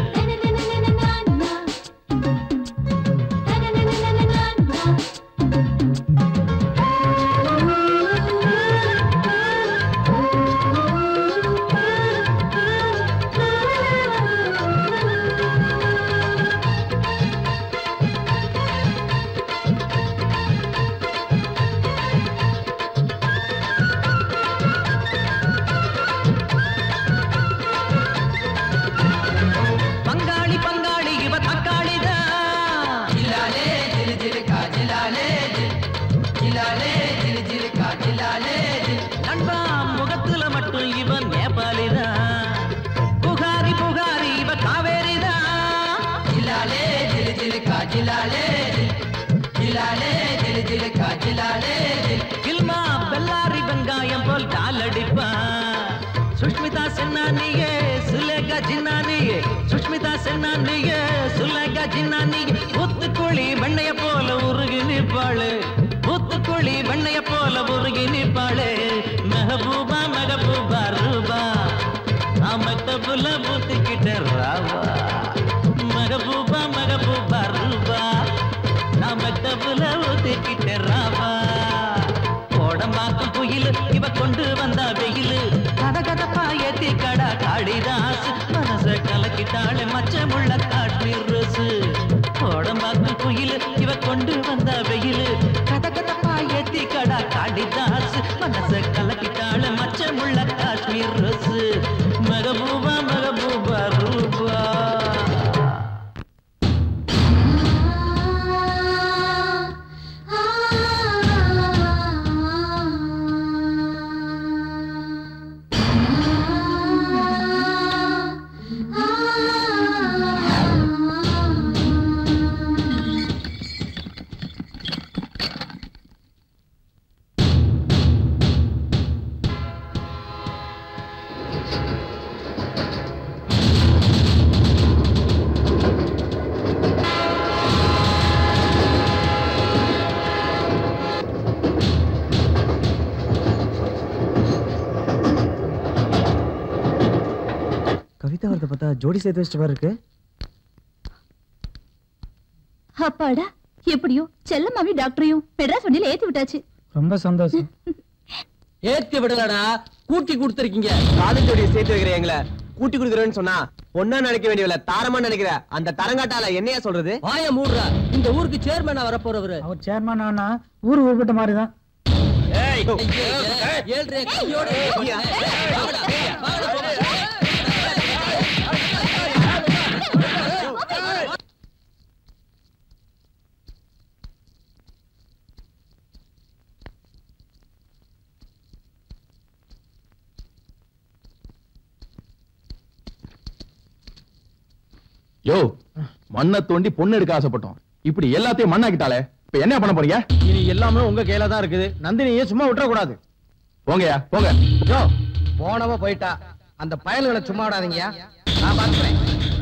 பங்காளி பங்காளி இவ தக்காளிதா ஜிலாலே ஜிலி ஜிலி கா ஜிலாலே ஜிலாலே ஜிலி ஜிலி கா ஜிலாலே நண்பா முகத்துல மட்டும் இவ நேபாளிதா புகாரி புகாரி இவ காவேரிதா ஜிலாலே ஜிலி ஜிலி கா ஜிலாலே ஜிலாலே ஜிலி ஜிலி கா ஜிலாலே கில்மா பெல்லாரி வெங்காயம் போல் காலடிப்பா சுஷ்மிதா சென்னானியே சுலேகா ஜின்னானியே சுஷ்மிதா சென்னானியே சுலேகா ஜின்னானியே ஊத்துக்குழி வெண்ணைய போல உருகி நிற்பாளு ஊத்துக்குழி வெண்ணைய போல உருகி நிற்பாளு மெஹபூபா மெஹபூபா ரூபா அமத்தபுல ஊத்துக்கிட்ட ராவா மெஹபூபா மெஹபூபா ரூபா அமத்தபுல ஊத்துக்கிட்ட ராவா கோடம்பாக்கும் குயில் இவ கொண்டு வந்த வெயில் கத கதப்பா ஏத்தி கடா காளிதாஸ் மனச கலக்கிட்டாளே மச்சமுள்ள காஷ்மீர் ரோஸ் கோடம்பாக்கும் குயில் இவ கொண்டு வந்த வெயில் கத கதப்பா ஏத்தி கடா காளிதாஸ் மனச கலக்கிட்டாளே மச்சமுள்ள காஷ்மீர் ரோஸ் மகபூபா மகபூபா ரூபா ஆ கவிதா வரத பார்த்தா ஜோடி சேர்த்து வச்சுட்டு மாதிரி இருக்கு அப்பாடா எப்படியோ செல்லம்மாவையும் டாக்டரையும் மெட்ராஸ் வண்டியில ஏத்தி விட்டாச்சு ரொம்ப சந்தோஷம் ஏத்தி விடலடா கூட்டி கொடுத்துருக்கீங்க காதல் ஜோடியை சேர்த்து வைக்கிற எங்களை கூட்டி கொடுக்குறேன்னு சொன்னா பொண்ணா நினைக்க வேண்டியவில்ல தாரமா நினைக்கிற அந்த தரங்காட்டால என்னையா சொல்றது வாய மூடுறா இந்த ஊருக்கு சேர்மேனா வரப்போறவரு அவர் சேர்மன் ஆனா ஊர் உருப்பட்ட மாதிரி தான் ஏழ்ரை கையோட யோ மண்ணை தோண்டி பொண்ணு எடுக்க ஆசைப்பட்டோம் இப்படி எல்லாத்தையும் மண்ணாக்கிட்டாலே இப்ப என்ன பண்ண போறீங்க இனி எல்லாமே உங்க கையில தான் இருக்குது நந்தினியை சும்மா விட்டுற கூடாது போங்கயா போங்க யோ போனவ போயிட்டா அந்த பயல்களை சும்மா விடாதீங்கயா நான் பாத்துக்கிறேன்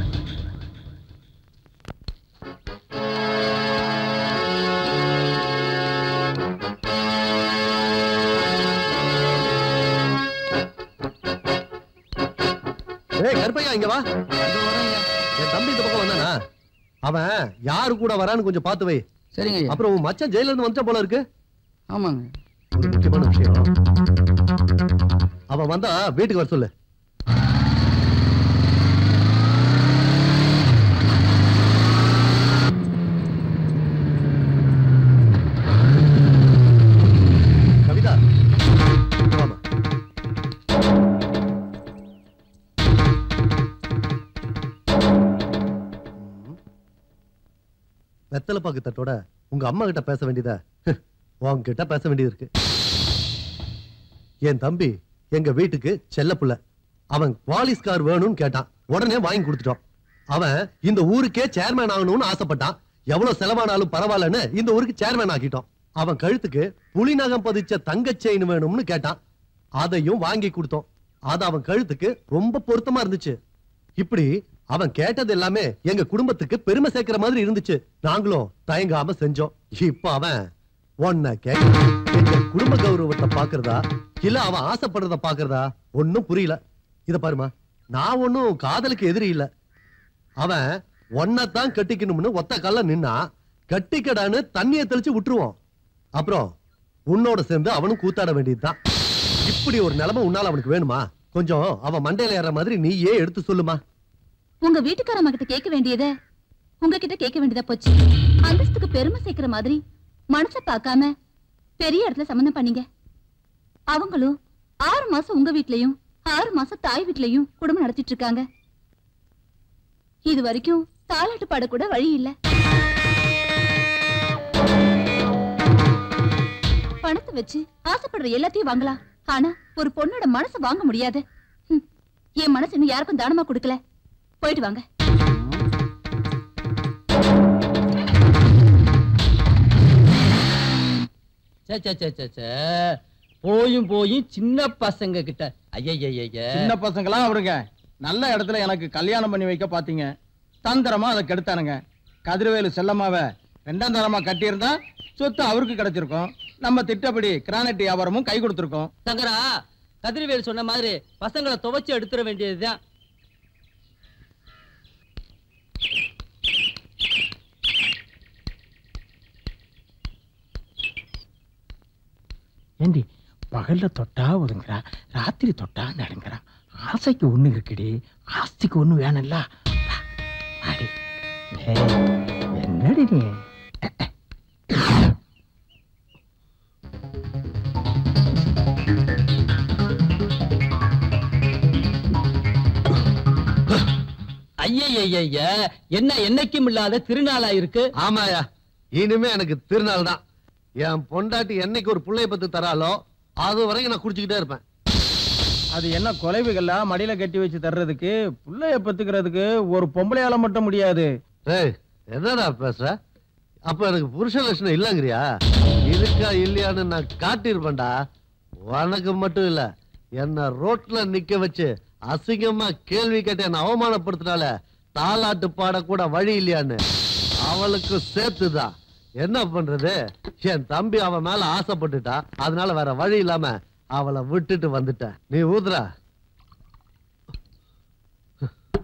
ஏய் கருப்பையா இங்க வா என் தம்பி இந்த பக்கம் வந்தானா அவன் யாரு கூட வரான்னு கொஞ்சம் பார்த்து வை சரிங்க ஐயா. அப்புறம் உன் மச்சான் ஜெயில இருந்து வந்துட்ட போல இருக்கு ஆமாங்க ஒரு முக்கியமான விஷயம் அவன் வந்தா வீட்டுக்கு வர சொல்லு கவிதா வாமா வெத்தலை பாக்கு தட்டோட உங்க அம்மா கிட்ட பேச வேண்டியதா உன்கிட்ட பேச வேண்டியது இருக்கு என் தம்பி எங்க வீட்டுக்கு செல்ல புள்ள அவன் வாலிஸ் கார் வேணும்னு கேட்டான் உடனே வாங்கி கொடுத்துட்டோம் அவன் இந்த ஊருக்கே சேர்மேன் ஆகணும்னு ஆசைப்பட்டான் எவ்வளவு செலவானாலும் பரவாயில்லன்னு இந்த ஊருக்கு சேர்மேன் ஆக்கிட்டோம் அவன் கழுத்துக்கு புலி நகம் பதிச்ச தங்க செயின் வேணும்னு கேட்டான் அதையும் வாங்கி கொடுத்தோம் அது அவன் கழுத்துக்கு ரொம்ப பொருத்தமா இருந்துச்சு இப்படி அவன் கேட்டது எல்லாமே எங்க குடும்பத்துக்கு பெருமை சேர்க்கிற மாதிரி இருந்துச்சு நாங்களும் தயங்காம செஞ்சோம் இப்ப அவன் உன்னை கேட்க எங்க குடும்ப கௌரவத்தை பாக்குறதா இல்ல அவன் ஆசைப்படுறத பாக்குறதா ஒண்ணும் புரியல இத பாருமா நான் ஒண்ணும் காதலுக்கு எதிரி இல்ல அவன் ஒன்னதான் கட்டிக்கணும்னு ஒத்த கல்ல நின்னா கட்டிக்கடான்னு தண்ணியை தெளிச்சு விட்டுருவோம் அப்புறம் உன்னோட சேர்ந்து அவனும் கூத்தாட வேண்டியதுதான் இப்படி ஒரு நிலைமை உன்னால அவனுக்கு வேணுமா கொஞ்சம் அவன் மண்டையில ஏற மாதிரி நீயே எடுத்து சொல்லுமா உங்க வீட்டுக்காரம்மா கிட்ட கேட்க வேண்டியத உங்ககிட்ட கேட்க வேண்டியதா போச்சு அந்தஸ்துக்கு பெருமை சேர்க்கிற மாதிரி மனச பார்க்காம பெரிய இடத்துல சம்மந்தம் பண்ணீங்க அவங்களும் ஆறு மாசம் உங்க வீட்லயும் ஆறு மாசம் தாய் வீட்லயும் குடும்பம் நடத்திட்டு இருக்காங்க இது வரைக்கும் தாலாட்டு பாட கூட வழி இல்ல பணத்தை வச்சு ஆசைப்படுற எல்லாத்தையும் வாங்கலாம் ஆனா ஒரு பொண்ணோட மனசை வாங்க முடியாது ஹம், என் மனசு இன்னும் யாருக்கும் தானமா கொடுக்கல போயிட்டு வாங்க சே சே சே சே சே போயும் போயும் சின்ன பசங்க கிட்ட ஐயய்யய்ய சின்ன பசங்களாம் அவருங்க நல்ல இடத்துல எனக்கு கல்யாணம் பண்ணி வைக்க பாத்தீங்க தந்திரமா அதை கெடுத்தானுங்க கதிரவேலு செல்லம்மாவ ரெண்டாம் தரமா கட்டியிருந்தா சொத்து அவருக்கு கிடைச்சிருக்கும் நம்ம திட்டப்படி கிரானைட் வியாபாரமும் கை கொடுத்திருக்கோம் சங்கரா கதிரவேல் சொன்ன மாதிரி பசங்களை துவைச்சு எடுத்துட வேண்டியதுதான் ஏண்டி பகல்ல தொட்டா ஒதுங்குறா ராத்திரி தொட்டா நடுங்குறா ஆசைக்கு ஒண்ணு இருக்குடி ஆஸ்திக்கு ஒண்ணு வேணும்ல அடி ஏய், என்னடி நீ ஐயய்யய்ய என்ன என்னைக்கும் இல்லாத திருநாளா இருக்கு ஆமாயா இனிமே எனக்கு திருநாள் தான் என் பொண்டாட்டி என்னைக்கு ஒரு புள்ளைய பத்து தராலோ அது வரைக்கும் நான் குடிச்சுக்கிட்டே இருப்பேன் அது என்ன கொலைவுகளா மடியில கட்டி வச்சு தர்றதுக்கு புள்ளைய பத்துக்கிறதுக்கு ஒரு பொம்பளையால மட்டும் முடியாது ஏய் என்னடா பேசுற அப்ப எனக்கு புருஷ லட்சணம் இல்லங்கிறியா இருக்கா இல்லையான்னு நான் காட்டியிருப்பேன்டா உனக்கு மட்டும் இல்ல என்ன ரோட்ல நிக்க வச்சு அசிங்கமா கேள்வி கேட்டு என்ன அவமானப்படுத்தினால தாலாட்டு பாட கூட வழி இல்லையான்னு அவளுக்கு சேர்த்துதான் என்ன பண்றது என் தம்பி அவன் மேல ஆசைப்பட்டுட்டா அதனால வேற வழி இல்லாம அவளை விட்டுட்டு வந்துட்டேன் நீ ஊதுறா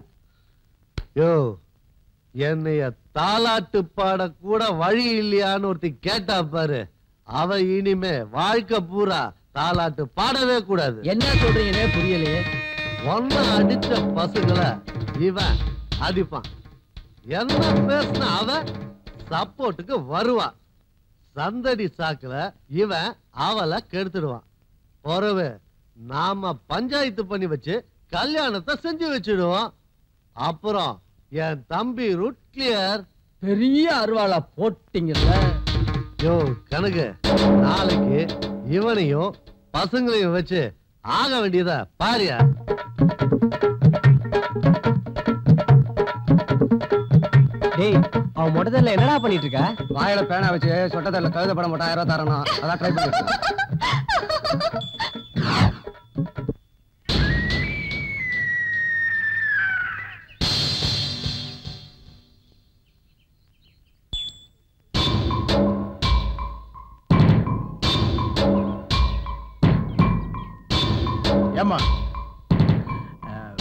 யோ என்னைய தாலாட்டு பாட கூட வழி இல்லையான்னு ஒருத்தி கேட்டா பாரு அவ இனிமே வாழ்க்கை பூரா தாலாட்டு பாடவே கூடாது என்ன சொல்றீங்கன்னே புரியலையே ஒன்ன அடிச்ச பசங்களை இவன் அடிப்பான் என்ன பேசின அவன் சப்போர்ட்டுக்கு வருவான் சந்தடி சாக்குல இவன் அவளை கெடுத்துடுவான் பிறகு நாம பஞ்சாயத்து பண்ணி வச்சு கல்யாணத்தை செஞ்சு வச்சிடுவோம் அப்புறம் என் தம்பி ரூட் கிளியர் பெரிய அருவாளா போட்டீங்கல்ல யோ கனகு நாளைக்கு இவனையும் பசங்களையும் வச்சு ஆக வேண்டியத பாரியா டேய் அவன் மொட்டத்துல என்னடா பண்ணிட்டு இருக்க வாயில பேனா வச்சு சொட்டத்தில் கழுத படம் போட்டு ஆயிரம் ரூபா தரணும் அதான் ட்ரை பண்ணிருக்கேன் ஏம்மா அஹ்,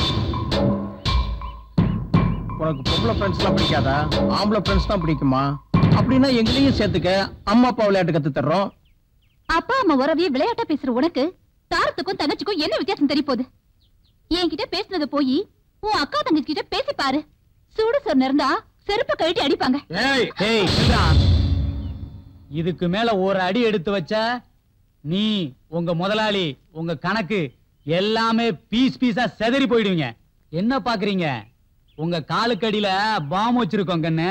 உனக்கு பொம்பளை ஃப்ரெண்ட்ஸ்லாம் பிடிக்காதா ஆம்பளை ஃப்ரெண்ட்ஸ் தான் பிடிக்குமா அப்படின்னா எங்களையும் சேர்த்துக்க அம்மா அப்பா விளையாட்டு கத்து தர்றோம் அப்பா அம்மா உறவையே விளையாட்டா பேசுற உனக்கு தாரத்துக்கும் தங்கச்சிக்கும் என்ன வித்தியாசம் தெரிய போகுது என்கிட்ட பேசுனது போய் உன் அக்கா தங்கச்சி கிட்ட பேசி பாரு சூடு சொன்ன இருந்தா செருப்ப கழட்டி அடிப்பாங்க ஏய் ஏய் நில்றா. இதுக்கு மேல ஒரு அடி எடுத்து வச்ச நீ உங்க முதலாளி உங்க கணக்கு எல்லாமே பீஸ் பீஸா செதறி போயிடுவீங்க என்ன பாக்குறீங்க உங்க காலுக்கடியில பாம் வச்சிருக்கோம் கண்ணு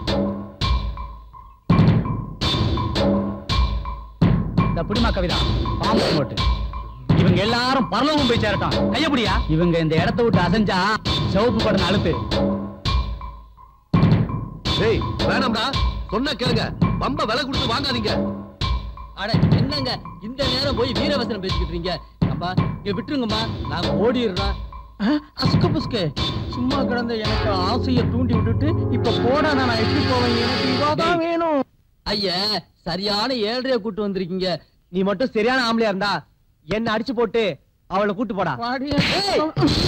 இந்த புடிமா கவிதா பாம்பு போட்டு இவங்க எல்லாரும் பரலோகம் போய் சேரட்டும் கையப்படியா இவங்க இந்த இடத்த விட்டு அசைஞ்சா சிவப்பு படம் அழுத்து டேய் வேணாம்டா சொன்ன கேளுங்க பம்ப விலை கொடுத்து வாங்காதீங்க அட என்னங்க இந்த நேரம் போய் வீரவசனம் பேசிக்கிட்டு இருக்கீங்க அம்மா இங்க விட்டுருங்கம்மா நாங்க ஓடிடுறோம் அசுக்க புஸ்கே சும்மா கிடந்த எனக்கு ஆசையை தூண்டி விட்டுட்டு இப்ப போடா நான் எப்படி போவேன் எனக்கு இவாதான் வேணும் ஐயா சரியான ஏழ்றைய கூட்டு வந்திருக்கீங்க நீ மட்டும் சரியான ஆம்பளையா இருந்தா என்ன அடிச்சு போட்டு அவளை கூட்டு போடா ஏய்!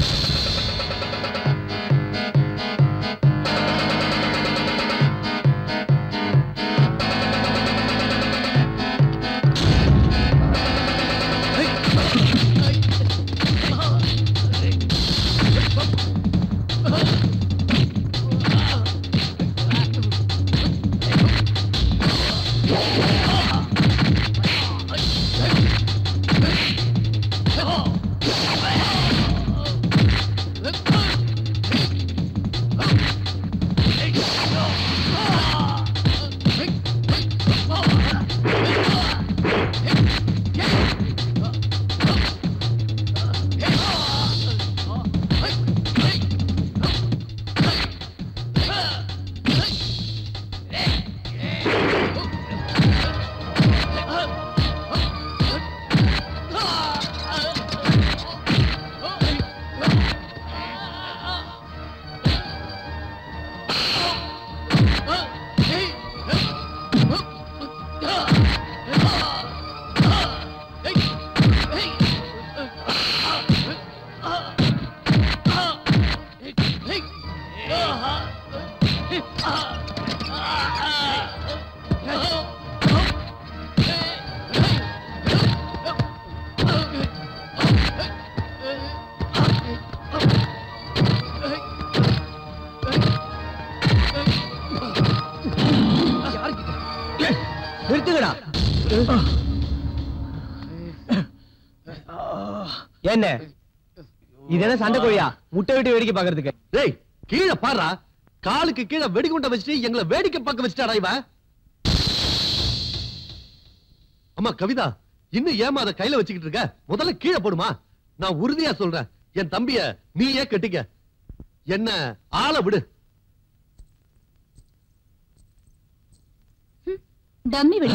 நிறுத்துங்கடா என்ன இது என்ன சண்டை கோழியா முட்டை விட்டு வேடிக்கை பாக்குறதுக்கு டேய் கீழே பாருடா காலுக்கு கீழே வெடிகுண்ட வச்சுட்டு எங்களை வேடிக்கை பார்க்க வச்சுட்டாடா இவன் அம்மா கவிதா இன்னும் ஏமா அதை கையில வச்சுக்கிட்டு இருக்க முதல்ல கீழே போடுமா நான் உறுதியா சொல்றேன் என் தம்பிய நீயே கட்டிக்க என்ன ஆள விடு டம்மி வெடி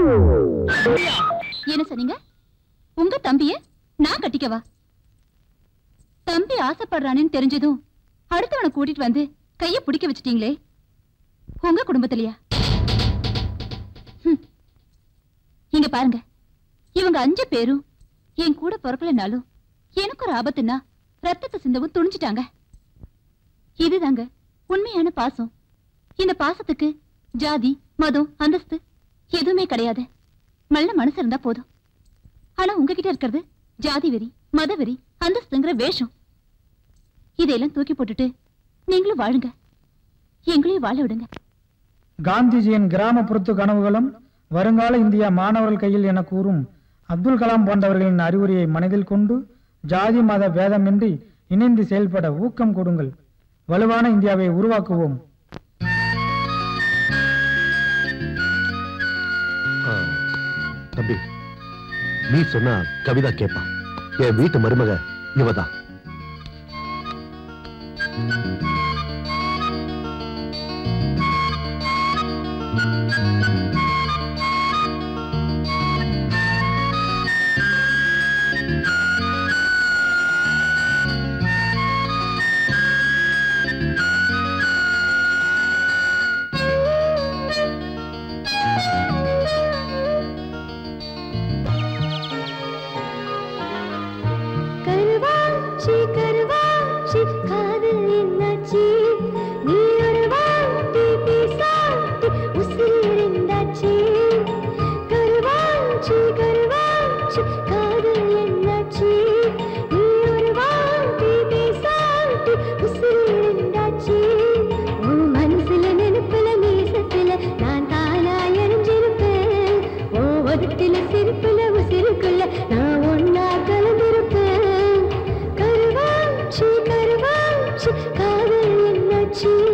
என்ன சொன்னீங்க உங்க தம்பிய நான் கட்டிக்கவா தம்பி ஆசைப்படுறானேன்னு தெரிஞ்சதும் அடுத்தவனை கூட்டிட்டு வந்து கைய பிடிக்க வச்சிட்டீங்களே உங்க குடும்பத்திலயா ஹம். இங்க பாருங்க இவங்க அஞ்சு பேரும் என் கூட பிறக்கலனாலும் எனக்கு ஒரு ஆபத்துன்னா ரத்தத்தை சிந்தவும் துணிஞ்சிட்டாங்க இதுதாங்க உண்மையான பாசம் இந்த பாசத்துக்கு ஜாதி மதம் அந்தஸ்து எதுவுமே கிடையாது நல்ல மனசு இருந்தா போதும் ஆனா உங்ககிட்ட இருக்கிறது ஜாதி வெறி மத வெறி அந்தஸ்துங்கிற வேஷம் இதையெல்லாம் தூக்கி போட்டுட்டு நீங்களும் வாழுங்க எங்களையும் வாழ விடுங்க காந்திஜியின் கிராமப்புறத்து கனவுகளும் வருங்கால இந்தியா மாணவர்கள் கையில் என கூறும் அப்துல் கலாம் போன்றவர்களின் அறிவுரையை மனதில் கொண்டு ஜாதி மத பேதமின்றி இணைந்து செயல்பட ஊக்கம் கொடுங்கள் வலுவான இந்தியாவை உருவாக்குவோம் ஆ, தம்பி நீ சொன்னா கவிதா கேப்பா என் வீட்டு மருமக இவதான் கருவாச்சி கருவாச்சி காதல் என்னாச்சு நீ ஒரு வாட்டி பேசாட்டி உசிரிருந்தாச்சு கருவாச்சி கருவாச்சி காதல் என்னாச்சு நீ ஒரு வாட்டி பேசாட்டி உசிரிருந்தாச்சு உன் மனசுல நினைப்புல நேசத்துல நான் தானா எரிஞ்சிருப்பேன் ஓ ஒதுட்டில சிரிப்புல உசிருக்குள்ள நான் ஒன்னா கலந்திருப்பேன் கருவாச்சி கருவாச்சி காதல் என்னாச்சு